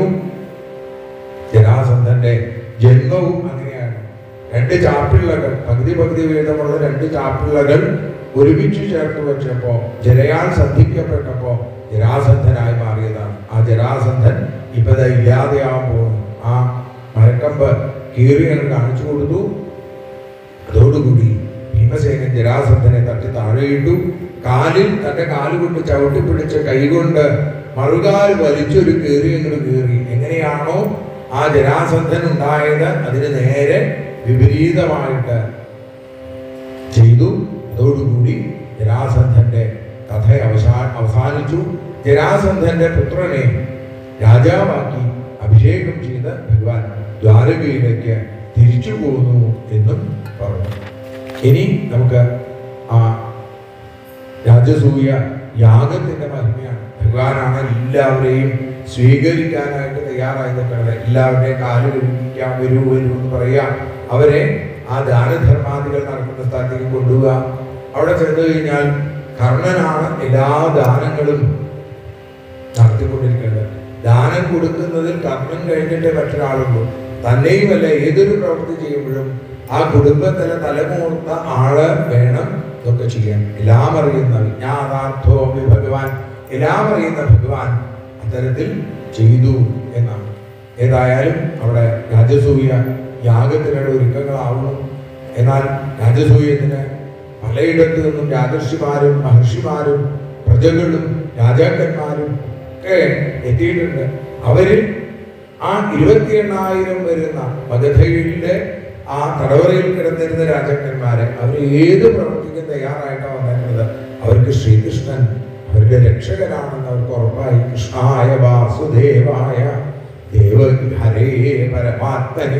ജരാസന്ധന്റെ ജന്മവും അങ്ങനെയാണ് രണ്ട് ചാപ്പിള്ളകൾ പകുതി പകുതി വീതമുള്ള രണ്ട് ചാപ്പിള്ളകൾ ഒരുമിച്ച് ചേർത്ത് വെച്ചപ്പോ ജരയാൽ സന്ധിക്കപ്പെട്ടപ്പോ ജരാസന്ധനായി മാറിയതാണ് ആ ജരാസന്ധൻ ഇപ്പത് ഇല്ലാതെയാവാൻ പോകുന്നു ആ മരക്കമ്പ് കീറി അങ്ങ് കാണിച്ചു കൊടുത്തു അതോടുകൂടി ഭീമസേനൻ ജരാസന്ധനെ തട്ടി താഴെയിട്ടു കാലിൽ തന്റെ കാലുകൊണ്ട് ചവിട്ടി പിടിച്ച കൈകൊണ്ട് മറുകാൽ വലിച്ചൊരു കീറി അങ്ങോട്ട് കീറി എങ്ങനെയാണോ ആ ജരാസന്ധൻ ഉണ്ടായത് അതിന് നേരെ വിപരീതമായിട്ട് ചെയ്തു അതോടുകൂടി ജരാസന്ധന്റെ കഥ അവസാ അവസാനിച്ചു ജരാസന്ധന്റെ പുത്രനെ രാജാവാക്കി അഭിഷേകം ചെയ്ത് ഭഗവാൻ ദ്വാരകയിലേക്ക് തിരിച്ചു പോന്നു എന്നും പറഞ്ഞു ഇനി നമുക്ക് ആ രാജസൂയ യാഗത്തിന്റെ മഹിമയാണ് ഭഗവാനാണ് എല്ലാവരെയും സ്വീകരിക്കാനായിട്ട് തയ്യാറായി നിൽക്കുന്നത് എല്ലാവരുടെയും കാല് കഴിക്കാൻ വരൂ വരൂ എന്ന് പറയാം അവരെ ആ ദാനധർമാദികൾ നടക്കുന്ന സ്ഥലത്തേക്ക് കൊണ്ടുപോവുക അവിടെ ചെന്ന് കഴിഞ്ഞാൽ കർണനാണ് എല്ലാ ദാനങ്ങളും നടത്തിക്കൊണ്ടിരിക്കേണ്ടത് ദാനം കൊടുക്കുന്നതിൽ കർമ്മം കഴിഞ്ഞിട്ടേ മറ്റൊരാളുള്ളൂ തന്നെയുമല്ല ഏതൊരു പ്രവൃത്തി ചെയ്യുമ്പോഴും ആ കുടുംബത്തിലെ തലമൂർത്ത ആള് വേണം ഇതൊക്കെ ചെയ്യാൻ എല്ലാം അറിയുന്ന വിജ്ഞാതാർത്ഥോ ഭഗവാൻ എല്ലാം അറിയുന്ന ഭഗവാൻ അത്തരത്തിൽ ചെയ്തു എന്നാണ് ഏതായാലും അവിടെ രാജസൂയ യാഗത്തിനുള്ള ഒരുക്കങ്ങളാവുന്നു എന്നാൽ രാജസൂയത്തിന് പലയിടത്തു നിന്നും രാജർഷിമാരും മഹർഷിമാരും പ്രജകളും രാജാക്കന്മാരും ഒക്കെ എത്തിയിട്ടുണ്ട് അവരിൽ ആ ഇരുപത്തി എണ്ണായിരം വരുന്ന മഗധയിലെ ആ തടവറയിൽ കിടന്നിരുന്ന രാജാക്കന്മാരെ അവർ ഏത് പ്രവർത്തിക്കും തയ്യാറായിട്ടാണ് വന്നിരുന്നത് അവർക്ക് ശ്രീകൃഷ്ണൻ അവരുടെ രക്ഷകനാണെന്ന് അവർക്ക് ഉറപ്പായി കൃഷ്ണായ വാസുദേവായ ദേവ ഹരേ പരമാത്മനെ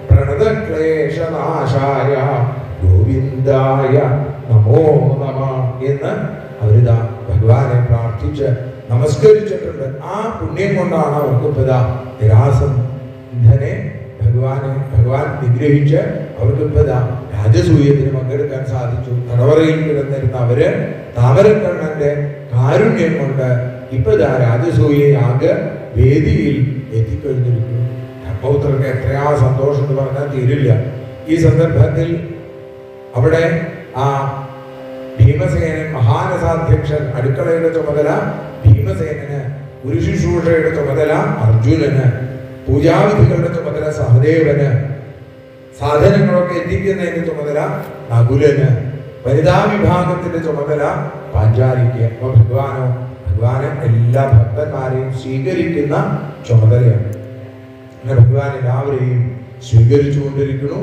പ്രണതക്ലേശനാശായ ഗോവിന്ദായ നമോ നമ എന്ന് അവരിതാ ഭഗവാനെ പ്രാർത്ഥിച്ച് നമസ്കരിച്ചിട്ടുണ്ട് ആ പുണ്യം കൊണ്ടാണ് അവർക്ക് ഇപ്പതാ നിരാസന്ധനെ ഭഗവാനെ ഭഗവാൻ നിഗ്രഹിച്ച് അവർക്ക് ഇപ്പതാ രാജസൂയത്തിന് പങ്കെടുക്കാൻ സാധിച്ചു തടവറയിൽ കിടന്നിരുന്ന അവര് താമരക്കണ്ണന്റെ കാരുണ്യം കൊണ്ട് ഇപ്പതാ രാജസൂയ യാഗ വേദിയിൽ എത്തിക്കഴിഞ്ഞിരിക്കുന്നു ധർമ്മപുത്രർക്ക് എത്രയാ സന്തോഷം എന്ന് പറഞ്ഞാൽ തീരില്ല ഈ സന്ദർഭത്തിൽ അവിടെ ആ ഭീമസേനൻ മഹാരസാധ്യക്ഷൻ അടുക്കളയുടെ ചുമതല ഭീമസേനന് ഗുരുശുശ്രൂഷയുടെ ചുമതല അർജുനന് പൂജാവിധികളുടെ ചുമതല സഹദേവന് സാധനങ്ങളൊക്കെ എത്തിക്കുന്നതിന്റെ ചുമതല നകുലന് വനിതാ വിഭാഗത്തിന്റെ ചുമതല പാഞ്ചാലിക്ക് അപ്പൊ ഭഗവാനോ ഭഗവാന് എല്ലാ ഭക്തന്മാരെയും സ്വീകരിക്കുന്ന ചുമതലയാണ് അങ്ങനെ ഭഗവാൻ എല്ലാവരെയും സ്വീകരിച്ചുകൊണ്ടിരിക്കുന്നു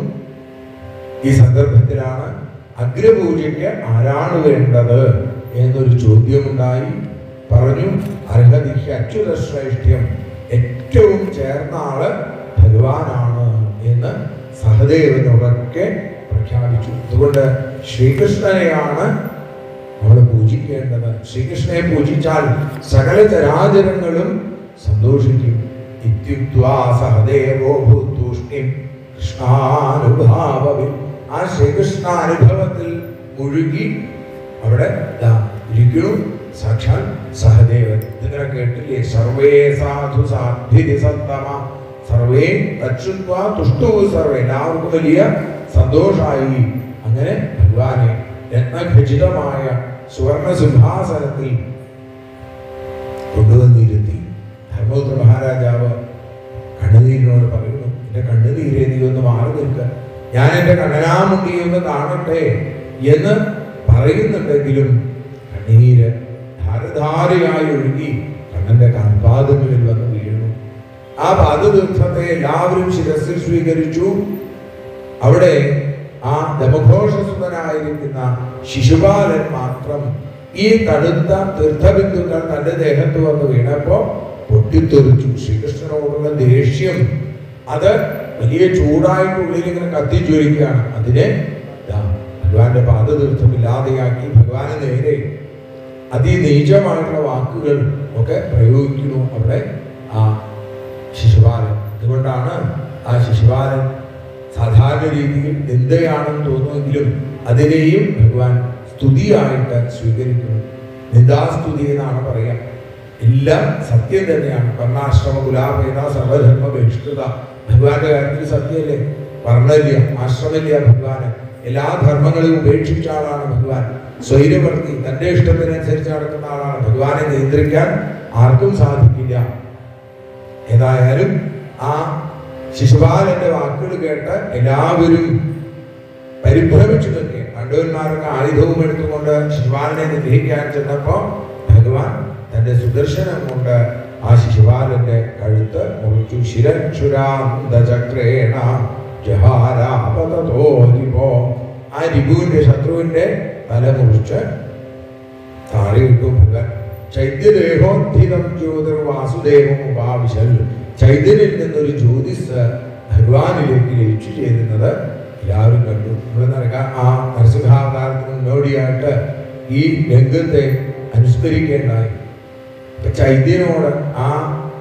ഈ സന്ദർഭത്തിലാണ് അഗ്രപൂജയ്ക്ക് ആരാണ് വേണ്ടത് എന്നൊരു ചോദ്യമുണ്ടായി പറഞ്ഞു അർഹതിക്ക് അച്യുത ശ്രേഷ്ഠ്യം ഏറ്റവും ചേർന്ന ആള് ഭഗവാനാണ് എന്ന് സഹദേവനുറക്കെ പ്രഖ്യാപിച്ചു അതുകൊണ്ട് ശ്രീകൃഷ്ണനെയാണ് നമ്മൾ പൂജിക്കേണ്ടത് ശ്രീകൃഷ്ണനെ പൂജിച്ചാൽ സകല ചരാചരങ്ങളും സന്തോഷിക്കും ഇത്യുക്വാ സഹദേവോ ഭൂതൂഷ്ണിം കൃഷ്ണാനുഭാവവിൽ ആ ശ്രീകൃഷ്ണ അനുഭവത്തിൽ മുഴുകി അവിടെ ദാ ഇരിക്കണു സാക്ഷാൽ സഹദേവൻ ഇതിങ്ങനെ കേട്ടില്ലേ സർവേ സാധു സാധ്വിതി സത്തമ സർവേ തച്ചുത്വ തുഷ്ടു സർവേ എല്ലാവർക്കും വലിയ സന്തോഷമായി അങ്ങനെ ഭഗവാനെ രത്നഖചിതമായ സുവർണ സിംഹാസനത്തിൽ കൊണ്ടുവന്നിരുത്തി ധർമ്മപുത്ര മഹാരാജാവ് കണ്ണുനീരിനോട് പറയുന്നു എന്റെ കണ്ണുനീരെ നീ ഒന്ന് മാറി നിൽക്കുക ഞാൻ എന്റെ കണ്ണനാമുണ്ടി ഒന്ന് കാണട്ടെ എന്ന് പറയുന്നുണ്ടെങ്കിലും കണ്ണീര് ധാരധാരയായി ഒഴുകി കണ്ണന്റെ കൺപാദങ്ങളിൽ വന്ന് വീഴുന്നു ആ പാദതീർത്ഥത്തെ എല്ലാവരും ശിരസിൽ സ്വീകരിച്ചു അവിടെ ആ ദമഘോഷസുതനായിരിക്കുന്ന ശിശുപാലൻ മാത്രം ഈ തടുത്ത തീർത്ഥബിന്ദുക്കൾ തന്റെ ദേഹത്ത് വന്ന് വീണപ്പോ പൊട്ടിത്തെറിച്ചു ശ്രീകൃഷ്ണനോടുള്ള ദേഷ്യം അത് വലിയ ചൂടായിട്ട് ഉള്ളിൽ ഇങ്ങനെ കത്തിച്ചൊരിക്കുകയാണ് അതിനെ ദാ ഭഗവാന്റെ പാദതീർത്ഥം ഇല്ലാതെയാക്കി ഭഗവാന് നേരെ അതിനീചമായിട്ടുള്ള വാക്കുകൾ ഒക്കെ പ്രയോഗിക്കുന്നു അവിടെ ആ ശിശുപാലൻ അതുകൊണ്ടാണ് ആ ശിശുപാലൻ സാധാരണ രീതിയിൽ നിന്ദയാണെന്ന് തോന്നുമെങ്കിലും അതിനെയും ഭഗവാൻ സ്തുതിയായിട്ട് സ്വീകരിക്കുന്നു നിന്ദാസ്തുതി എന്നാണ് പറയുക എല്ലാം സത്യം തന്നെയാണ് വർണ്ണാശ്രമ കുലാപേത സർവധർമ്മ ബഹിഷ്കൃത ഭഗവാന്റെ കാര്യത്തിൽ സത്യമല്ലേ വർണ്ണമില്ല ആശ്രമില്ല ഭഗവാന് എല്ലാ ധർമ്മങ്ങളെയും ഉപേക്ഷിച്ച ആളാണ് ഭഗവാൻ സ്വൈരവർത്തി തന്റെ ഇഷ്ടത്തിനനുസരിച്ച് നടക്കുന്ന ആളാണ് ഭഗവാനെ നിയന്ത്രിക്കാൻ ആർക്കും സാധിക്കില്ല ഏതായാലും ആ ശിശുപാലന്റെ വാക്കുകൾ കേട്ട് എല്ലാവരും പരിഭ്രമിച്ചു നിൽക്കുക പണ്ഡവന്മാരൊക്കെ ആയുധവും എടുത്തുകൊണ്ട് ശിശുപാലനെ നിഗ്രഹിക്കാൻ ചെന്നപ്പോ ഭഗവാൻ തന്റെ സുദർശനം കൊണ്ട് ആ ശിശുപാലന്റെ കഴുത്ത് മുറിച്ചു ശിരക്ഷുരാന്തചക്രേണ ജഹാരാപതോ രിപോ ആ രിപുവിന്റെ ശത്രുവിന്റെ തല മുറിച്ച് താഴെ ഇട്ടു ഭഗവാൻ ചൈത്യദേഹോദ്ധിതം ജ്യോതിർ വാസുദേവം ഉപാവിശൽ ചൈതന്യത്തിൽ നിന്നൊരു ജ്യോതിസ് ഭഗവാനിലേക്ക് ലയിച്ചു ചേരുന്നത് എല്ലാവരും കണ്ടു ഇവിടെ നടക്കാൻ ആ നരസിംഹാവതാരത്തിന് മുന്നോടിയായിട്ട് ഈ രംഗത്തെ അനുസ്മരിക്കേണ്ടായി ഇപ്പൊ ചൈത്യനോട് ആ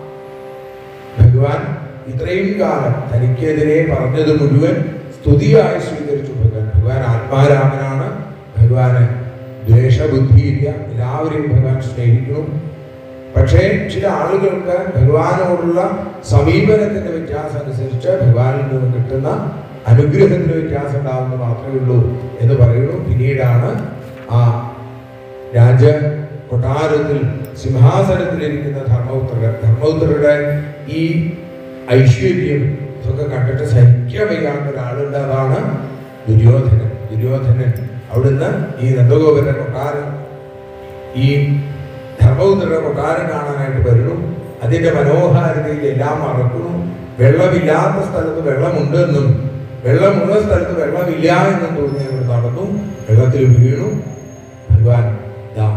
ഭഗവാൻ ഇത്രയും കാലം തനിക്കെതിരെ പറഞ്ഞത് മുഴുവൻ സ്തുതിയായി സ്വീകരിച്ചു ഭഗവാൻ ഭഗവാൻ ആത്മാരാമനാണ് ഭഗവാന് ദ്വേഷബുദ്ധിയില്ല എല്ലാവരെയും ഭഗവാൻ സ്നേഹിക്കുന്നു പക്ഷേ ചില ആളുകൾക്ക് ഭഗവാനോടുള്ള സമീപനത്തിന്റെ വ്യത്യാസം അനുസരിച്ച് ഭഗവാനിൽ നിന്ന് കിട്ടുന്ന അനുഗ്രഹത്തിന് വ്യത്യാസം ഉണ്ടാവുന്നത് മാത്രമേ ഉള്ളൂ എന്ന് പറയുന്നു പിന്നീടാണ് ആ രാജ കൊട്ടാരത്തിൽ സിംഹാസനത്തിലിരിക്കുന്ന ധർമ്മപുത്രർ ധർമ്മപുത്രരുടെ ഈ ഐശ്വര്യം ഇതൊക്കെ കണ്ടിട്ട് സഹിക്കാൻ വയ്യാത്ത ഒരാളുണ്ട് അതാണ് ദുര്യോധനൻ ദുര്യോധനൻ അവിടുന്ന് ഈ നന്ദഗോപുര കൊട്ടാരം ഈ ധർമ്മപുത്രരുടെ കൊട്ടാരം കാണാനായിട്ട് വരുന്നു അതിന്റെ മനോഹാരിതയിൽ എല്ലാം മറക്കുന്നു വെള്ളമില്ലാത്ത സ്ഥലത്ത് വെള്ളമുണ്ട് എന്നും വെള്ളമുള്ള സ്ഥലത്ത് വെള്ളമില്ല എന്നും തോന്നി അവർ നടന്നു വെള്ളത്തിൽ വീണു ഭഗവാൻ ദാ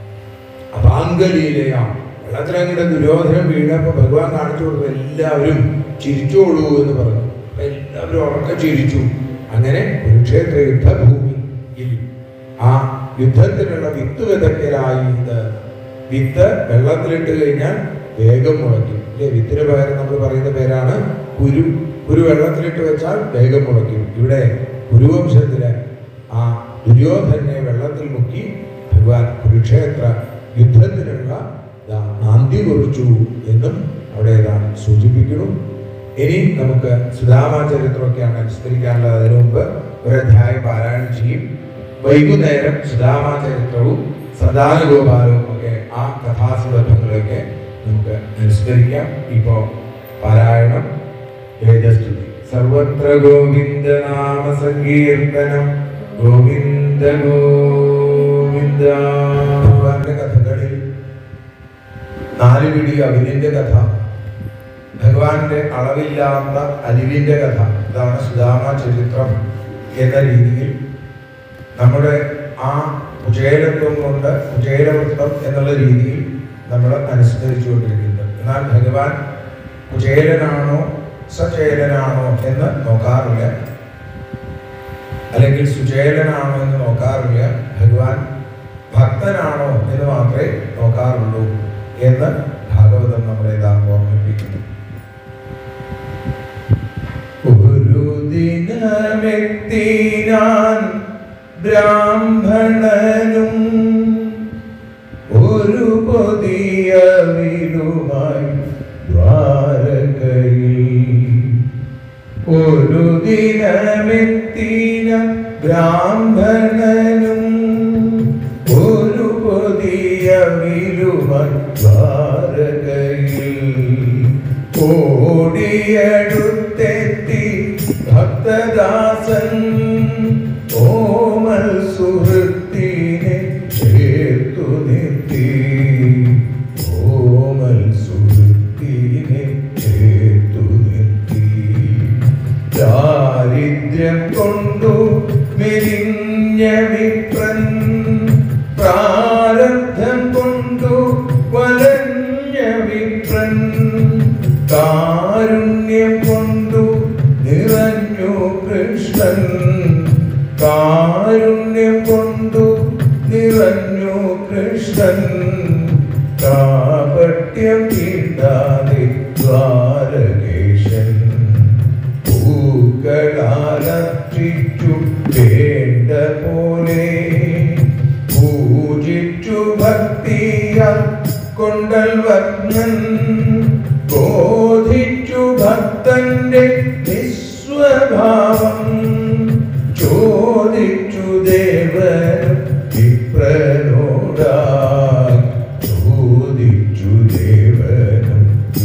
അപാങ്കലീലയാ വെള്ളത്തിലങ്ങയുടെ ദുര്യോധനം വീണപ്പോ ഭഗവാൻ കാണിച്ചു കൊടുത്തു എല്ലാവരും ചിരിച്ചോളൂ എന്ന് പറഞ്ഞു അപ്പൊ എല്ലാവരും ഉറക്കെ ചിരിച്ചു അങ്ങനെ കുരുക്ഷേത്ര യുദ്ധഭൂമിയിൽ ആ യുദ്ധത്തിനുള്ള വിത്ത് വിതയ്ക്കലായി ഇത് വിത്ത് വെള്ളത്തിലിട്ട് കഴിഞ്ഞാൽ വേഗം മുളയ്ക്കും ഇല്ലേ വിത്തിന് പകരം നമ്മൾ പറയുന്ന പേരാണ് കുരു കുരു വെള്ളത്തിലിട്ട് വെച്ചാൽ വേഗം മുളയ്ക്കും ഇവിടെ കുരുവംശത്തില് ആ ദുര്യോധനെ വെള്ളത്തിൽ മുക്കി ഭഗവാൻ കുരുക്ഷേത്ര യുദ്ധത്തിനുള്ള ദാ നാന്തി കുറിച്ചു എന്നും അവിടെ ഇതാ സൂചിപ്പിക്കുന്നു ഇനി നമുക്ക് സുധാമ ചരിത്രമൊക്കെയാണ് അനുസ്മരിക്കാനുള്ളത് അതിനു മുമ്പ് ഒരു അധ്യായം പാരായണം ചെയ്യും വൈകുന്നേരം സുധാമ ചരിത്രവും സദാനുഗോപാലവും ഒക്കെ ആ കഥാസന്ദർഭങ്ങളൊക്കെ നമുക്ക് അനുസ്മരിക്കാം ഇപ്പോ പാരായണം വേദസ്തുതി സർവത്ര ഗോവിന്ദ നാമ സങ്കീർത്തനം ഗോവിന്ദ ഗോവിന്ദ ഭഗവാന്റെ കഥകളിൽ നാല് പിടി അവിലിന്റെ കഥ ഭഗവാന്റെ അളവില്ലാത്ത അലിവിന്റെ കഥ ഇതാണ് സുധാമ ചരിത്രം എന്ന രീതിയിൽ നമ്മുടെ ആ കുചേലത്വം കൊണ്ട് കുചേലവൃത്തം എന്നുള്ള രീതിയിൽ നമ്മൾ അനുസ്മരിച്ചുകൊണ്ടിരിക്കുന്നത് എന്നാൽ ഭഗവാൻ കുചേലനാണോ സചേലനാണോ എന്ന് നോക്കാറില്ല അല്ലെങ്കിൽ സുചേലനാണോ എന്ന് നോക്കാറില്ല ഭഗവാൻ ഭക്തനാണോ എന്ന് മാത്രമേ നോക്കാറുള്ളൂ എന്ന് ഭാഗവതം നമ്മളെ ഇതാ ഓർമ്മിപ്പിക്കുന്നു ഒരു ദിനമെത്തി ഞാൻ ബ്രാഹ്മണനും ഒരു പുതിയ വീടുമായി ദ്വാരകയിൽ ഒരു ദിനമെത്തിന ബ്രാഹ്മണനും ഒരു പുതിയ വിലുമായി ദ്വാരകയിൽ ഓടിയടുത്തെത്തി ഭക്തദാസൻ ഓമൽ സുഹൃത്തിനെ ചേർത്തു നിർത്തി ഓമൽ സുഹൃത്തിനെ ചേർത്തു നിർത്തി ദാരിദ്ര്യം കൊണ്ടു മെലിഞ്ഞ വിപ്രൻ പ്രാരബ്ധം കൊണ്ടു വലഞ്ഞ വിപ്രൻ കാരുണ്യം കൊണ്ടു നിറഞ്ഞു കൃഷ്ണൻ കാരുണ്യം കൊണ്ടു കൃഷ്ണൻ കാപട്യം തീണ്ടാതെ ദ്വാരകേശൻ പൂക്കളാലർച്ചിച്ചു വേണ്ട പോലെ പൂജിച്ചു ഭക്തിയ കൊണ്ടൽ വർണ്ണൻ ബോധിച്ചു ഭക്തന്റെ നിസ്വഭാവം ചോദിച്ചു ദേവനും വിപ്രനോടായി ചോദിച്ചു ദേവനും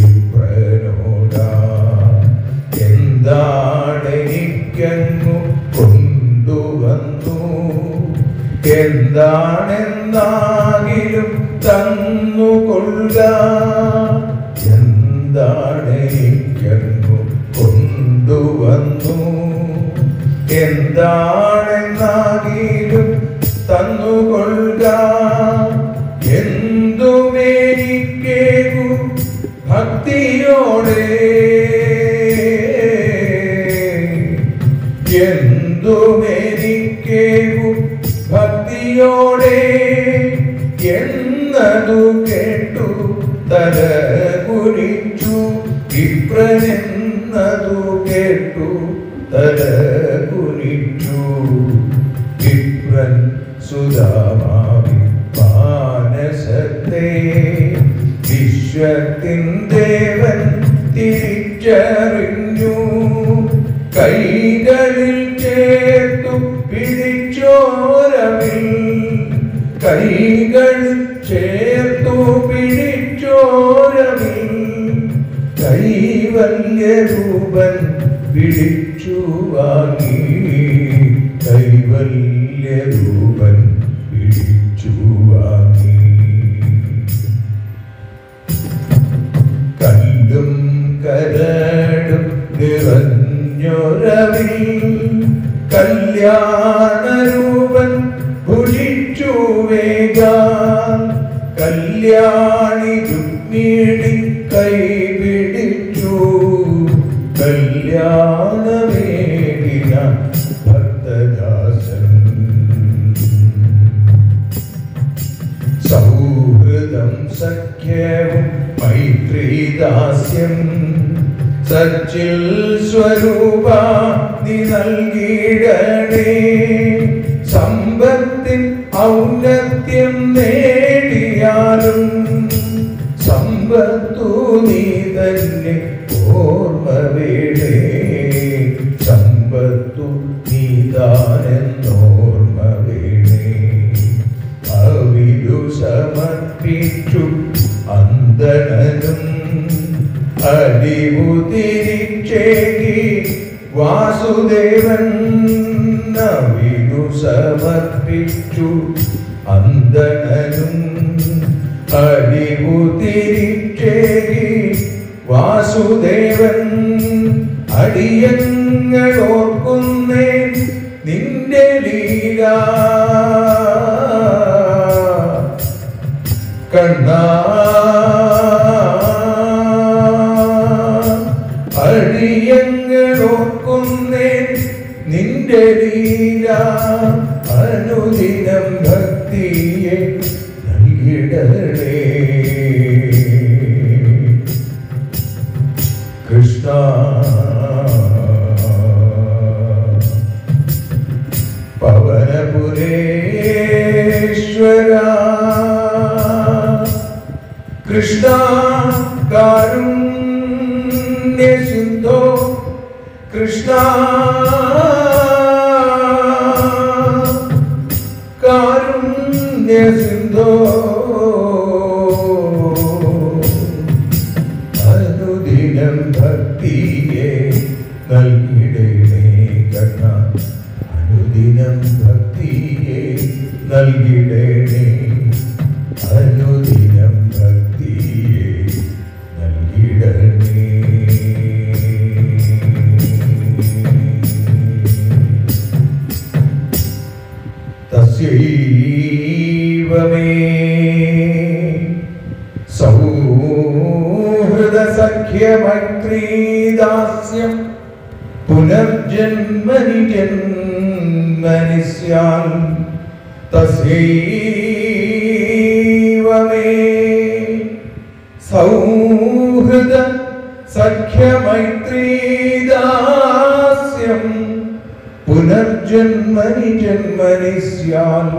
വിപ്രനോടായി എന്താണെനിക്കങ്ങു കൊണ്ടുവന്നു എന്താണെന്നാകിലും തന്നുകൊള്ളുക എന്താണെനിക്കങ്ങു കൊണ്ടുവന്നു എന്താണെന്നാകിലും തന്നുകൊള്ളുക എന്തുമേനിക്കേകു ഭക്തിയോടെ എന്തുമേനിക്കേകു ഭക്തിയോടെ എന്നതു കേട്ടു തല കുരിച്ചു വിപ്രനെന്നതു കേട്ടു തല കുരിച്ചു വിപ്രൻ സുധാമാവി മാനസത്തെ വിശ്വത്തിൻ ദേവൻ തിരിച്ചറിഞ്ഞു കൈകളിൽ ചേർത്തു പിടിച്ചോരവിൽ കൈകളിൽ ചേർത്തു പിടിച്ചോരവിൽ കൈവല്യരൂപൻ പിടിച്ചു വാങ്ങി കൈവല്യരൂപൻ പിടിച്ചു വാങ്ങി കല്ലും കരടും നിറഞ്ഞൊരവിൽ കല്യാണരൂപൻ ഭുജിച്ചു വേഗാൻ കല്യാണി രുക്മിണി കൈപിടിച്ചു കല്യാണമേകിന ഭക്തദാസൻ സൗഹൃദം സഖ്യവും മൈത്രീദാസ്യം സച്ചിൽ സ്വരൂപ നീ നൽകിയിടണേ സമ്പത്തിൻ ഔന്നത്യം നേടിയാലും സമ്പത്തു നീ തന്നെ ഓർമ്മ വേണേ സമ്പത്തു നീ താനെന്നോർമ്മ വേണേ അവിടു സമർപ്പിച്ചു അന്തണനും അടിവു തിരിച്ചേകി വാസുദേവൻ അവിടു സമർപ്പിച്ചു അന്തണനും അടിവു തിരിച്ചേകി വാസുദേവൻ അടിയങ്ങൾ ഓർക്കുന്നേ നിന്റെ ലീല കണ്ണാ അടിയങ്ങൾ ഓർക്കുന്നേ നിന്റെ ലീല അനുദിനം ഭക്തിയെ നൽകിടണേ കൃഷ്ണ പവനപുരേശ്വര കൃഷ്ണ കാരുണ്യ സിന്ധോ കൃഷ്ണ കാരുണ്യ സിന്ധോ അനുദിനം ഭക്തിയെ നൽകിടണേ കണ്ണ അനുദിനം ഭക്തിയെ നൽകിടണേ അനുദിനം ഭക്തിയെ നൽകിടണേ തസ്യൈവ മേ സൗഹൃദസഖ്യമൈത്രീദാസ്യം പുനർജന്മനി ജന്മനി സ്യാൽ തസ്യൈവ മേ സൗഹൃദ ജന്മനി സ്യാൽ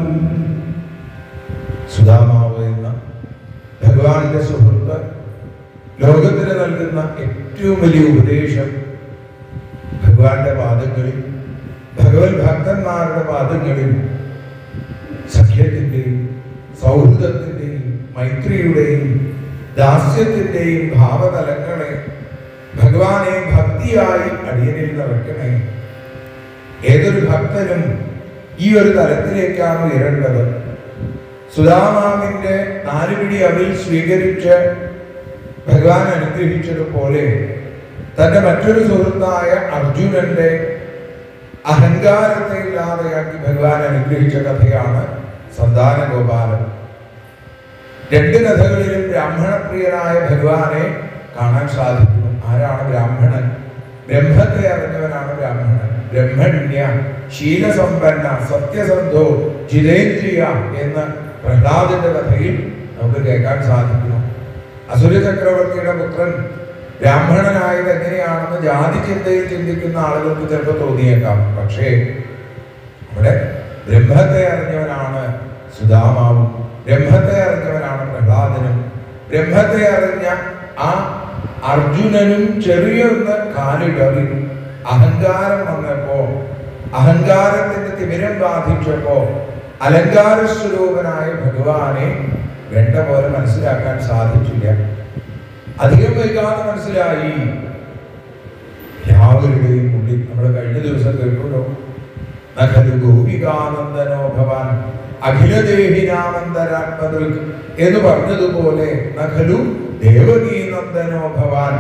സുധാമാവ് എന്ന ഭഗവാന്റെ സുഹൃത്ത് ലോകത്തിന് നൽകുന്ന ഏറ്റവും വലിയ ഉപദേശം ഭഗവാന്റെ പാദങ്ങളിൽ ഭഗവത് ഭക്തന്മാരുടെ പാദങ്ങളിൽ സഖ്യത്തിന്റെയും സൗഹൃദത്തിന്റെയും മൈത്രിയുടെയും ദാസ്യത്തിന്റെയും ഭാവതലങ്ങളെ ഭഗവാനെ ഭക്തിയായി അടിയനിൽ നിറയ്ക്കണേ ഏതൊരു ഭക്തനും ഈ ഒരു തലത്തിലേക്കാണ് ഉയരേണ്ടത് സുധാമാവിന്റെ നാലുപിടി അവിൽ സ്വീകരിച്ച് ഭഗവാൻ അനുഗ്രഹിച്ചതുപോലെ തന്റെ മറ്റൊരു സുഹൃത്തായ അർജുനന്റെ അഹങ്കാരത്തെ ഇല്ലാതെയാക്കി ഭഗവാൻ അനുഗ്രഹിച്ച കഥയാണ് സന്താന ഗോപാലൻ രണ്ട് കഥകളിലും ബ്രാഹ്മണപ്രിയനായ ഭഗവാനെ കാണാൻ സാധിക്കുന്നു ആരാണ് ബ്രാഹ്മണൻ ബ്രഹ്മത്തെ അറിഞ്ഞവനാണ് ബ്രാഹ്മണൻ ബ്രഹ്മണ്യ ശീലസമ്പന്ന സത്യസന്ധോ ജിതേന്ദ്രിയ എന്ന് പ്രഹ്ലാദന്റെ കഥയിൽ നമുക്ക് കേൾക്കാൻ സാധിക്കുന്നു അസുര ചക്രവർത്തിയുടെ പുത്രൻ ബ്രാഹ്മണനായത് എങ്ങനെയാണെന്ന് ജാതി ചിന്തയിൽ ചിന്തിക്കുന്ന ആളുകൾക്ക് ചിലപ്പോൾ തോന്നിയേക്കാം പക്ഷേ അവിടെ ബ്രഹ്മത്തെ അറിഞ്ഞവനാണ് സുധാമാവും ബ്രഹ്മത്തെ അറിഞ്ഞവനാണ് പ്രഹ്ലാദനും ബ്രഹ്മത്തെ അറിഞ്ഞ ആ അർജുനനും ചെറിയൊന്ന് കാലിടറി അഹങ്കാരം വന്നപ്പോ അഹങ്കാരത്തിന്റെ തിമിരം ബാധിച്ചപ്പോ അലങ്കാര സ്വരൂപനായ ഭഗവാനെ വേണ്ട പോലെ മനസ്സിലാക്കാൻ സാധിച്ചില്ല അധികം വൈകാതെ മനസ്സിലായി എല്ലാവരുടെയും ഉള്ളിൽ നമ്മൾ കഴിഞ്ഞ ദിവസം കേട്ടുല്ലോ നഖലു ഗോപികാനന്ദനോ ഭവാൻ അഖിലദേഹിനാനന്ദരാത്മതൃക് എന്ന് പറഞ്ഞതുപോലെ നഖലു ദേവകീനന്ദനോ ഭവാൻ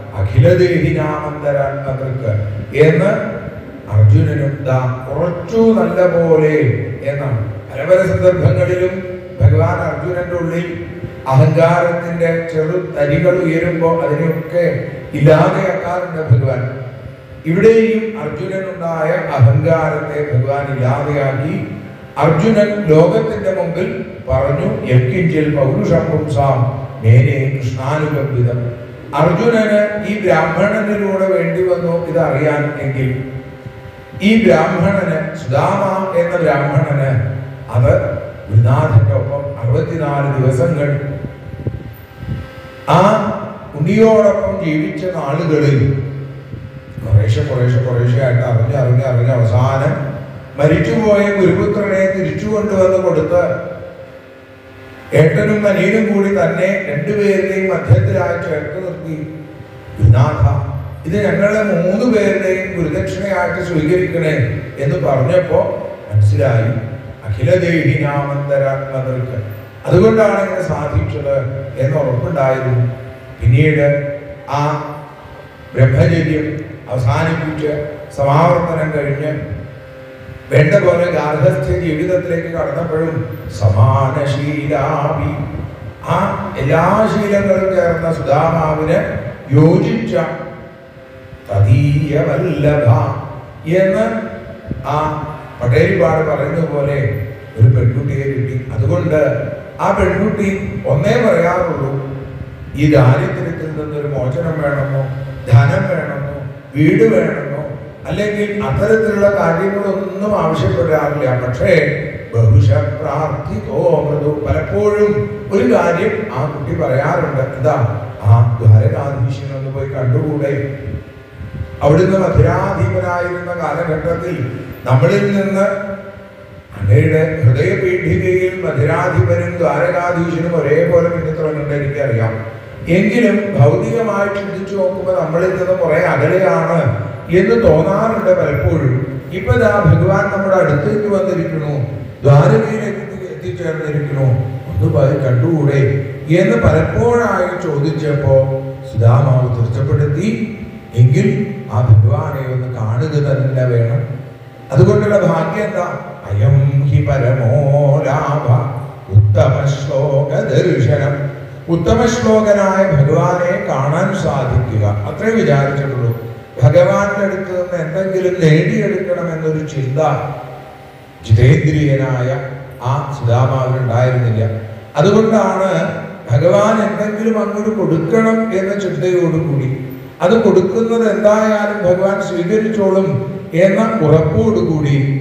അഖിലദേഹിനാനന്ദരാത്മതൃക് എന്ന് അർജുനനും ദാ കുറച്ചു നല്ല പോലെ എന്നാണ് പല പല സന്ദർഭങ്ങളിലും ഭഗവാൻ അർജുനന്റെ ഉള്ളിൽ അഹങ്കാരത്തിന്റെ ചെറു തരികൾ ഉയരുമ്പോൾ അതിനെയൊക്കെ ഇല്ലാതെയാക്കാറുണ്ട് ഭഗവാൻ ഇവിടെയും അർജുനനുണ്ടായ അഹങ്കാരത്തെ ഭഗവാൻ ഇല്ലാതെയാക്കി അർജുനൻ ലോകത്തിന്റെ മുമ്പിൽ പറഞ്ഞു യക്കിഞ്ചിൽ പൗരുഷം പുംസാം നേരെ കൃഷ്ണാനുഗംഭിതം അർജുനന് ഈ ബ്രാഹ്മണനിലൂടെ വേണ്ടി വന്നു ഇത് അറിയാൻ എങ്കിൽ ഈ ബ്രാഹ്മണന് സുദാമ എന്ന ബ്രാഹ്മണന് അത് ഗുരുനാഥന്റെ ഒപ്പം അറുപത്തിനാല് ദിവസങ്ങൾ ആ ഉണ്ണിയോടൊപ്പം ജീവിച്ച നാളുകളിൽ കുറേശ്ശെ കുറേശ്ശെ കുറേശ്ശെ ആയിട്ട് അറിഞ്ഞ് അറിഞ്ഞ് അറിഞ്ഞ് അവസാനം മരിച്ചുപോയ ഗുരുപുത്രനെ തിരിച്ചു കൊണ്ടുവന്ന് കൊടുത്ത് ഏട്ടനും അനിയനും കൂടി തന്നെ രണ്ടുപേരുടെയും മധ്യത്തിലായി ചേർത്ത് നിർത്തി ഗുരുനാഥ ഇത് ഞങ്ങളെ മൂന്ന് പേരുടെയും ഗുരുദക്ഷിണയായിട്ട് സ്വീകരിക്കണേ എന്ന് പറഞ്ഞപ്പോ മനസ്സിലായി അഖിലദേഹിനാമന്തരാത്മകൾക്ക് അതുകൊണ്ടാണ് ഇങ്ങനെ സാധിച്ചത് എന്ന് ഉറപ്പുണ്ടായിരുന്നു പിന്നീട് ആ ബ്രഹ്മചര്യം അവസാനിപ്പിച്ച് സമാവർത്തനം കഴിഞ്ഞ് വേണ്ട പോലെ ഗാർഹസ്ഥ്യ ജീവിതത്തിലേക്ക് കടന്നപ്പോഴും സമാനശീലാവി ആ എല്ലാ ശീലങ്ങളും ചേർന്ന സുധാമാവിന് യോജിച്ച തദീയ വല്ലഭ എന്ന് ആ പട്ടേരിപ്പാട് പറയുന്ന പോലെ ഒരു പെൺകുട്ടിയെ കിട്ടി അതുകൊണ്ട് ആ പെൺകുട്ടി ഒന്നേ പറയാറുള്ളൂ ഈ ദാരിദ്ര്യത്തിൽ നിന്നൊരു മോചനം വേണമെന്നോ ധനം വേണമെന്നോ വീട് വേണമെന്നോ അല്ലെങ്കിൽ അത്തരത്തിലുള്ള കാര്യങ്ങളൊന്നും ആവശ്യപ്പെടാറില്ല പക്ഷേ ബഹുശ പ്രാർത്ഥിതോ മൃദു പലപ്പോഴും ഒരു കാര്യം ആ കുട്ടി പറയാറുണ്ട് എന്താ ആ ദ്വാരകാധീശൻ ഒന്ന് പോയി കണ്ടുകൂടെ അവിടുന്ന് മധുരാധീപനായിരുന്ന കാലഘട്ടത്തിൽ നമ്മളിൽ നിന്ന് അങ്ങയുടെ ഹൃദയപീഠികയിൽ മധുരാധിപനും ദ്വാരകാധീശനും ഒരേപോലെ പിന്നിത്തുടങ്ങുന്നത് എനിക്കറിയാം എങ്കിലും ഭൗതികമായി ചിന്തിച്ചു നോക്കുമ്പോൾ നമ്മളിൽ നിന്ന് കുറെ അകലെയാണ് എന്ന് തോന്നാറുണ്ട് പലപ്പോഴും ഇപ്പൊ ദാ ഭഗവാൻ നമ്മുടെ അടുത്തേക്ക് വന്നിരിക്കണു ദ്വാരകയിലേക്ക് എത്തി- എത്തിച്ചേർന്നിരിക്കണു ഒന്ന് പോയി കണ്ടുകൂടെ എന്ന് പലപ്പോഴായി ചോദിച്ചപ്പോ സുധാമാവ് തീർച്ചപ്പെടുത്തി എങ്കിൽ ആ ഭഗവാനെ ഒന്ന് കാണുക തന്നെ വേണം അതുകൊണ്ടുള്ള ഭാഗ്യം എന്താ അയം ഹി പരമോ ലാഭ ഉത്തമ ശ്ലോക ദർശനം ഉത്തമ ശ്ലോകനായ ഭഗവാനെ കാണാൻ സാധിക്കുക അത്രേ വിചാരിച്ചിട്ടുള്ളൂ ഭഗവാന്റെ അടുത്ത് നിന്ന് എന്തെങ്കിലും നേടിയെടുക്കണം എന്നൊരു ചിന്ത ജിതേന്ദ്രിയനായ ആ സുധാമാവിനുണ്ടായിരുന്നില്ല അതുകൊണ്ടാണ് ഭഗവാൻ എന്തെങ്കിലും അങ്ങോട്ട് കൊടുക്കണം എന്ന ചിന്തയോടുകൂടി അത് കൊടുക്കുന്നത് എന്തായാലും ഭഗവാൻ സ്വീകരിച്ചോളും എന്ന ഉറപ്പോടുകൂടി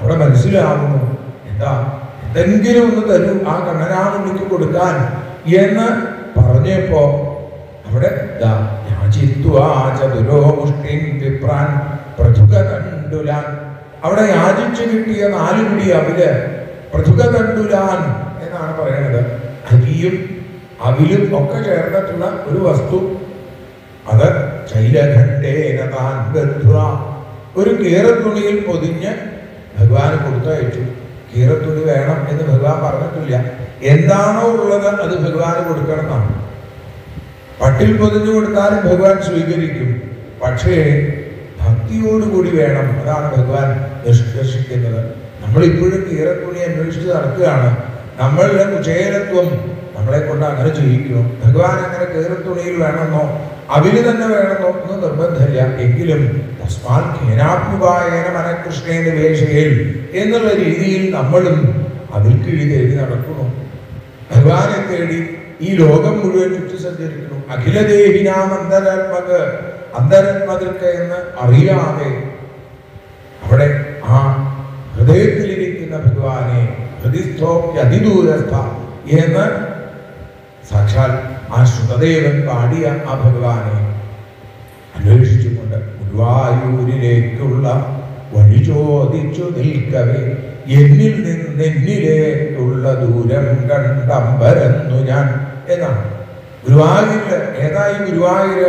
അവിടെ മനസ്സിലാവുന്നു എന്താ എന്തെങ്കിലും ഒന്ന് തരൂ ആ കണ്ണനാമുണ്ണിക്ക് കൊടുക്കാൻ എന്ന് പറഞ്ഞപ്പോ അവിടെ ദാ യാചിത്വാ ചതുരോ മുഷ്ടിൻ വിപ്രാൻ പ്രതുക കണ്ടുലാൻ അവിടെ യാചിച്ചു കിട്ടിയ നാല് പിടി അവില് പ്രതുക കണ്ടുലാൻ എന്നാണ് പറയുന്നത് അരിയും അവിലും ഒക്കെ ചേർന്നിട്ടുള്ള ഒരു വസ്തു അത് ശൈലഖണ്ഡേന താൻ ബദ്ധ്വ ഒരു കീറത്തുണിയിൽ പൊതിഞ്ഞ് ഭഗവാന് കൊടുത്തയച്ചു കീറത്തുണി വേണം എന്ന് ഭഗവാൻ പറഞ്ഞിട്ടില്ല എന്താണോ ഉള്ളത് അത് ഭഗവാന് കൊടുക്കണം എന്നാണ് പട്ടിൽ പൊതിഞ്ഞു കൊടുത്താലും ഭഗവാൻ സ്വീകരിക്കും പക്ഷേ ഭക്തിയോടുകൂടി വേണം അതാണ് ഭഗവാൻ നിഷ്കർഷിക്കുന്നത് നമ്മൾ ഇപ്പോഴും കീറത്തുണി അന്വേഷിച്ച് നടക്കുകയാണ് നമ്മളുടെ കുചേലത്വം നമ്മളെ കൊണ്ട് അങ്ങനെ ചെയ്യിക്കുന്നു ഭഗവാൻ അങ്ങനെ കീറത്തുണിയിൽ വേണമെന്നോ അവര് തന്നെ വേണമെന്നോ ഒന്നും നിർബന്ധമില്ല എങ്കിലും തസ്മാൽ ഖേനാത്മുപായന മനകൃഷ്ണേന വേഷയിൽ എന്നുള്ള രീതിയിൽ നമ്മളും അതിൽ കീഴി തേടി നടക്കുന്നു ഭഗവാനെ തേടി ഈ ലോകം മുഴുവൻ ചുറ്റി സഞ്ചരിക്കുന്നു അഖിലദേഹിനാം അന്തരാത്മക അന്തരാത്മകൾക്ക് എന്ന് അറിയാതെ അവിടെ ആ ഹൃദയത്തിലിരിക്കുന്ന ഭഗവാനെ ഹൃദിസ്ഥോപ്യ അതിദൂരസ്ഥ എന്ന് സാക്ഷാൽ ആ ശ്രുതദേവൻ പാടിയ ആ ഭഗവാനെ അന്വേഷിച്ചുകൊണ്ട് ഗുരുവായൂരിലേക്കുള്ള വഴി ചോദിച്ചു നിൽക്കവേ എന്നിൽ നിന്ന് എന്നിലേക്കുള്ള ദൂരം കണ്ടമ്പരന്നു ഞാൻ എന്നാണ് ഗുരുവായൂരില് ഏതായി ഗുരുവായൂര്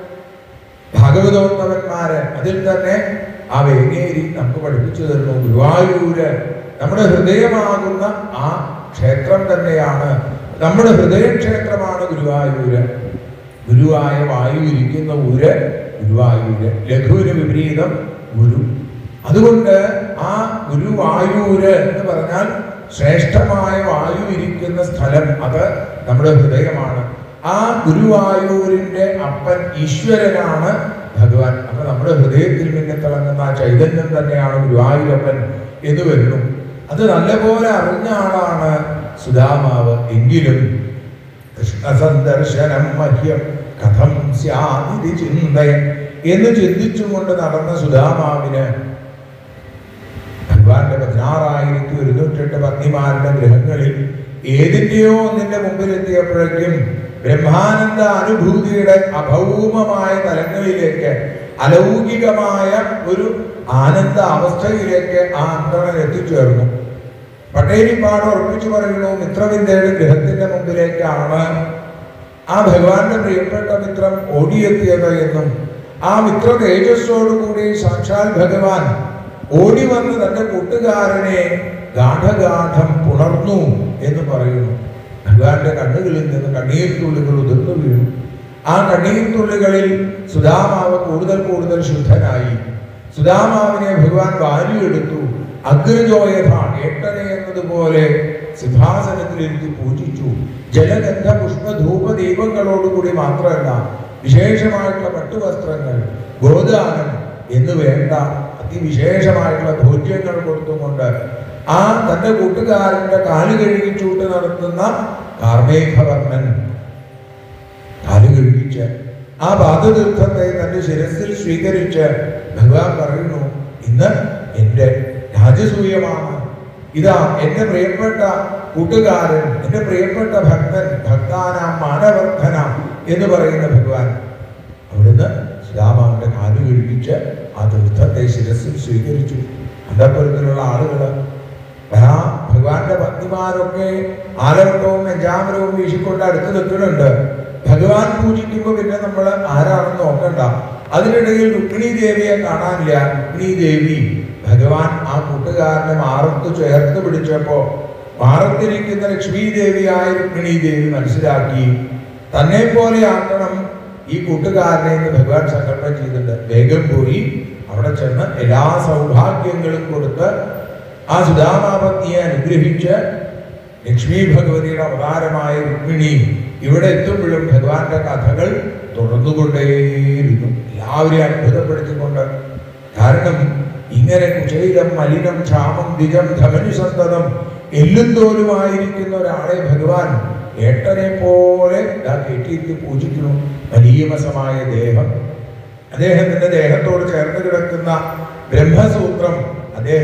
ഭാഗവതോത്തമന്മാര് അതിൽ തന്നെ ആ വേങ്ങേരി നമുക്ക് പഠിപ്പിച്ചു തരുന്നു ഗുരുവായൂര് നമ്മുടെ ഹൃദയമാകുന്ന ആ ക്ഷേത്രം തന്നെയാണ് നമ്മുടെ ഹൃദയക്ഷേത്രമാണ് ഗുരുവായൂര് ഗുരുവായ വായു ഇരിക്കുന്ന ഊര് ഗുരുവായൂര് ലഘുവിന് വിപരീതം ഗുരു അതുകൊണ്ട് ആ ഗുരുവായൂര് എന്ന് പറഞ്ഞാൽ ശ്രേഷ്ഠമായ വായു ഇരിക്കുന്ന സ്ഥലം അത് നമ്മുടെ ഹൃദയമാണ് ആ ഗുരുവായൂരിന്റെ അപ്പൻ ഈശ്വരനാണ് ഭഗവാൻ അപ്പൊ നമ്മുടെ ഹൃദയത്തിൽ പിന്നെ തിളങ്ങുന്ന ആ ചൈതന്യം തന്നെയാണ് ഗുരുവായൂരപ്പൻ എന്ന് വരുന്നു അത് നല്ലപോലെ അറിഞ്ഞ ആളാണ് സുധാമാവ് എങ്കിലും കൃഷ്ണസന്ദർശനം മഹ്യം കഥം സ്യാതിരി ചിന്തയൻ എന്ന് ചിന്തിച്ചുകൊണ്ട് നടന്ന സുധാമാവിന് ഭഗവാന്റെ പതിനാറായിരത്തി ഒരുന്നൂറ്റെട്ട് പത്നിമാരുടെ ഗ്രഹങ്ങളിൽ ഏതിന്റെയോ ഒന്നിന്റെ മുമ്പിൽ എത്തിയപ്പോഴേക്കും ബ്രഹ്മാനന്ദ അനുഭൂതിയുടെ അഭൗമമായ തലങ്ങളിലേക്ക് അലൗകികമായ ഒരു ആനന്ദ അവസ്ഥയിലേക്ക് ആ അന്തണൻ എത്തിച്ചേർന്നു പട്ടേരിപ്പാട് ഉറപ്പിച്ചു പറയുന്നു മിത്രവിന്ദയുടെ ഗൃഹത്തിന്റെ മുമ്പിലേക്കാണ് ആ ഭഗവാന്റെ പ്രിയപ്പെട്ട മിത്രം ഓടിയെത്തിയത് എന്നും ആ മിത്ര തേജസ്സോടുകൂടി സാക്ഷാൽ ഭഗവാൻ ഓടി വന്ന് തന്റെ കൂട്ടുകാരനെ ഗാഠഗാഠം പുണർന്നു എന്ന് പറയുന്നു ഭഗവാന്റെ കണ്ണുകളിൽ നിന്ന് കണ്ണീർ തുള്ളികൾ ഉതിർന്നു വീണു ആ കണ്ണീർ തുള്ളികളിൽ സുധാമാവ് കൂടുതൽ കൂടുതൽ ശുദ്ധനായി സുധാമാവിനെ ഭഗവാൻ വാരിയെടുത്തു അഗ്രജോയഥ ഏട്ടനെ എന്നതുപോലെ സിംഹാസനത്തിലിരുത്തി പൂജിച്ചു ജലഗന്ധ പുഷ്പ ധൂപ ദീപങ്ങളോടുകൂടി മാത്രമല്ല വിശേഷമായിട്ടുള്ള പട്ടുവസ്ത്രങ്ങൾ ഗോദാനം എന്ന് വേണ്ട അതിവിശേഷമായിട്ടുള്ള ഭോജ്യങ്ങൾ കൊടുത്തുകൊണ്ട് ആ തന്റെ കൂട്ടുകാരന്റെ കാല് കഴുകിച്ചൂട്ട് നടത്തുന്ന കാർമേഘവർണ്ണൻ കാല് കഴുകിച്ച് ആ പാദതീർത്ഥത്തെ തന്റെ ശിരസിൽ സ്വീകരിച്ച് ഭഗവാൻ പറയുന്നു ഇന്ന് എന്റെ രാജസൂയമാണ് ഇതാ എന്റെ പ്രിയപ്പെട്ട കൂട്ടുകാരൻ എന്റെ പ്രിയപ്പെട്ട ഭക്തൻ ഭക്താനാം മാനവർദ്ധന എന്ന് പറയുന്ന ഭഗവാൻ അവിടുന്ന് ശ്രീരാമാവിന്റെ കാല് കഴുകിച്ച് ആ തീർത്ഥത്തെ ശിരസിൽ സ്വീകരിച്ചു അന്തപുരത്തിലുള്ള ആളുകള് ആ ഭഗവാന്റെ പത്നിമാരൊക്കെ ആലവട്ടവും നെഞ്ചാമരവും വീശിക്കൊണ്ട് അടുത്ത് നിൽക്കുന്നുണ്ട് ഭഗവാൻ പൂജിക്കുമ്പോൾ പിന്നെ നമ്മൾ ആരാണെന്ന് നോക്കണ്ട അതിനിടയിൽ രുക്മിണി ദേവിയെ കാണാനില്ല രുക്മിണി ദേവി ഭഗവാൻ ആ കൂട്ടുകാരനെ മാറത്ത് ചേർത്ത് പിടിച്ചപ്പോ മാറത്തിരിക്കുന്ന ലക്ഷ്മി ദേവിയായ രുക്മിണി ദേവി മനസ്സിലാക്കി തന്നെ പോലെ ആക്കണം ഈ കൂട്ടുകാരനെ എന്ന് ഭഗവാൻ സങ്കല്പം ചെയ്തിട്ടുണ്ട് വേഗം പോയി അവിടെ ചെന്ന് എല്ലാ സൗഭാഗ്യങ്ങളും കൊടുത്ത് ആ സുധാമാപത്നിയെ അനുഗ്രഹിച്ച് ലക്ഷ്മി ഭഗവതിയുടെ അവതാരമായ രുക്മിണി ഇവിടെ എത്തുമ്പോഴും ഭഗവാന്റെ കഥകൾ തുടർന്നുകൊണ്ടേയിരുന്നു എല്ലാവരെയും അത്ഭുതപ്പെടുത്തിക്കൊണ്ട് കാരണം ഇങ്ങനെ കുചൈലം മലിനം ക്ഷാമം ദിജം ധമനി സന്തതം എല്ലും തോലുമായിരിക്കുന്ന ഒരാളെ ഭഗവാൻ ഏട്ടനെ പോലെ ദാ കെട്ടിയിട്ട് പൂജിക്കുന്നു മലീമസമായ ദേഹം അദ്ദേഹത്തിന്റെ ദേഹത്തോട് ചേർന്ന് കിടക്കുന്ന ബ്രഹ്മസൂത്രം അദ്ദേഹം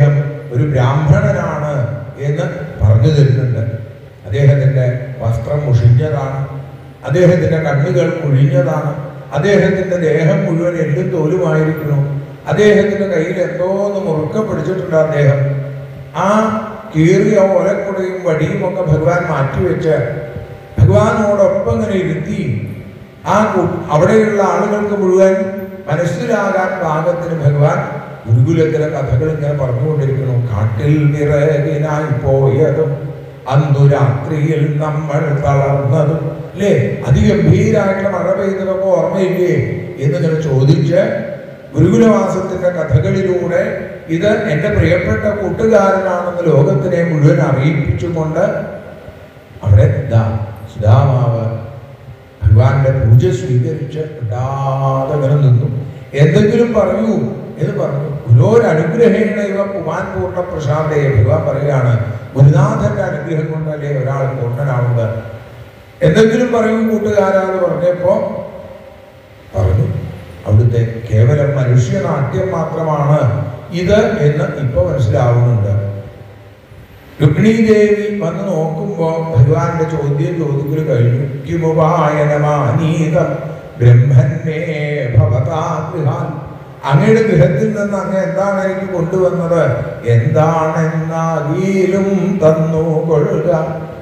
ഒരു ബ്രാഹ്മണനാണ് എന്ന് പറഞ്ഞു തരുന്നുണ്ട് അദ്ദേഹത്തിൻ്റെ വസ്ത്രം മുഷിഞ്ഞതാണ് അദ്ദേഹത്തിൻ്റെ കണ്ണുകൾ കുഴിഞ്ഞതാണ് അദ്ദേഹത്തിൻ്റെ ദേഹം മുഴുവൻ എല്ലും തോലുമായിരിക്കുന്നു അദ്ദേഹത്തിൻ്റെ കയ്യിൽ എന്തോ ഒന്ന് മുറുക്കം പിടിച്ചിട്ടുണ്ട് അദ്ദേഹം ആ കീറിയ ഓലക്കുടയും വടിയും ഒക്കെ ഭഗവാൻ മാറ്റിവെച്ച് ഭഗവാനോടൊപ്പം ഇങ്ങനെ ഇരുത്തി ആ കു- അവിടെയുള്ള ആളുകൾക്ക് മുഴുവൻ മനസ്സിലാകാൻ പാകത്തിന് ഭഗവാൻ ഗുരുകുലത്തിലെ കഥകൾ ഇങ്ങനെ പറഞ്ഞുകൊണ്ടിരിക്കുന്നു കാട്ടിൽ വിറകിനായി പോയതും അന്നു രാത്രിയിൽ നമ്മൾ തളർന്നതും അല്ലേ അതിഗംഭീരായിട്ടുള്ള മഴ പെയ്തതൊക്കെ ഓർമ്മയില്ലേ എന്നിങ്ങനെ ചോദിച്ച് ഗുരുകുലവാസത്തിന്റെ കഥകളിലൂടെ ഇത് എൻ്റെ പ്രിയപ്പെട്ട കൂട്ടുകാരനാണെന്ന് ലോകത്തിനെ മുഴുവൻ അറിയിപ്പിച്ചുകൊണ്ട് അവിടെ ദാ സുധാമാവ് ഭഗവാന്റെ പൂജ സ്വീകരിച്ച് ഇടാതെ അങ്ങനെ നിന്നു എന്തെങ്കിലും പറയൂ എന്ന് പറഞ്ഞു ഗുരോരനുഗ്രഹേണ ഇവ പുമാൻ പൂർണ്ണ പ്രസാദയെ ഭഗവാൻ പറയുകയാണ് ഗുരുനാഥന്റെ അനുഗ്രഹം കൊണ്ടല്ലേ ഒരാൾ പൂർണ്ണനാവുന്നത് എന്തെങ്കിലും പറയൂ കൂട്ടുകാരാ എന്ന് പറഞ്ഞപ്പോ പറഞ്ഞു അവിടുത്തെ കേവലം മനുഷ്യനാട്യം മാത്രമാണ് ഇത് എന്ന് ഇപ്പൊ മനസ്സിലാവുന്നുണ്ട് രുക്മിണി ദേവി വന്ന് നോക്കുമ്പോ ഭഗവാന്റെ ചോദ്യം ചോദിക്കൽ കഴിഞ്ഞു കിമുപായനമാനീതം ബ്രഹ്മന്മേ ഭവതാ ഗൃഹാൻ അങ്ങയുടെ ഗൃഹത്തിൽ നിന്ന് അങ്ങ് എന്താണ് എനിക്ക് കൊണ്ടുവന്നത് എന്താണെന്നാകിലും തന്നു കൊള്ളുക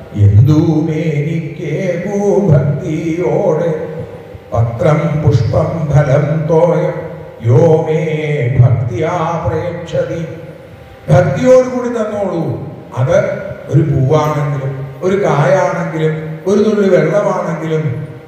എന്തുമേനിക്കേകൂ ഭക്തിയോടെ പത്രം പുഷ്പം ഫലം തോയം യോ മേ ഭക്തിയാ പ്രേക്ഷതി ഭക്തിയോടുകൂടി തന്നോളൂ അത് ഒരു പൂവാണെങ്കിലും ഒരു കായാണെങ്കിലും ഒരു തുള്ളി വെള്ളമാണെങ്കിലും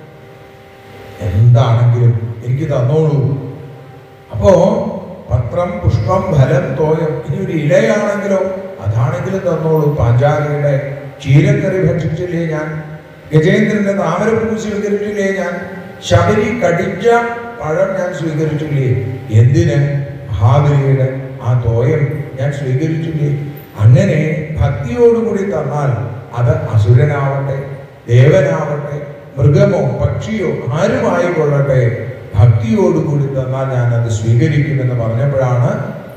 എന്താണെങ്കിലും എനിക്ക് തന്നോളൂ അപ്പോ പത്രം പുഷ്പം ഫലം തോയം ഇനി ഒരു ഇലയാണെങ്കിലോ അതാണെങ്കിലും തന്നോളൂ പാഞ്ചാലിയുടെ ചീരക്കറി ഭക്ഷിച്ചില്ലേ ഞാൻ ഗജേന്ദ്രന്റെ താമരപ്പൂ സ്വീകരിച്ചില്ലേ ഞാൻ ശബരി കടിച്ച പഴം ഞാൻ സ്വീകരിച്ചില്ലേ എന്തിന് മഹാബലിയുടെ ആ തോയം ഞാൻ സ്വീകരിച്ചില്ലേ അങ്ങനെ ഭക്തിയോടുകൂടി തന്നാൽ അത് അസുരനാവട്ടെ ദേവനാവട്ടെ മൃഗമോ പക്ഷിയോ ആരുമായി കൊള്ളട്ടെ ഭക്തിയോടുകൂടി തന്നാൽ ഞാൻ അത് സ്വീകരിക്കുമെന്ന് പറഞ്ഞപ്പോഴാണ്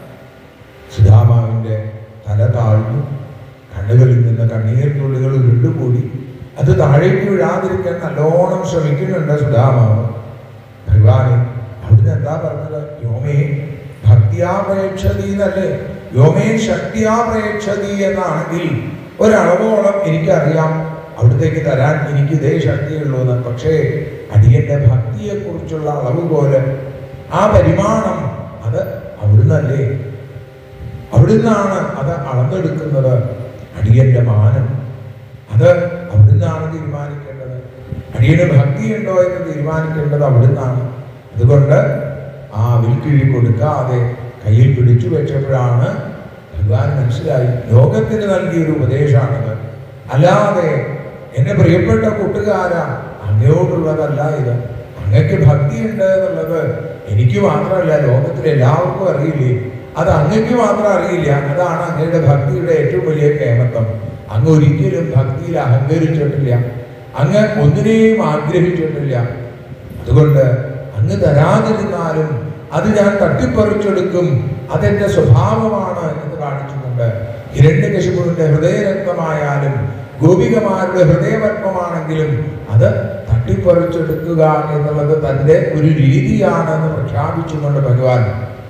സുധാമാവിൻ്റെ തല താഴ്ന്നു കണ്ണുകളിൽ നിന്ന് കണ്ണീർ തുള്ളികൾ ഉരുണ്ടുകൂടി അത് താഴേക്ക് വീഴാതിരിക്കാൻ നല്ലോണം ശ്രമിക്കുന്നുണ്ട് സുധാമാവ് ഭഗവാനെ അവിടുന്ന് എന്താ പറഞ്ഞത് യോമേ ഭക്തിയാ പ്രേക്ഷതി എന്നല്ലേ യോമേ ശക്തിയാ പ്രേക്ഷതി എന്നാണെങ്കിൽ ഒരളവോളം എനിക്കറിയാം അവിടത്തേക്ക് തരാൻ എനിക്ക് ഇതേ ശക്തിയുള്ളൂ എന്ന് പക്ഷേ അടിയന്റെ ഭക്തിയെക്കുറിച്ചുള്ള അളവ് പോലെ ആ പരിമാണം അത് അവിടുന്നല്ലേ അവിടുന്നാണ് അത് അളന്നെടുക്കുന്നത് അടിയന്റെ മാനം അത് അവിടുന്നാണ് തീരുമാനിക്കേണ്ടത് അടിയന് ഭക്തിയുണ്ടോ എന്ന് തീരുമാനിക്കേണ്ടത് അവിടുന്നാണ് അതുകൊണ്ട് ആ വിൽക്കിഴി കൊടുക്കാതെ കയ്യിൽ പിടിച്ചു വെച്ചപ്പോഴാണ് ഭഗവാൻ മനസ്സിലായി ലോകത്തിന് നൽകിയൊരു ഉപദേശമാണിത് അല്ലാതെ എന്റെ പ്രിയപ്പെട്ട കൂട്ടുകാര അങ്ങയോടുള്ളതല്ല ഇത് അങ്ങക്ക് ഭക്തിയുണ്ട് എന്നുള്ളത് എനിക്ക് മാത്രമല്ല ലോകത്തിലെ എല്ലാവർക്കും അറിയില്ലേ അത് അങ്ങക്ക് മാത്രം അറിയില്ല അതാണ് അങ്ങയുടെ ഭക്തിയുടെ ഏറ്റവും വലിയ കേമത്വം അങ്ങ് ഒരിക്കലും ഭക്തിയിൽ അഹങ്കരിച്ചിട്ടില്ല അങ്ങ് ഒന്നിനെയും ആഗ്രഹിച്ചിട്ടില്ല അതുകൊണ്ട് അങ്ങ് തരാതിരുന്നാലും അത് ഞാൻ തട്ടിപ്പറിച്ചെടുക്കും അതെന്റെ സ്വഭാവമാണ് എന്ന് കാണിച്ചുകൊണ്ട് ഹിരണ്യകശിപുവിന്റെ ഹൃദയരക്തമായാലും ഗോപികമാരുടെ ഹൃദയപത്മമാണെങ്കിലും അത് തട്ടിപ്പറിച്ചെടുക്കുക എന്നുള്ളത് തന്റെ ഒരു രീതിയാണെന്ന് പ്രഖ്യാപിച്ചുകൊണ്ട് ഭഗവാൻ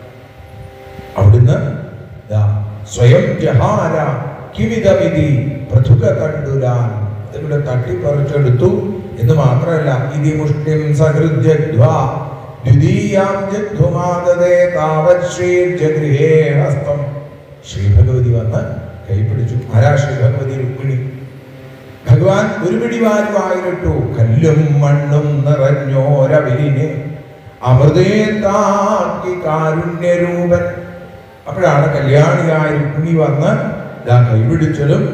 അവിടുന്ന് ദാ സ്വയം ജഹാര കിമിതമിതി പൃഥുക കണ്ടുലാൻ അതിവിടെ തട്ടിപ്പറിച്ചെടുത്തു എന്ന് മാത്രമല്ല ഇതി മുഷ്ടിം സഹൃദ്യധ്വാ ദ്വിതീയാം ജഗ്ധുമാദതേ താവത് ശ്രീർജഗൃഹേ ഹസ്തം ശ്രീ ഭഗവതി വന്ന് കൈപിടിച്ചു ആരാ ശ്രീ ഭഗവതി രുക്മിണി ഭഗവാൻ ഒരു പിടി വാരി വായിലിട്ടു കല്ലും മണ്ണും നിറഞ്ഞോരവിലിനെ അമൃതേ താക്കി കാരുണ്യരൂപൻ അപ്പോഴാണ് കല്യാണിയായ രുക്മിണി വന്ന് ഇതാ കൈപിടിച്ചതും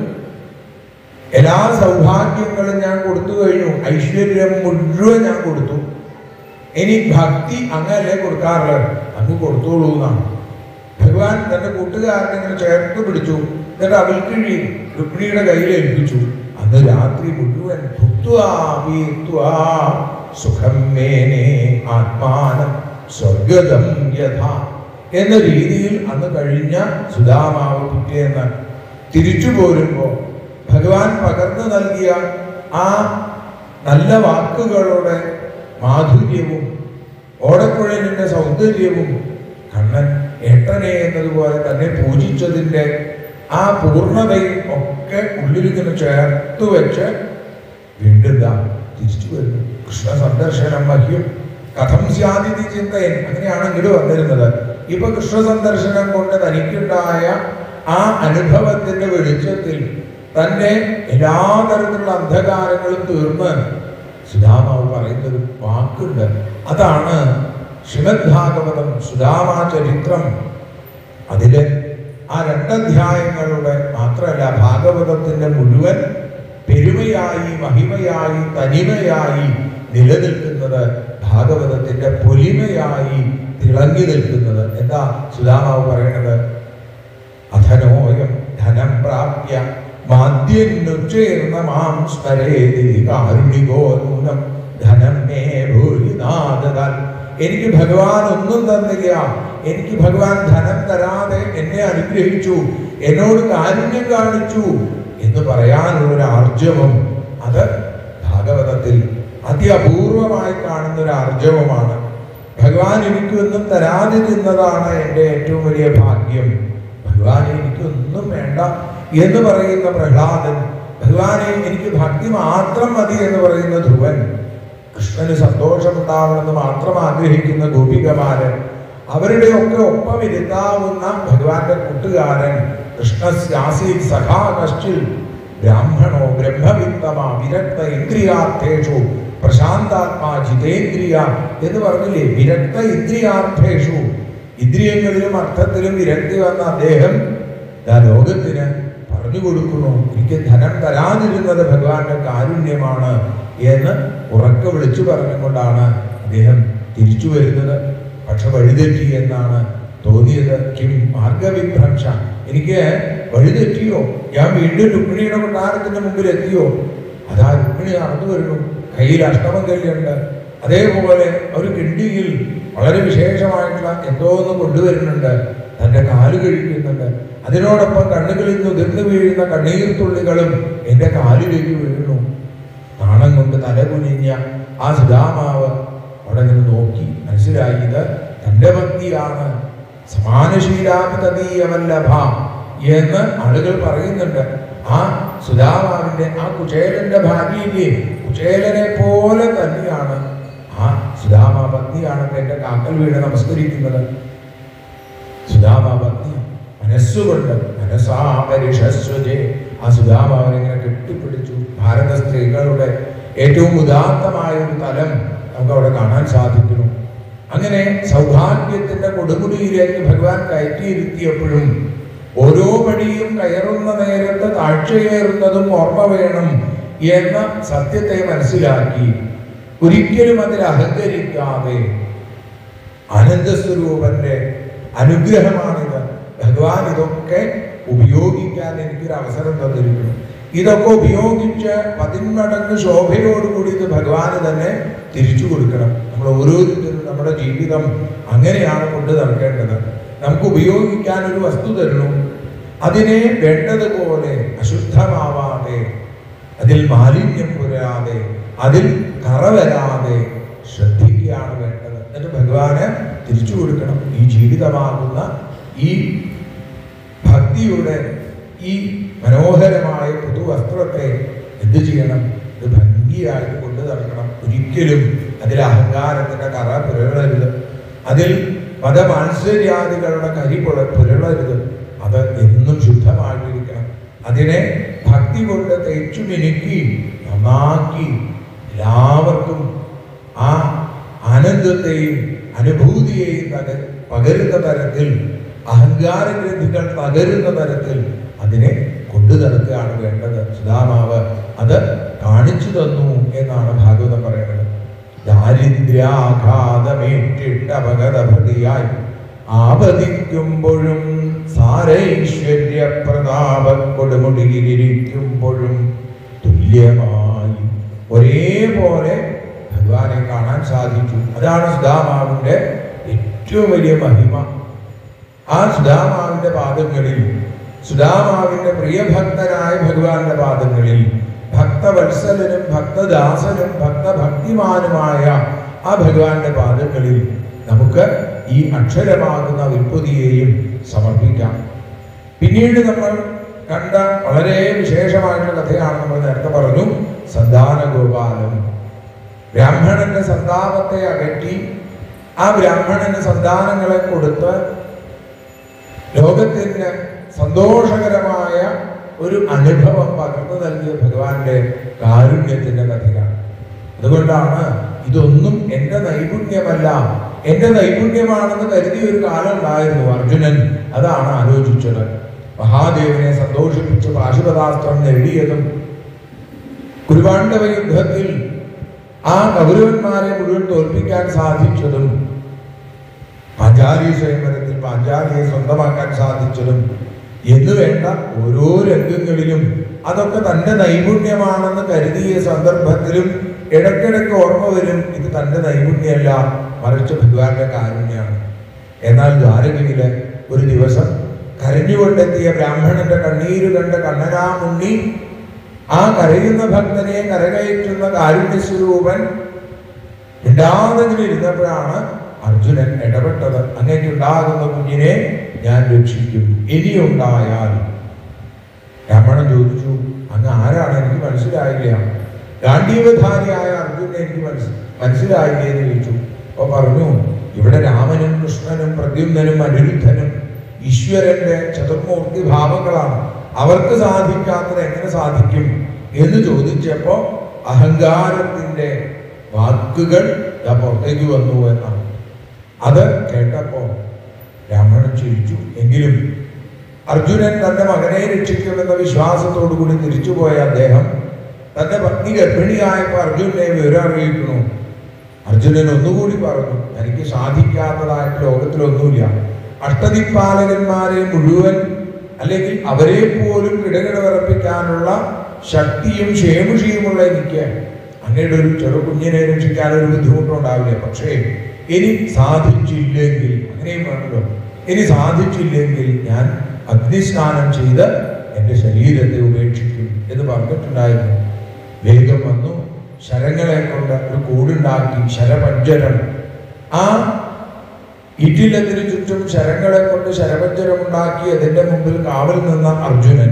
എല്ലാ സൗഭാഗ്യങ്ങളും ഞാൻ കൊടുത്തു കഴിഞ്ഞു ഐശ്വര്യം മുഴുവൻ ഞാൻ കൊടുത്തു ഇനി ഭക്തി അങ്ങല്ലേ കൊടുക്കാറുള്ളത് അങ്ങ് കൊടുത്തോളൂ എന്നാണ് ഭഗവാൻ തന്റെ കൂട്ടുകാരനെ ഇങ്ങനെ ചേർത്ത് പിടിച്ചു എന്നിട്ട് അവൽക്കിഴി രുക്മിണിയുടെ കയ്യിൽ ഏൽപ്പിച്ചു അന്ന് രാത്രി മുഴുവൻ ഭുക്ത്വാ പീത്വാ സുഖം മേനേ ആത്മാനം സ്വർഗതം യഥാ എന്ന രീതിയിൽ അന്ന് കഴിഞ്ഞ സുധാമാവ് പിറ്റേന്ന് തിരിച്ചു പോരുമ്പോൾ ഭഗവാൻ പകർന്നു നൽകിയ ആ നല്ല വാക്കുകളുടെ മാധുര്യവും ഓടക്കുഴലിന്റെ സൗന്ദര്യവും കണ്ണൻ ഏട്ടനെ എന്നതുപോലെ തന്നെ പൂജിച്ചതിൻ്റെ ആ പൂർണ്ണതയും ഒക്കെ ഉള്ളിലിങ്ങനെ ചേർത്ത് വെച്ച് വീണ്ടും ദാ തിരിച്ചു വരുന്നു കൃഷ്ണ സന്ദർശനം മഹ്യം കഥം സ്യാദിതി ചിന്തയൻ അങ്ങനെയാണ് ഇങ്ങോട്ട് വന്നിരുന്നത് ഇപ്പൊ കൃഷ്ണ സന്ദർശനം കൊണ്ട് തനിക്കുണ്ടായ ആ അനുഭവത്തിന്റെ വെളിച്ചത്തിൽ തന്നെ എല്ലാ തരത്തിലുള്ള അന്ധകാരങ്ങളും തീർന്ന് സുധാമാവ് പറയുന്നൊരു വാക്കുണ്ട് അതാണ് ശ്രീമദ് ഭാഗവതം സുധാമാ ചരിത്രം അതില് ആ രണ്ടധ്യായങ്ങളുടെ മാത്രമല്ല ഭാഗവതത്തിന്റെ മുഴുവൻ പെരുമയായി മഹിമയായി തനിമയായി നിലനിൽക്കുന്നത് ഭാഗവതത്തിന്റെ പൊലിമയായി തിളങ്ങി നിൽക്കുന്നത് എന്താ സുധാമാവ് പറയണത് അധനോയം ധനം പ്രാപ്യ മാദ്യന്നുച്ചേർന്ന മാം സ്മരേതി കാരുണികോ നൂനം ധനം മേ ഭൂരിനാഥതാൽ എനിക്ക് ഭഗവാൻ ഒന്നും തന്നില്ല എനിക്ക് ഭഗവാൻ ധനം തരാതെ എന്നെ അനുഗ്രഹിച്ചു എന്നോട് കാരുണ്യം കാണിച്ചു എന്ന് പറയാനുള്ള ഒരു ആർജവം അത് ഭാഗവതത്തിൽ അത്യപൂർവമായി കാണുന്ന ഒരു ആർജവമാണ് ഭഗവാൻ എനിക്കൊന്നും തരാതിരുന്നതാണ് എൻ്റെ ഏറ്റവും വലിയ ഭാഗ്യം ഭഗവാൻ എനിക്കൊന്നും വേണ്ട എന്ന് പറയുന്ന പ്രഹ്ലാദൻ ഭഗവാനെ എനിക്ക് ഭക്തി മാത്രം മതി എന്ന് പറയുന്ന ധ്രുവൻ കൃഷ്ണന് സന്തോഷമുണ്ടാവണമെന്ന് മാത്രം ആഗ്രഹിക്കുന്ന ഗോപികമാരൻ അവരുടെയൊക്കെ ഒപ്പം ഇരുത്താവുന്ന ഭഗവാന്റെ കൂട്ടുകാരൻ കൃഷ്ണസ്യാസി സഖാ കശ്ചിൽ ബ്രാഹ്മണോ ബ്രഹ്മവിത്തമ വിരക്ത ഇന്ദ്രിയാർത്ഥേഷു പ്രശാന്താത്മാ ജിതേന്ദ്രിയ എന്ന് പറഞ്ഞില്ലേ വിരക്ത ഇന്ദ്രിയാർത്ഥേഷു ഇന്ദ്രിയങ്ങളിലും അർത്ഥത്തിലും വിരക്തി വന്ന അദ്ദേഹം ദാ ലോകത്തിന് പറഞ്ഞു കൊടുക്കുന്നു എനിക്ക് ധനം തരാതിരുന്നത് ഭഗവാന്റെ കാരുണ്യമാണ് എന്ന് ഉറക്കെ വിളിച്ചു പറഞ്ഞുകൊണ്ടാണ് അദ്ദേഹം തിരിച്ചു വരുന്നത് പക്ഷെ വഴിതെറ്റി എന്നാണ് തോന്നിയത് കിം മാർഗവിഭ്രംശ എനിക്ക് വഴിതെറ്റിയോ ഞാൻ വീണ്ടും രുക്മിണിയുടെ കൊട്ടാരത്തിന്റെ മുമ്പിൽ എത്തിയോ അതാ രുക്മിണി നടന്നു വരുന്നു കയ്യിൽ അഷ്ടമങ്കല്യുണ്ട് അതേപോലെ ഒരു കിണ്ടിയിൽ വളരെ വിശേഷമായിട്ടുള്ള എന്തോ ഒന്ന് കൊണ്ടുവരുന്നുണ്ട് തന്റെ കാല് കഴിക്കുന്നുണ്ട് അതിനോടൊപ്പം കണ്ണുകളിൽ നിന്ന് ഉതിർന്നു വീഴുന്ന കണ്ണീർ തുള്ളികളും എൻ്റെ കാലിലേക്ക് വീഴുന്നു നാണം കൊണ്ട് തല കുനിഞ്ഞ ആ സുധാമാവ് അവിടെ നിന്ന് നോക്കി മനസ്സിലായി ഇത് തന്റെ ഭക്തിയാണ് സമാനശീലാഭിതീയമല്ലഭ എന്ന് ആളുകൾ പറയുന്നുണ്ട് ആ സുധാമാവിന്റെ ആ കുചേലന്റെ ഭാര്യയിലെ കുചേലനെ പോലെ തന്നെയാണ് ആ സുധാമ പത്നിയാണ് എന്റെ കാക്കൽ വീണ് നമസ്കരിക്കുന്നത് സുധാമ പത്നി മനസ്സുകൊണ്ട് മനസ്സാപരിഷസ്വജെ ആ സുധാമാവനെ ഇങ്ങനെ കെട്ടിപ്പിടിച്ചു ഭാരത സ്ത്രീകളുടെ ഏറ്റവും ഉദാത്തമായ ഒരു തലം നമുക്ക് അവിടെ കാണാൻ സാധിക്കുന്നു അങ്ങനെ സൗഭാഗ്യത്തിന്റെ കൊടുമുടിയിലേക്ക് ഭഗവാൻ കയറ്റിയിരുത്തിയപ്പോഴും ഓരോ പടിയും കയറുന്ന നേരത്ത് താഴ്ചയേറുന്നതും ഓർമ്മ വേണം എന്ന സത്യത്തെ മനസ്സിലാക്കി ഒരിക്കലും അതിൽ അഹങ്കരിക്കാതെ ആനന്ദസ്വരൂപന്റെ അനുഗ്രഹമാണിത് ഭഗവാൻ ഇതൊക്കെ ഉപയോഗിക്കാൻ എനിക്കൊരു അവസരം തന്നിരിക്കുന്നു ഇതൊക്കെ ഉപയോഗിച്ച് പതിന്മടങ്ങ് ശോഭയോടുകൂടി ഇത് ഭഗവാന് തന്നെ തിരിച്ചു കൊടുക്കണം നമ്മൾ ഓരോരുത്തരും നമ്മുടെ ജീവിതം അങ്ങനെയാണ് കൊണ്ടു നടക്കേണ്ടത് നമുക്ക് ഉപയോഗിക്കാൻ ഒരു വസ്തു തരുന്നു അതിനെ വേണ്ടതുപോലെ അശുദ്ധമാവാതെ അതിൽ മാലിന്യം പുരാതെ അതിൽ കറ വരാതെ ശ്രദ്ധിക്കുകയാണ് വേണ്ടത് എന്നിട്ട് ഭഗവാന് തിരിച്ചു കൊടുക്കണം ഈ ജീവിതമാകുന്ന ഈ ഭക്തിയുടെ ഈ മനോഹരമായ പുതുവസ്ത്രത്തെ എന്ത് ചെയ്യണം ഇത് ഭംഗിയായിട്ട് കൊണ്ടു നടക്കണം ഒരിക്കലും അതിൽ അഹങ്കാരത്തിന്റെ കറ പുരളരുത് അതിൽ മതമാത്സര്യാദികളുടെ കരി പുല പുരളരുത് അത് എന്നും ശുദ്ധമായിട്ടിരിക്കണം അതിനെ ഭക്തി കൊണ്ട് തേച്ചു മിനുക്കി നന്നാക്കി എല്ലാവർക്കും ആ ആനന്ദത്തെയും അനുഭൂതിയെയും തക പകരുന്ന തരത്തിൽ അഹങ്കാരഗ്രന്ഥികൾ തകരുന്ന തരത്തിൽ അതിനെ കൊണ്ടു നടക്കുകയാണ് വേണ്ടത് സുധാമാവ് അത് കാണിച്ചു തന്നു എന്നാണ് ഭാഗവതം പറയുന്നത് ദാരിദ്ര്യാഘാതമേറ്റിട്ട് അപകടപതിയായി ആപതിക്കുമ്പോഴും സാരൈശ്വര്യ പ്രതാപ കൊടുമുടിയിലിരിക്കുമ്പോഴും തുല്യമായി ഒരേപോലെ ഭഗവാനെ കാണാൻ സാധിച്ചു അതാണ് സുധാമാവിന്റെ ഏറ്റവും വലിയ മഹിമ ആ സുധാമാവിന്റെ പാദങ്ങളിൽ സുധാമാവിന്റെ പ്രിയഭക്തനായ ഭഗവാന്റെ പാദങ്ങളിൽ ഭക്തവത്സലനും ഭക്തദാസനും ഭക്തഭക്തിമാനുമായ ആ ഭഗവാന്റെ പാദങ്ങളിൽ നമുക്ക് ഈ അക്ഷരമാകുന്ന വിൽപ്പതിയെയും സമർപ്പിക്കാം പിന്നീട് നമ്മൾ കണ്ട വളരെ വിശേഷമായിട്ടുള്ള കഥയാണ് നമ്മൾ നേരത്തെ പറഞ്ഞു സന്താന ഗോപാലം ബ്രാഹ്മണന്റെ സന്താപത്തെ അകറ്റി ആ ബ്രാഹ്മണന് സന്താനങ്ങളെ കൊടുത്ത് ലോകത്തിന് സന്തോഷകരമായ ഒരു അനുഭവം പകർന്നു നൽകിയ ഭഗവാന്റെ കാരുണ്യത്തിന്റെ കഥയാണ് അതുകൊണ്ടാണ് ഇതൊന്നും എൻ്റെ നൈപുണ്യമല്ല എൻ്റെ നൈപുണ്യമാണെന്ന് കരുതിയ ഒരു കാലം ഉണ്ടായിരുന്നു അർജുനൻ അതാണ് ആലോചിച്ചത് മഹാദേവനെ സന്തോഷിപ്പിച്ച് പാശുപതാസ്ത്രം നേടിയതും കുരുവാണ്ടവ യുദ്ധത്തിൽ ആ കൗരവന്മാരെ മുഴുവൻ തോൽപ്പിക്കാൻ സാധിച്ചതും പാഞ്ചാലി സ്വയംവരത്തിൽ പാഞ്ചാലിയെ സ്വന്തമാക്കാൻ സാധിച്ചതും എന്ന് വേണ്ട ഓരോ രംഗങ്ങളിലും അതൊക്കെ തന്റെ നൈപുണ്യമാണെന്ന് കരുതിയ സന്ദർഭത്തിലും ഇടയ്ക്കിടയ്ക്ക് ഓർമ്മ വരും ഇത് തന്റെ നൈപുണ്യമല്ല മറിച്ച് ഭഗവാന്റെ കാരുണ്യമാണ് എന്നാൽ ദ്വാരകയിലെ ഒരു ദിവസം കരഞ്ഞുകൊണ്ടെത്തിയ ബ്രാഹ്മണന്റെ കണ്ണീര് കണ്ട കണ്ണനാമുണ്ണി ആ കരയുന്ന ഭക്തനെ കരകയറ്റുന്ന കാരുണ്യസ്വരൂപൻ മിണ്ടാതെങ്കിലും ഇരുന്നപ്പോഴാണ് അർജുനൻ ഇടപെട്ടത് അങ്ങേക്കുണ്ടാകുന്ന കുഞ്ഞിനെ ഞാൻ രക്ഷിക്കും ഇനിയുണ്ടായാൽ ബ്രാഹ്മണൻ ചോദിച്ചു അങ്ങ് ആരാണ് എനിക്ക് മനസ്സിലായില്ല ഗാന്ധീവധാരിയായ അർജുനനെ എനിക്ക് മനസ്സ് മനസ്സിലായില്ലേ എന്ന് ചോദിച്ചു അപ്പൊ പറഞ്ഞു ഇവിടെ രാമനും കൃഷ്ണനും പ്രദ്യുമ്നനും അനിരുദ്ധനും ഈശ്വരന്റെ ചതുർമൂർത്തി ഭാവങ്ങളാണ് അവർക്ക് സാധിക്കാത്തത് എങ്ങനെ സാധിക്കും എന്ന് ചോദിച്ചപ്പോ അഹങ്കാരത്തിന്റെ വാക്കുകൾ ദാ പുറത്തേക്ക് വന്നു എന്നാണ് അത് കേട്ടപ്പോ ബ്രാഹ്മണൻ ചിരിച്ചു എങ്കിലും അർജുനൻ തന്റെ മകനെ രക്ഷിക്കുമെന്ന വിശ്വാസത്തോടു കൂടി തിരിച്ചുപോയ അദ്ദേഹം തന്റെ പത്നി ഗർഭിണിയായപ്പോൾ അർജുനെ വിവരം അറിയിക്കുന്നു അർജുനൻ ഒന്നുകൂടി പറഞ്ഞു എനിക്ക് സാധിക്കാത്തതായിട്ട് ലോകത്തിലൊന്നുമില്ല അഷ്ടദിപ്പാലകന്മാരെ മുഴുവൻ അല്ലെങ്കിൽ അവരെ പോലും കിടകിട വിറപ്പിക്കാനുള്ള ശക്തിയും ക്ഷേമുഷിയുമുള്ള എനിക്ക് അങ്ങയുടെ ഒരു ചെറു കുഞ്ഞിനെ രക്ഷിക്കാൻ ഒരു ബുദ്ധിമുട്ടുണ്ടാവില്ല പക്ഷേ ഇനി സാധിച്ചില്ലെങ്കിൽ അങ്ങനെയും വേണമല്ലോ ഇനി സാധിച്ചില്ലെങ്കിൽ ഞാൻ അഗ്നിസ്നാനം ചെയ്ത് എൻ്റെ ശരീരത്തെ ഉപേക്ഷിക്കും എന്ന് പറഞ്ഞിട്ടുണ്ടായിരുന്നു വേഗം വന്നു ശരങ്ങളെ കൊണ്ട് ഒരു കൂടുണ്ടാക്കി ശരപഞ്ചരം ആ ഇറ്റിലത്തിന് ചുറ്റും ശരങ്ങളെ കൊണ്ട് ശരപഞ്ചരം ഉണ്ടാക്കി അതിന്റെ മുമ്പിൽ കാവൽ നിന്ന അർജുനൻ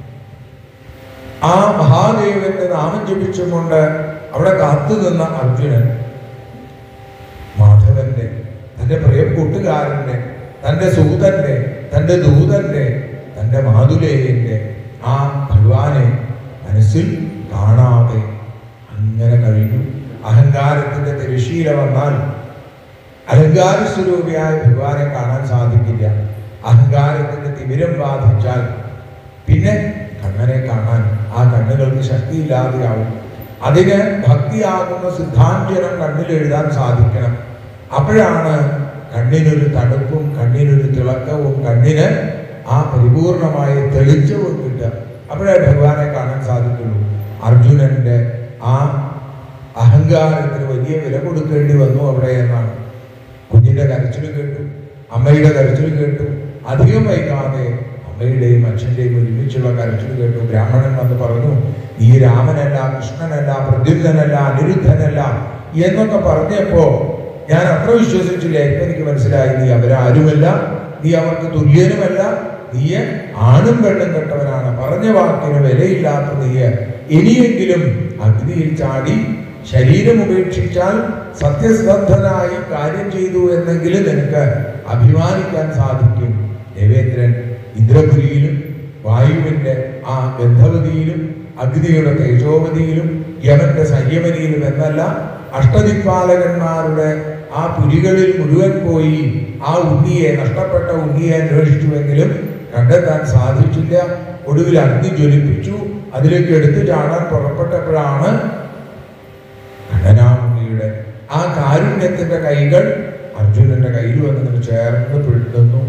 ആ മഹാദേവന്റെ നാമം ജപിച്ചുകൊണ്ട് അവിടെ കാത്തു നിന്ന അർജുനൻ മാധവന്റെ തന്റെ പ്രിയ കൂട്ടുകാരന്റെ തന്റെ സൂതന്റെ തന്റെ ദൂതന്റെ തന്റെ മാതുലേയന്റെ ആ ഭഗവാനെ മനസ്സിൽ കാണാതെ അങ്ങനെ കഴിഞ്ഞു അഹങ്കാരത്തിന്റെ തിരശീല വന്നാൽ അലങ്കാര സ്വരൂപിയായ ഭഗവാനെ കാണാൻ സാധിക്കില്ല അഹങ്കാരത്തിന്റെ തിമിരം ബാധിച്ചാൽ പിന്നെ കണ്ണനെ കാണാൻ ആ കണ്ണുകൾക്ക് ശക്തിയില്ലാതെയാവും അതിന് ഭക്തിയാകുന്ന സിദ്ധാന്തനം കണ്ണിൽ എഴുതാൻ സാധിക്കണം അപ്പോഴാണ് കണ്ണിനൊരു തണുപ്പും കണ്ണിനൊരു തിളക്കവും കണ്ണിന് ആ പരിപൂർണമായ തെളിച്ചവും കിട്ടുക അപ്പോഴേ ഭഗവാനെ കാണാൻ സാധിക്കുള്ളൂ അർജുനന്റെ ആ അഹങ്കാരത്തിന് വലിയ വില കൊടുക്കേണ്ടി വന്നു അവിടെ എന്നാണ് കുഞ്ഞിന്റെ കരച്ചിൽ കേട്ടു അമ്മയുടെ കരച്ചിൽ കേട്ടു അധികം വൈകാതെ അമ്മയുടെയും അച്ഛൻ്റെയും ഒരുമിച്ചുള്ള കരച്ചിൽ കേട്ടു ബ്രാഹ്മണൻ വന്ന് പറഞ്ഞു നീ രാമനല്ല കൃഷ്ണനല്ല പ്രദ്യുമ്നല്ല അനിരുദ്ധനല്ല എന്നൊക്കെ പറഞ്ഞപ്പോ ഞാൻ അത്ര വിശ്വസിച്ചില്ല ഇപ്പൊ എനിക്ക് മനസ്സിലായി നീ അവരാരുമല്ല നീ അവർക്ക് തുല്യനുമല്ല നീ ആണും പെണ്ണും കെട്ടവനാണ് പറഞ്ഞ വാക്കിന് വിലയില്ലാത്ത നീ ഇനിയെങ്കിലും അഗ്നിയിൽ ചാടി ശരീരം ഉപേക്ഷിച്ചാൽ സത്യസന്ധനായി കാര്യം ചെയ്തു എന്നെങ്കിലും നിനക്ക് അഭിമാനിക്കാൻ സാധിക്കും ദേവേന്ദ്രൻ ഇന്ദ്രപുരിയിലും വായുവിന്റെ ആ ഗന്ധവതിയിലും അഗ്നിയുടെ തേജോവതിയിലും യമന്റെ സംയമനിയിലും എന്നല്ല അഷ്ടദിക്പാലകന്മാരുടെ ആ പുരികളിൽ മുഴുവൻ പോയി ആ ഉണ്ണിയെ നഷ്ടപ്പെട്ട ഉണ്ണിയെ അന്വേഷിച്ചുവെങ്കിലും കണ്ടെത്താൻ സാധിച്ചില്ല ഒടുവിൽ അഗ്നി ജ്വലിപ്പിച്ചു അതിലേക്ക് എടുത്തു ചാടാൻ പുറപ്പെട്ടപ്പോഴാണ് കണ്ണനാമുണ്ണിയുടെ ആ കാരുണ്യത്തിന്റെ കൈകൾ അർജുനന്റെ കയ്യിൽ വന്ന് ചേർന്ന് പിഴുന്നു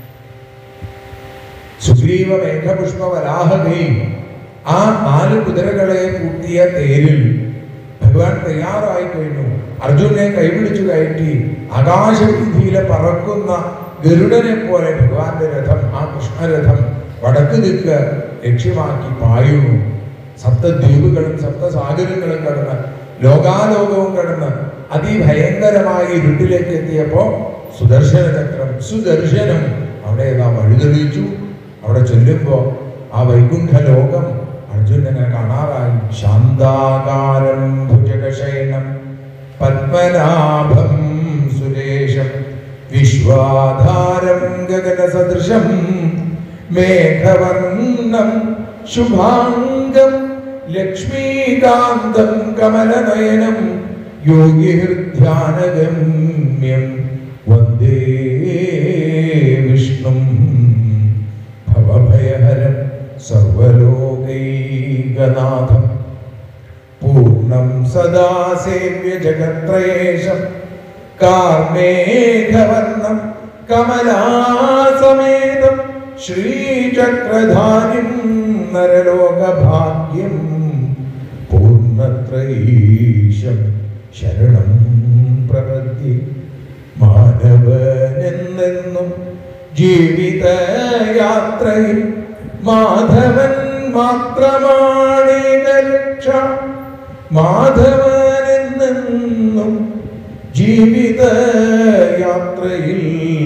സുഗ്രീവ മേഘപുഷ്പ വരാഹകൈ ആ നാല് കുതിരകളെ കൂട്ടിയ തേരിൽ ഭഗവാൻ തയ്യാറായി കഴിഞ്ഞു അർജുനെ കൈപിടിച്ചു കയറ്റി ആകാശവീതിയിലെ പറക്കുന്ന ഗരുഡനെ പോലെ ഭഗവാന്റെ രഥം ആ കൃഷ്ണരഥം വടക്ക് ദിക്ക് ലക്ഷ്യമാക്കി പായുന്നു സപ്തദ്വീപുകളും സപ്തസാഗരങ്ങളും കടന്ന് ലോകാലോകവും കടന്ന് അതിഭയങ്കരമായ ഇരുട്ടിലേക്ക് എത്തിയപ്പോ സുദർശന ചക്രം സുദർശനം അവിടെ ഏതാ വഴിതെളിയിച്ചു അവിടെ ചൊല്ലുമ്പോ ആ വൈകുണ്ഠ ലോകം അർജുനൻ അങ്ങനെ കാണാറായി ശാന്താകാരം ഭുജകശയനം പത്മനാഭം സുരേഷം വിശ്വാധാരം ഗഗനസദൃശം മേഘവർണം ശുഭാംഗം ലക്ഷ്മീകാന്തം കമലനയനം യോഗിഹൃധ്യാനഗമ്യം വന്ദേ വിഷ്ണും ഭവഭയഹരം സർവലോകൈകനാഥം പൂർണ്ണം സദാ സേവ്യ ജഗത്രയേശം കാർമേഘവർണം കമലാസമേതം ശ്രീചക്രധാരിം നരലോകഭാഗ്യം പൂർണ്ണത്രയീശം ശരണം പ്രപത്തി മാനവനെന്നെന്നും ജീവിതയാത്രയിൽ മാധവൻ മാത്രമാണേക രക്ഷ മാധവനെന്നെന്നും ജീവിതയാത്രയിൽ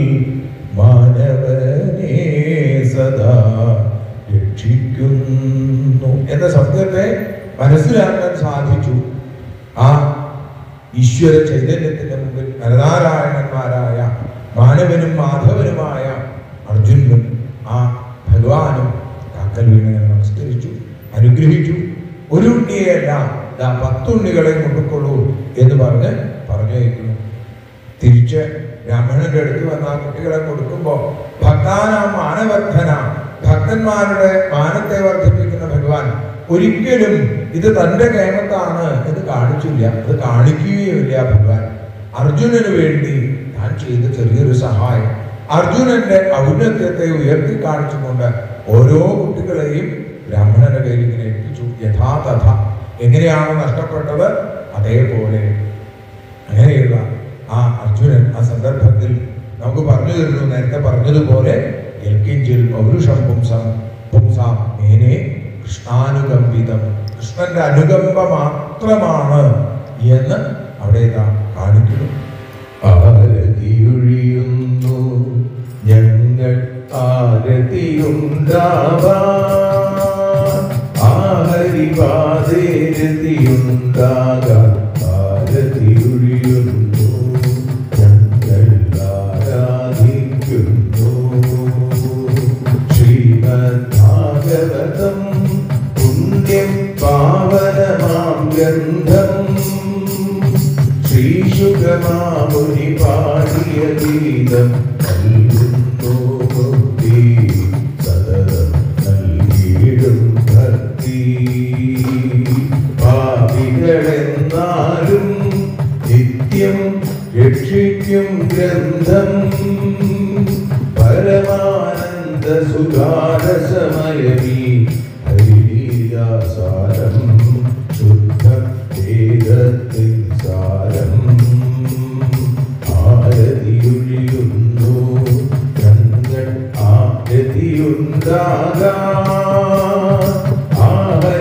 മാനവനെ സദാ രക്ഷിക്കുന്നു എന്ന ശബ്ദത്തെ മനസ്സിലാക്കാൻ സാധിച്ചു ആ ഈശ്വര ചൈതന്യത്തിന്റെ മുമ്പിൽ നരനാരായണന്മാരായ മാനവനും മാധവനുമായ അർജുനും ആ ഭഗവാനും കാക്കൽ വീണനെ നമസ്കരിച്ചു അനുഗ്രഹിച്ചു ഒരു ഉണ്ണിയെയല്ല ദാ പത്തുണ്ണികളെ കൊണ്ടുകൊള്ളൂ എന്ന് പറഞ്ഞ് പറഞ്ഞയക്കുന്നു തിരിച്ച് ബ്രാഹ്മണന്റെ അടുത്ത് വന്ന ആ കുട്ടികളെ കൊടുക്കുമ്പോൾ ഭക്താനാം മാനവർദ്ധന ഭക്തന്മാരുടെ മാനത്തെ വർദ്ധിപ്പിക്കുന്ന ഭഗവാൻ ഒരിക്കലും ഇത് തന്റെ കേമത്താണ് എന്ന് കാണിച്ചില്ല അത് കാണിക്കുകയുമില്ല ഭഗവാൻ അർജുനന് വേണ്ടി താൻ ചെയ്ത ചെറിയൊരു സഹായം അർജുനന്റെ ഔന്നത്യത്തെ ഉയർത്തി കാണിച്ചുകൊണ്ട് ഓരോ കുട്ടികളെയും ബ്രാഹ്മണന്റെ കയ്യിൽ ഇങ്ങനെ ഏൽപ്പിച്ചു യഥാതഥ എങ്ങനെയാണോ നഷ്ടപ്പെട്ടത് അതേപോലെ അങ്ങനെയുള്ള ആ അർജുനൻ ആ സന്ദർഭത്തിൽ നമുക്ക് പറഞ്ഞു തരുന്നു നേരത്തെ പറഞ്ഞതുപോലെ എൽക്കിഞ്ചിൽ പൗരുഷം പുംസം പുംസാം മേനെ കൃഷ്ണാനുകമ്പിതം കൃഷ്ണന്റെ അനുകമ്പ മാത്രമാണ് എന്ന് അവിടെ ഇതാ കാണിക്കുന്നു ആരതിയൊഴിയുന്നു ഞങ്ങൾ ആരതിയുണ്ടാവാൻ ആഹരിവാദേരതിയുണ്ടാകാൻ ആരതിയൊഴിയുന്നു ഞങ്ങൾ ആരാധിക്കുന്നു ശ്രീമദ്ഭാഗവതം പുണ്യം പാവനമാം ഗന്ധം ശ്രീശുഖമാമുനി പാടിയ ഗീതം നൽകുന്നു മുക്തി സതതം നൽകിയിടും ഭക്തി പാപികളെന്നാലും നിത്യം രക്ഷിക്കും ഗ്രന്ഥം പരമാനന്ദ സുധാരസമയമീ ഹരിലീലാസാരം ശുദ്ധ വേദത്തിൻ സാരം ആരതിയൊഴിയുന്നു ഞങ്ങൾ ആരതിയുണ്ടാകാം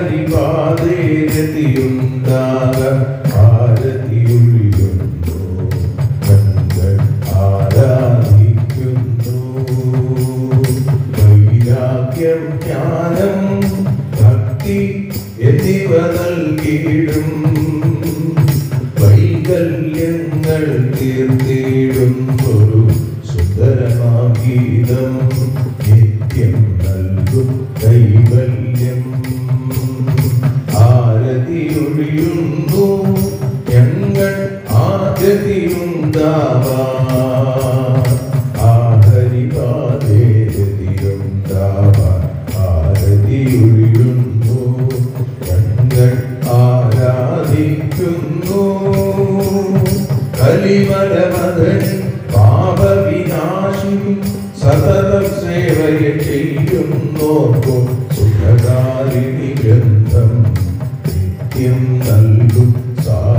ആഹരിവാദേരതിയുണ്ടാകാം ആരതിയൊഴിയുന്നു ഞങ്ങൾ ആരാധിക്കുന്നു വൈരാഗ്യം ജ്ഞാനം ഭക്തി എന്നിവ നൽകിയിടും വൈകല്യങ്ങൾ തീർത്തിടും ഒരു സുന്ദരമാം ഗീതം നിത്യം നൽകും കൈവല്യം ആരതിയൊഴിയുന്നു ഞങ്ങൾ ആരതിയുണ്ടാവാ ആഹരിവാദേരതിയുണ്ടാവാ ആരതിയൊഴിയുന്നു ഞങ്ങൾ ആരാധിക്കുന്നു കലിമലമതൻ പാപവിനാശി സതതം സേവയ ചെയ്യുന്നോർക്കും സുഖകാരിണി ഗ്രന്ഥം നിത്യം നൽകും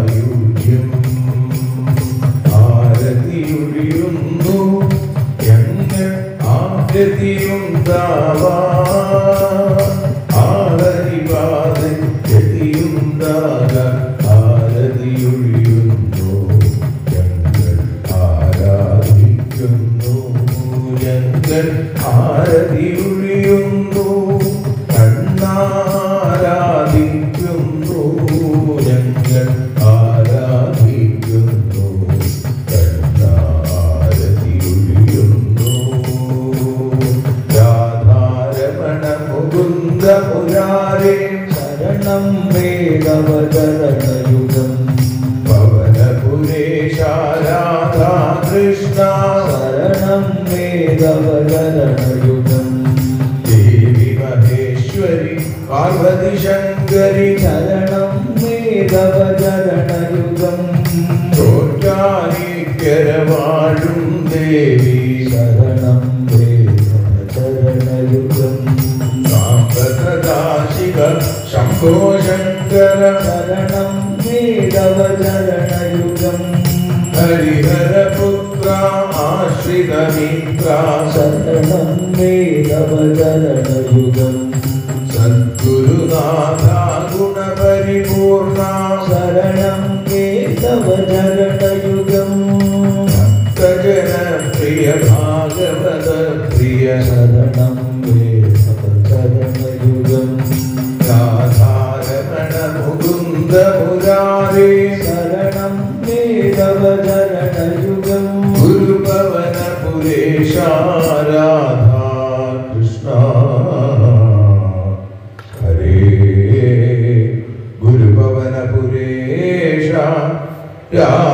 സായുജ്യം ആരതിയൊഴിയുന്നു ഞങ്ങൾ വേദവചരണയുഗം പവനപുരേശാരാധാ കൃഷ്ണ ശരണം വേദവചരണയുഗം ദേവി മഹേശ്വരി പാർവതി ശങ്കരി ശരണം വേദവചരണയുഗം ചോറ്റാനിക്കരവാഴും ദേവി ശരണം വേദവചരണയുഗം സാമ്പദാശിക ശംഭോ ശങ്കര ശരണം വേദവചരണയുഗം ഹരിഹരപുത്ര ആശ്രിതമിത്ര ശരണം വേദവചരണയുഗം സദ്ഗുരുനാഥ ഗുണപരിപൂർണ ശരണം വേദവചരണയുഗം ഭക്തജനപ്രിയ ഭാഗവത പ്രിയ ശരണം വേദവചരണയുഗം രാധാരമണ മുകുന്ദ മുരാരേ ശരണം വേദവചരണയുഗം ഗുരുപവന പുരേശാരാധാ കൃഷ്ണ ഹരേ ഗുരുപവന പുരേശ രാ